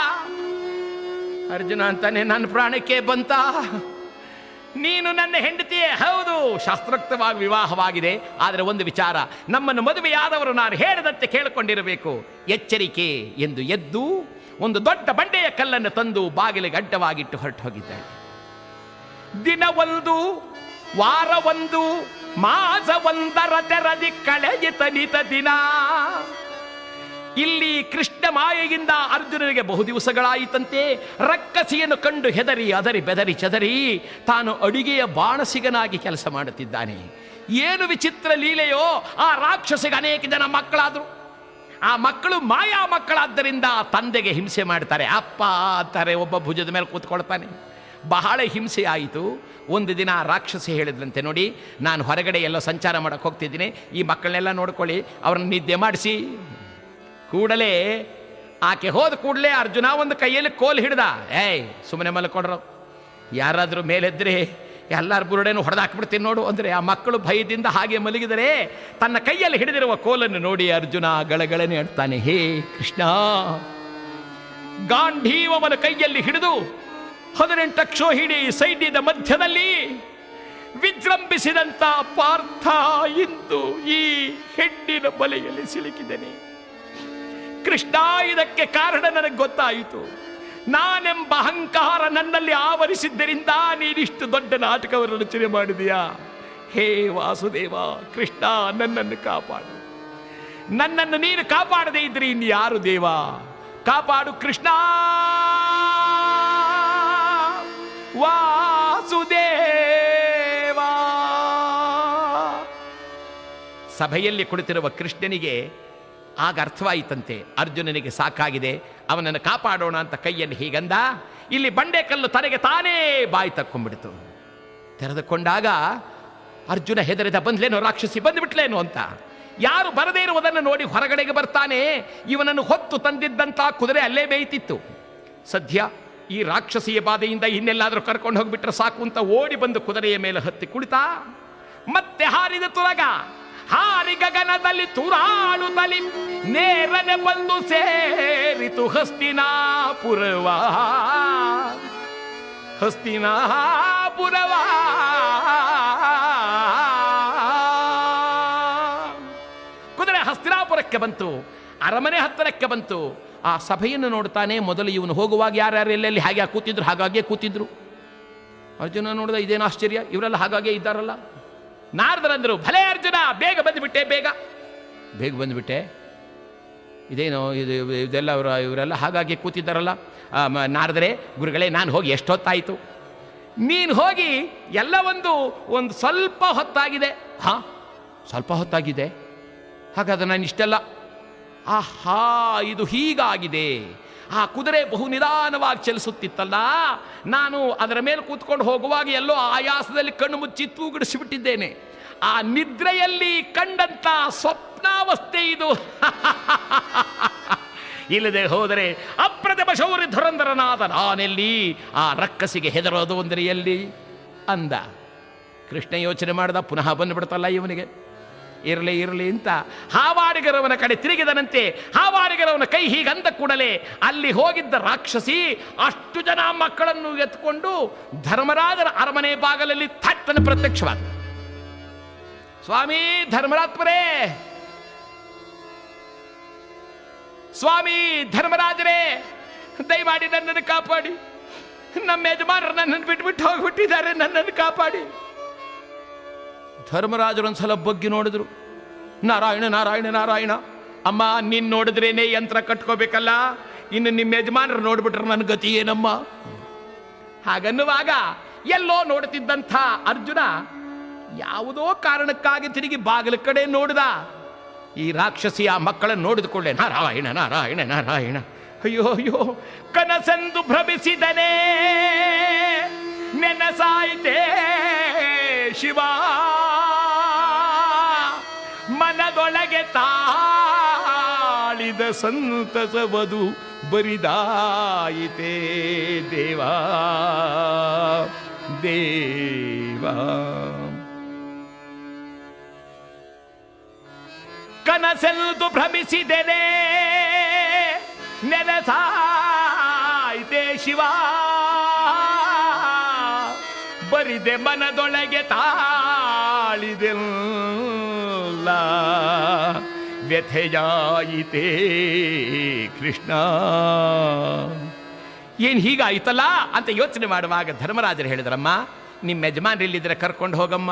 ಅರ್ಜುನ ಅಂತಾನೆ ನನ್ನ ಪ್ರಾಣಕ್ಕೆ ಬಂತ ನೀನು ನನ್ನ ಹೆಂಡತಿಯೇ ಹೌದು ಶಾಸ್ತ್ರೋಕ್ತವಾಗಿ ವಿವಾಹವಾಗಿದೆ ಆದರೆ ಒಂದು ವಿಚಾರ ನಮ್ಮನ್ನು ಮದುವೆಯಾದವರು ನಾನು ಹೇಳಿದಂತೆ ಕೇಳಿಕೊಂಡಿರಬೇಕು ಎಚ್ಚರಿಕೆ ಎಂದು ಎದ್ದು ಒಂದು ದೊಡ್ಡ ಬಂಡೆಯ ಕಲ್ಲನ್ನು ತಂದು ಬಾಗಿಲಿಗೆ ಅಡ್ಡವಾಗಿಟ್ಟು ಹೊರಟು ಹೋಗಿದ್ದಾಳೆ ದಿನ ಒಂದು ವಾರ ಒಂದು ಮಾಸ ಒಂದರ ತೆರದಿ ಕಳೆಯಿತ ನಿತ ದಿನ ಇಲ್ಲಿ ಕೃಷ್ಣ ಮಾಯೆಯಿಂದ ಅರ್ಜುನನಿಗೆ ಬಹು ದಿವಸಗಳಾಯಿತಂತೆ ರಕ್ಕಸಿಯನ್ನು ಕಂಡು ಹೆದರಿ ಅದರಿ ಬೆದರಿ ಚದರಿ ತಾನು ಅಡಿಗೆಯ ಬಾಣಸಿಗನಾಗಿ ಕೆಲಸ ಮಾಡುತ್ತಿದ್ದಾನೆ ಏನು ವಿಚಿತ್ರ ಲೀಲೆಯೋ ಆ ರಾಕ್ಷಸಿಗೆ ಅನೇಕ ಜನ ಮಕ್ಕಳಾದರು ಆ ಮಕ್ಕಳು ಮಾಯಾ ಮಕ್ಕಳಾದ್ದರಿಂದ ತಂದೆಗೆ ಹಿಂಸೆ ಮಾಡ್ತಾರೆ ಅಪ್ಪ ಅಂತಾರೆ ಒಬ್ಬ ಭುಜದ ಮೇಲೆ ಕೂತ್ಕೊಳ್ತಾನೆ ಬಹಳ ಹಿಂಸೆ ಆಯಿತು ಒಂದು ದಿನ ಆ ರಾಕ್ಷಸಿ ಹೇಳಿದ್ರಂತೆ ನೋಡಿ ನಾನು ಹೊರಗಡೆ ಎಲ್ಲೋ ಸಂಚಾರ ಮಾಡಕ್ಕೆ ಹೋಗ್ತಿದ್ದೀನಿ ಈ ಮಕ್ಕಳನ್ನೆಲ್ಲ ನೋಡ್ಕೊಳ್ಳಿ ಅವ್ರನ್ನ ನಿದ್ದೆ ಮಾಡಿಸಿ ಕೂಡಲೇ ಆಕೆ ಹೋದ ಕೂಡಲೇ ಅರ್ಜುನ ಒಂದು ಕೈಯಲ್ಲಿ ಕೋಲ್ ಹಿಡ್ದ ಏಯ್ ಸುಮ್ಮನೆ ಮಲ್ಕೊಡ್ರು ಯಾರಾದರೂ ಮೇಲೆದ್ರೆ ಎಲ್ಲರ ಬುರುಡೆನೂ ಹೊಡೆದಾಕ್ಬಿಡ್ತೀನಿ ನೋಡು ಅಂದರೆ ಆ ಮಕ್ಕಳು ಭಯದಿಂದ ಹಾಗೆ ಮಲಗಿದರೆ ತನ್ನ ಕೈಯಲ್ಲಿ ಹಿಡಿದಿರುವ ಕೋಲನ್ನು ನೋಡಿ ಅರ್ಜುನ ಗಳಗಳನೆ ಅಂತಾನೆ ಹೇ ಕೃಷ್ಣ ಗಾಂಧೀವನ ಕೈಯಲ್ಲಿ ಹಿಡಿದು ಹದಿನೆಂಟು ಅಕ್ಷೋಹಿಣಿ ಸೈನ್ಯದ ಮಧ್ಯದಲ್ಲಿ ವಿಜೃಂಭಿಸಿದಂತ ಪಾರ್ಥ ಇಂದು ಈ ಹೆಣ್ಣಿನ ಬಲೆಯಲ್ಲಿ ಸಿಲುಕಿದ್ದೇನೆ ಕೃಷ್ಣ ಇದಕ್ಕೆ ಕಾರಣ ನನಗೆ ಗೊತ್ತಾಯಿತು ನಾನೆಂಬ ಅಹಂಕಾರ ನನ್ನಲ್ಲಿ ಆವರಿಸಿದ್ದರಿಂದ ನೀನಿಷ್ಟು ದೊಡ್ಡ ನಾಟಕವನ್ನು ರಚನೆ ಮಾಡಿದೀಯಾ ಹೇ ವಾಸುದೇವ ಕೃಷ್ಣ ನನ್ನನ್ನು ಕಾಪಾಡು ನನ್ನನ್ನು ನೀನು ಕಾಪಾಡದೇ ಇದ್ರೆ ಇನ್ಯಾರು ದೇವ ಕಾಪಾಡು ಕೃಷ್ಣ ವಾಸುದೇವ ಸಭೆಯಲ್ಲಿ ಕುಳಿತಿರುವ ಕೃಷ್ಣನಿಗೆ ಆಗ ಅರ್ಥವಾಯಿತಂತೆ ಅರ್ಜುನನಿಗೆ ಸಾಕಾಗಿದೆ ಅವನನ್ನು ಕಾಪಾಡೋಣ ಅಂತ ಕೈಯಲ್ಲಿ ಹೀಗಂದ ಇಲ್ಲಿ ಬಂಡೆಕಲ್ಲು ತನಗೆ ತಾನೇ ಬಾಯಿ ತಕ್ಕೊಂಡ್ಬಿಡ್ತು ತೆರೆದುಕೊಂಡಾಗ ಅರ್ಜುನ ಹೆದರಿದ ಬಂದ್ಲೇನೋ ರಾಕ್ಷಸಿ ಬಂದ್ಬಿಟ್ಲೇನೋ ಅಂತ ಯಾರು ಬರದೇ ಇರುವುದನ್ನು ನೋಡಿ ಹೊರಗಡೆಗೆ ಬರ್ತಾನೆ ಇವನನ್ನು ಹೊತ್ತು ತಂದಿದ್ದಂತ ಕುದುರೆ ಅಲ್ಲೇ ಬೇಯ್ತಿತ್ತು ಸದ್ಯ ಈ ರಾಕ್ಷಸಿಯ ಬಾಧೆಯಿಂದ ಇನ್ನೆಲ್ಲಾದರೂ ಕರ್ಕೊಂಡು ಹೋಗ್ಬಿಟ್ರೆ ಸಾಕು ಅಂತ ಓಡಿ ಬಂದು ಕುದುರೆಯ ಮೇಲೆ ಹತ್ತಿ ಕುಳಿತ ಮತ್ತೆ ಹಾರಿದ ತುರಗ ಹಾರಿ ಗಗನದಲ್ಲಿ ತುರಾಡುತ್ತಲಿ ನೇರನೆ ಬಂದು ಸೇರಿತು ಹಸ್ತಿನಾಪುರವ ಹಸ್ತಿನಾಪುರವ ಕುದುರೆ ಹಸ್ತಿನಾಪುರಕ್ಕೆ ಬಂತು ಅರಮನೆ ಹತ್ತಿರಕ್ಕೆ ಬಂತು ಆ ಸಭೆಯನ್ನು ನೋಡ್ತಾನೆ ಮೊದಲು ಇವನು ಹೋಗುವಾಗ ಯಾರ್ಯಾರು ಎಲ್ಲೆಲ್ಲಿ ಹಾಗೆ ಕೂತಿದ್ರು ಹಾಗಾಗೆ ಕೂತಿದ್ರು ಅರ್ಜುನ ನೋಡಿದ ಇದೇನು ಆಶ್ಚರ್ಯ ಇವರೆಲ್ಲ ಹಾಗಾಗೆ ಇದ್ದಾರಲ್ಲ ನಾರದರಂದರು ಭಲೆ ಅರ್ಜುನ ಬೇಗ ಬಂದುಬಿಟ್ಟೆ ಬೇಗ ಬೇಗ ಬಂದುಬಿಟ್ಟೆ ಇದೇನು ಇದು ಇದೆಲ್ಲ ಅವರು ಇವರೆಲ್ಲ ಹಾಗಾಗಿ ಕೂತಿದ್ದಾರಲ್ಲ ಆ, ಮ- ನಾರದರೆ ಗುರುಗಳೇ ನಾನು ಹೋಗಿ ಎಷ್ಟೊತ್ತಾಯಿತು ನೀನು ಹೋಗಿ ಎಲ್ಲ ಒಂದು ಒಂದು ಸ್ವಲ್ಪ ಹೊತ್ತಾಗಿದೆ ಹಾಂ ಸ್ವಲ್ಪ ಹೊತ್ತಾಗಿದೆ ಹಾಗಾದ್ರೆ ನಾನು ಇಷ್ಟೆಲ್ಲ ಆಹಾ ಇದು ಹೀಗಾಗಿದೆ ಆ ಕುದುರೆ ಬಹು ನಿಧಾನವಾಗಿ ಚಲಿಸುತ್ತಿತ್ತಲ್ಲ ನಾನು ಅದರ ಮೇಲೆ ಕೂತ್ಕೊಂಡು ಹೋಗುವಾಗ ಎಲ್ಲೋ ಆಯಾಸದಲ್ಲಿ ಕಣ್ಣು ಮುಚ್ಚಿ ತೂಗಿಡಿಸಿಬಿಟ್ಟಿದ್ದೇನೆ ಆ ನಿದ್ರೆಯಲ್ಲಿ ಕಂಡಂತ ಸ್ವಪ್ನಾವಸ್ಥೆ ಇದು ಇಲ್ಲದೆ ಹೋದರೆ ಅಪ್ರತಿಮ ಶೌರ್ಯ ಧುರಂಧರನಾದ ನಾನೆಲ್ಲಿ ಆ ರಕ್ಕಸಿಗೆ ಹೆದರೋದು ಅಂದರೆ ಎಲ್ಲಿ ಅಂದ ಕೃಷ್ಣ ಯೋಚನೆ ಮಾಡ್ದ ಪುನಃ ಬಂದ್ಬಿಡ್ತಲ್ಲ ಇವನಿಗೆ ಇರಲಿ ಇರಲಿ ಅಂತ ಹಾವಾಡಿಗರವನ ಕಡೆ ತಿರುಗಿದನಂತೆ ಹಾವಾಡಿಗರವನ ಕೈ ಹೀಗಂದ ಕೂಡಲೇ ಅಲ್ಲಿ ಹೋಗಿದ್ದ ರಾಕ್ಷಸಿ ಅಷ್ಟು ಜನ ಮಕ್ಕಳನ್ನು ಎತ್ಕೊಂಡು ಧರ್ಮರಾಜರ ಅರಮನೆ ಬಾಗಲಲ್ಲಿ ಥಟ್ಟನ ಪ್ರತ್ಯಕ್ಷವಾದ ಸ್ವಾಮಿ ಧರ್ಮರಾತ್ಮರೇ ಸ್ವಾಮಿ ಧರ್ಮರಾಜರೇ ದಯಮಾಡಿ ನನ್ನನ್ನು ಕಾಪಾಡಿ ನಮ್ಮ ಯಜಮಾನರು ನನ್ನನ್ನು ಬಿಟ್ಬಿಟ್ಟು ಹೋಗ್ಬಿಟ್ಟಿದ್ದಾರೆ ನನ್ನನ್ನು ಕಾಪಾಡಿ ಧರ್ಮರಾಜರು ಒಂದ್ಸಲ ಬಗ್ಗಿ ನೋಡಿದ್ರು ನಾರಾಯಣ ನಾರಾಯಣ ನಾರಾಯಣ ಅಮ್ಮ ನೀನ್ ನೋಡಿದ್ರೇನೆ ಯಂತ್ರ ಕಟ್ಕೋಬೇಕಲ್ಲ ಇನ್ನು ನಿಮ್ಮ ಯಜಮಾನರು ನೋಡ್ಬಿಟ್ರೆ ನನ್ನ ಗತಿ ಏನಮ್ಮ ಹಾಗನ್ನುವಾಗ ಎಲ್ಲೋ ನೋಡುತ್ತಿದ್ದಂಥ ಅರ್ಜುನ ಯಾವುದೋ ಕಾರಣಕ್ಕಾಗಿ ತಿರುಗಿ ಬಾಗಿಲ ಕಡೆ ನೋಡಿದ ಈ ರಾಕ್ಷಸಿ ಆ ಮಕ್ಕಳನ್ನು ನೋಡಿದುಕೊಳ್ಳೆ ನಾರಾಯಣ ನಾರಾಯಣ ನಾರಾಯಣ ಅಯ್ಯೋ ಅಯ್ಯೋ ಕನಸೆಂದು ಭ್ರಮಿಸಿದನೇ ನೆನಸಾಯಿತೇ ಶಿವ ಮನದೊಳಗೆ ತಾಳಿದ ಸಂತಸವದು ಬರಿದಾಯಿತೇ ದೇವಾ ದೇವಾ ಕನಸೆಲ್ದು ಭ್ರಮಿಸಿದೆನೆ ನೆನಸಾಯಿತೆ ಶಿವ ಬರಿದೆ ಮನದೊಳಗೆ ತಾಳಿದೆಲ್ಲ ವ್ಯಥೆಯಾಯಿತೇ ಕೃಷ್ಣ ಏನು ಹೀಗಾಯ್ತಲ್ಲ ಅಂತ ಯೋಚನೆ ಮಾಡುವಾಗ ಧರ್ಮರಾಜರು ಹೇಳಿದ್ರಮ್ಮ ನಿಮ್ಮ ಯಜಮಾನ್ರಿಲ್ಲಿದ್ರೆ ಕರ್ಕೊಂಡು ಹೋಗಮ್ಮ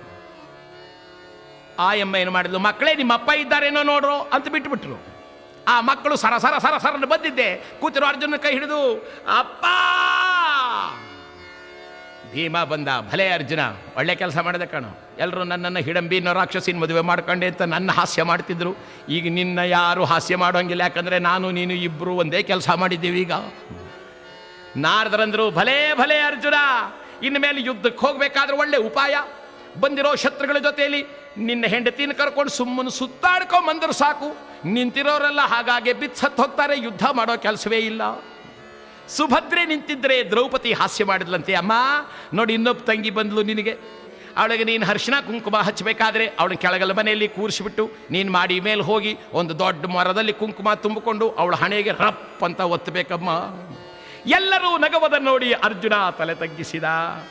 ಆ ಎಮ್ಮ ಏನು ಮಾಡಿದ್ಲು ಮಕ್ಕಳೇ ನಿಮ್ಮ ಅಪ್ಪ ಇದ್ದಾರೇನೋ ನೋಡ್ರು ಅಂತ ಬಿಟ್ಬಿಟ್ರು ಆ ಮಕ್ಕಳು ಸರ ಸರ ಸರ ಸರ ಬಂದಿದ್ದೆ ಕೂತಿರೋ ಅರ್ಜುನ ಕೈ ಹಿಡಿದು ಅಪ್ಪ ಭೀಮ ಬಂದ ಭಲೆ ಅರ್ಜುನ ಒಳ್ಳೆ ಕೆಲಸ ಮಾಡಿದೆ ಕಣೋ ಎಲ್ಲರೂ ನನ್ನನ್ನು ಹಿಡಂಬಿನ ರಾಕ್ಷಸಿನ ಮದುವೆ ಮಾಡ್ಕೊಂಡೆ ಅಂತ ನನ್ನ ಹಾಸ್ಯ ಮಾಡ್ತಿದ್ರು ಈಗ ನಿನ್ನ ಯಾರು ಹಾಸ್ಯ ಮಾಡೋಂಗಿಲ್ಲ ಯಾಕಂದ್ರೆ ನಾನು ನೀನು ಇಬ್ಬರು ಒಂದೇ ಕೆಲಸ ಮಾಡಿದ್ದೀವಿ ಈಗ ನಾರದರಂದ್ರು ಭಲೇ ಭಲೇ ಅರ್ಜುನ ಇನ್ನು ಮೇಲೆ ಯುದ್ಧಕ್ಕೆ ಹೋಗ್ಬೇಕಾದ್ರೆ ಒಳ್ಳೆ ಉಪಾಯ ಬಂದಿರೋ ಶತ್ರುಗಳ ಜೊತೆಯಲ್ಲಿ ನಿನ್ನ ಹೆಂಡತಿನ ಕರ್ಕೊಂಡು ಸುಮ್ಮನೆ ಸುತ್ತಾಡ್ಕೊಂಡ್ ಬಂದ್ರು ಸಾಕು ನಿಂತಿರೋರೆಲ್ಲ ಹಾಗಾಗಿ ಬಿತ್ತು ಸತ್ತು ಹೋಗ್ತಾರೆ ಯುದ್ಧ ಮಾಡೋ ಕೆಲಸವೇ ಇಲ್ಲ ಸುಭದ್ರೆ ನಿಂತಿದ್ರೆ ದ್ರೌಪದಿ ಹಾಸ್ಯ ಮಾಡಿದ್ಲಂತೆ ಅಮ್ಮ ನೋಡಿ ಇನ್ನೊಬ್ಬ ತಂಗಿ ಬಂದ್ಲು ನಿನಗೆ ಅವಳಿಗೆ ನೀನು ಹರ್ಷಣ ಕುಂಕುಮ ಹಚ್ಚಬೇಕಾದ್ರೆ ಅವಳ ಕೆಳಗಲ ಮನೆಯಲ್ಲಿ ಕೂರಿಸಿಬಿಟ್ಟು ನೀನು ಮಾಡಿ ಮೇಲೆ ಹೋಗಿ ಒಂದು ದೊಡ್ಡ ಮರದಲ್ಲಿ ಕುಂಕುಮ ತುಂಬಿಕೊಂಡು ಅವಳ ಹಣೆಗೆ ರಪ್ ಅಂತ ಒತ್ತಬೇಕಮ್ಮ ಎಲ್ಲರೂ ನಗವದ ನೋಡಿ ಅರ್ಜುನ ತಲೆ ತಗ್ಗಿಸಿದ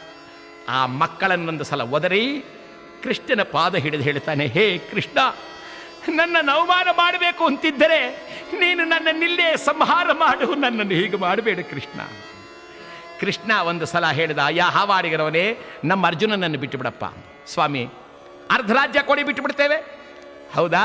ಆ ಮಕ್ಕಳನ್ನೊಂದು ಸಲ ಒದರಿ ಕೃಷ್ಣನ ಪಾದ ಹಿಡಿದು ಹೇಳ್ತಾನೆ ಹೇ ಕೃಷ್ಣ ನನ್ನನ್ನು ಅವಮಾನ ಮಾಡಬೇಕು ಅಂತಿದ್ದರೆ ನೀನು ನನ್ನನ್ನಿಲ್ಲೇ ಸಂಹಾರ ಮಾಡು ನನ್ನನ್ನು ಹೀಗೆ ಮಾಡಬೇಡ ಕೃಷ್ಣ ಕೃಷ್ಣ ಒಂದು ಸಲ ಹೇಳಿದ ಯಾ ಹಾವಾಡಿಗರವನೇ ನಮ್ಮ ಅರ್ಜುನನನ್ನು ಬಿಟ್ಟು ಬಿಡಪ್ಪ ಸ್ವಾಮಿ ಅರ್ಧ ರಾಜ್ಯ ಕೊಡಿ ಬಿಟ್ಟು ಬಿಡ್ತೇವೆ ಹೌದಾ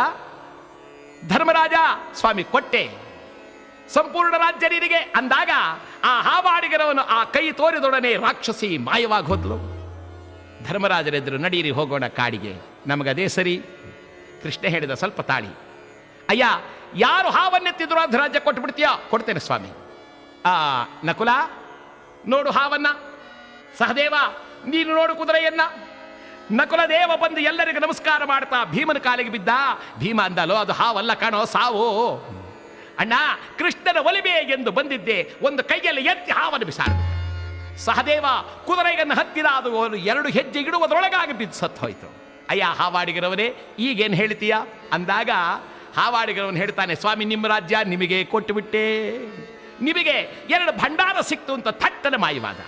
ಧರ್ಮರಾಜ ಸ್ವಾಮಿ ಕೊಟ್ಟೆ ಸಂಪೂರ್ಣ ರಾಜ್ಯ ನಿನಗೆ ಅಂದಾಗ ಆ ಹಾವಾಡಿಗರವನು ಆ ಕೈ ತೋರಿದೊಡನೆ ರಾಕ್ಷಸಿ ಮಾಯವಾಗಿ ಹೋದ್ಲು ಧರ್ಮರಾಜರೆದ್ರು ನಡೀರಿ ಹೋಗೋಣ ಕಾಡಿಗೆ ನಮಗದೇ ಸರಿ ಕೃಷ್ಣ ಹೇಳಿದ ಸ್ವಲ್ಪ ತಾಳಿ ಅಯ್ಯ ಯಾರು ಹಾವನ್ನೆತ್ತಿದ್ರು ಅರ್ಧ ರಾಜ್ಯ ಕೊಟ್ಟು ಬಿಡ್ತೀಯಾ ಕೊಡ್ತೇನೆ ಸ್ವಾಮಿ ಆ ನಕುಲ ನೋಡು ಹಾವನ್ನ ಸಹದೇವ ನೀನು ನೋಡು ಕುದುರೆಯನ್ನ ನಕುಲ ದೇವ ಬಂದು ಎಲ್ಲರಿಗೂ ನಮಸ್ಕಾರ ಮಾಡ್ತಾ ಭೀಮನ ಕಾಲಿಗೆ ಬಿದ್ದ ಭೀಮ ಅಂದಲೋ ಅದು ಹಾವಲ್ಲ ಕಾಣೋ ಸಾವು ಅಣ್ಣ ಕೃಷ್ಣನ ಒಲಿಮೆ ಎಂದು ಬಂದಿದ್ದೆ ಒಂದು ಕೈಯಲ್ಲಿ ಎತ್ತಿ ಹಾವನ್ನು ಬಿಸಾಡ ಸಹದೇವ ಕುದುರೆಯನ್ನು ಹತ್ತಿದ ಅದು ಒಂದು ಎರಡು ಹೆಜ್ಜೆ ಇಡುವುದರೊಳಗಾಗಿ ಬಿದ್ದು ಸತ್ತು ಹೋಯ್ತು ಅಯ್ಯ ಹಾವಾಡಿಗರವನೇ ಈಗೇನು ಹೇಳ್ತೀಯ ಅಂದಾಗ ಹಾವಾಡಿಗರವನು ಹೇಳ್ತಾನೆ ಸ್ವಾಮಿ ನಿಮ್ಮ ರಾಜ್ಯ ನಿಮಗೆ ಕೊಟ್ಟು ಬಿಟ್ಟೆ ನಿಮಗೆ ಎರಡು ಭಂಡಾರ ಸಿಕ್ತು ಅಂತ ಥಟ್ಟನ ಮಾಯವಾದ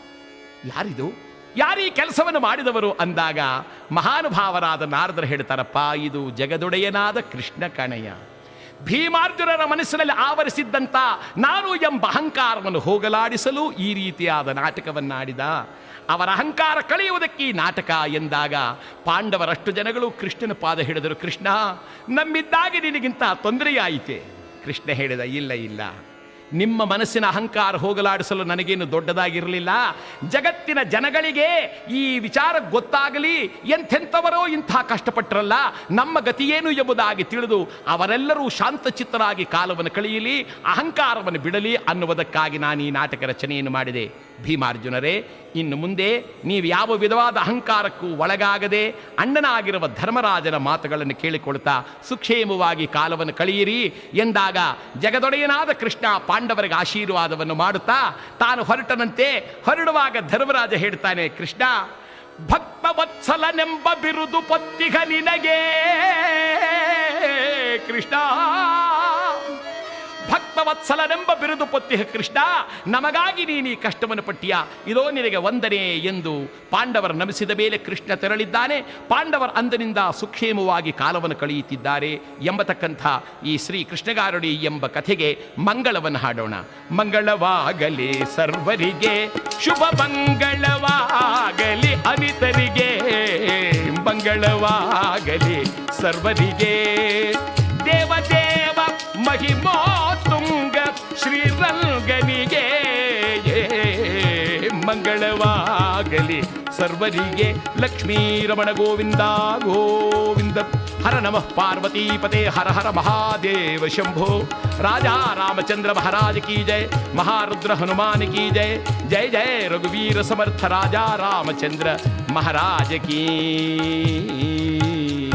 ಯಾರಿದು ಯಾರೀ ಕೆಲಸವನ್ನು ಮಾಡಿದವರು ಅಂದಾಗ ಮಹಾನುಭಾವರಾದ ನಾರದರು ಹೇಳ್ತಾರಪ್ಪ ಇದು ಜಗದೊಡೆಯನಾದ ಕೃಷ್ಣ ಕಣಯ್ಯ ಭೀಮಾರ್ಜುನರ ಮನಸ್ಸಿನಲ್ಲಿ ಆವರಿಸಿದ್ದಂಥ ನಾನು ಎಂಬ ಅಹಂಕಾರವನ್ನು ಹೋಗಲಾಡಿಸಲು ಈ ರೀತಿಯಾದ ನಾಟಕವನ್ನಾಡಿದ ಅವರ ಅಹಂಕಾರ ಕಳೆಯುವುದಕ್ಕೆ ಈ ನಾಟಕ ಎಂದಾಗ ಪಾಂಡವರಷ್ಟು ಜನಗಳು ಕೃಷ್ಣನ ಪಾದ ಹಿಡಿದರು ಕೃಷ್ಣ ನಮ್ಮಿದ್ದಾಗಿ ನಿನಗಿಂತ ತೊಂದರೆಯಾಯಿತೆ ಕೃಷ್ಣ ಹೇಳಿದ ಇಲ್ಲ ಇಲ್ಲ ನಿಮ್ಮ ಮನಸ್ಸಿನ ಅಹಂಕಾರ ಹೋಗಲಾಡಿಸಲು ನನಗೇನು ದೊಡ್ಡದಾಗಿರಲಿಲ್ಲ ಜಗತ್ತಿನ ಜನಗಳಿಗೆ ಈ ವಿಚಾರ ಗೊತ್ತಾಗಲಿ ಎಂಥೆಂಥವರೋ ಇಂಥ ಕಷ್ಟಪಟ್ಟರಲ್ಲ ನಮ್ಮ ಗತಿಯೇನು ಎಂಬುದಾಗಿ ತಿಳಿದು ಅವರೆಲ್ಲರೂ ಶಾಂತಚಿತ್ತರಾಗಿ ಕಾಲವನ್ನು ಕಳೆಯಲಿ ಅಹಂಕಾರವನ್ನು ಬಿಡಲಿ ಅನ್ನುವುದಕ್ಕಾಗಿ ನಾನು ಈ ನಾಟಕ ರಚನೆಯನ್ನು ಮಾಡಿದೆ ಭೀಮಾರ್ಜುನರೇ ಇನ್ನು ಮುಂದೆ ನೀವು ಯಾವ ವಿಧವಾದ ಅಹಂಕಾರಕ್ಕೂ ಒಳಗಾಗದೆ ಅಣ್ಣನಾಗಿರುವ ಧರ್ಮರಾಜನ ಮಾತುಗಳನ್ನು ಕೇಳಿಕೊಳ್ತಾ ಸುಕ್ಷೇಮವಾಗಿ ಕಾಲವನ್ನು ಕಳೆಯಿರಿ ಎಂದಾಗ ಜಗದೊಡೆಯನಾದ ಕೃಷ್ಣ ಪಾಂಡವರಿಗೆ ಆಶೀರ್ವಾದವನ್ನು ಮಾಡುತ್ತಾ ತಾನು ಹೊರಟನಂತೆ ಹೊರಡುವಾಗ ಧರ್ಮರಾಜ ಹೇಳ್ತಾನೆ ಕೃಷ್ಣ ಭಕ್ತವತ್ಸಲನೆಂಬ ಬಿರುದು ಪತ್ತಿಗ ನಿನಗೆ ಕೃಷ್ಣ ಭಕ್ತವತ್ಸಲನೆಂಬ ಬಿರುದು ಪೊತ್ತಿಹ ಕೃಷ್ಣ ನಮಗಾಗಿ ನೀನು ಈ ಕಷ್ಟವನ್ನು ಪಟ್ಟಿಯ ಇದೋ ನಿನಗೆ ವಂದನೆ ಎಂದು ಪಾಂಡವರ ನಮಿಸಿದ ಮೇಲೆ ಕೃಷ್ಣ ತೆರಳಿದ್ದಾನೆ ಪಾಂಡವರ ಅಂದಿನಿಂದ ಸುಕ್ಷೇಮವಾಗಿ ಕಾಲವನ್ನು ಕಳೆಯುತ್ತಿದ್ದಾರೆ ಎಂಬತಕ್ಕಂಥ ಈ ಶ್ರೀ ಕೃಷ್ಣಗಾರುಡಿ ಎಂಬ ಕಥೆಗೆ ಮಂಗಳವನ್ನು ಹಾಡೋಣ ಮಂಗಳವಾಗಲಿ ಸರ್ವರಿಗೆ ಶುಭ ಮಂಗಳವಾಗಲಿ ಅನಿತರಿಗೆ ಮಂಗಳವಾಗಲಿ ಸರ್ವರಿಗೆ ದೇವದೇವ ಮಹಿಮೋತ್ತುಂಗ ಶ್ರೀರಂಗನಿಗೆ ಮಂಗಳವಾಗಲಿ ಸರ್ವರಿಗೆ ಲಕ್ಷ್ಮೀ ರಮಣ ಗೋವಿಂದ ಗೋವಿಂದ ಹರ ನಮಃ ಪಾರ್ವತೀಪತೆ ಹರ ಹರ ಮಹಾದೇವ ಶಂಭೋ ರಾಜಾ ರಾಮಚಂದ್ರ ಮಹಾರಾಜ ಕಿ ಜಯ ಮಹಾರುದ್ರ ಹನುಮಾನ್ ಕಿ ಜಯ ಜಯ ಜಯ ರಘುವೀರ ಸಮರ್ಥ ರಾಜಾ ರಾಮಚಂದ್ರ ಮಹಾರಾಜ ಕೀ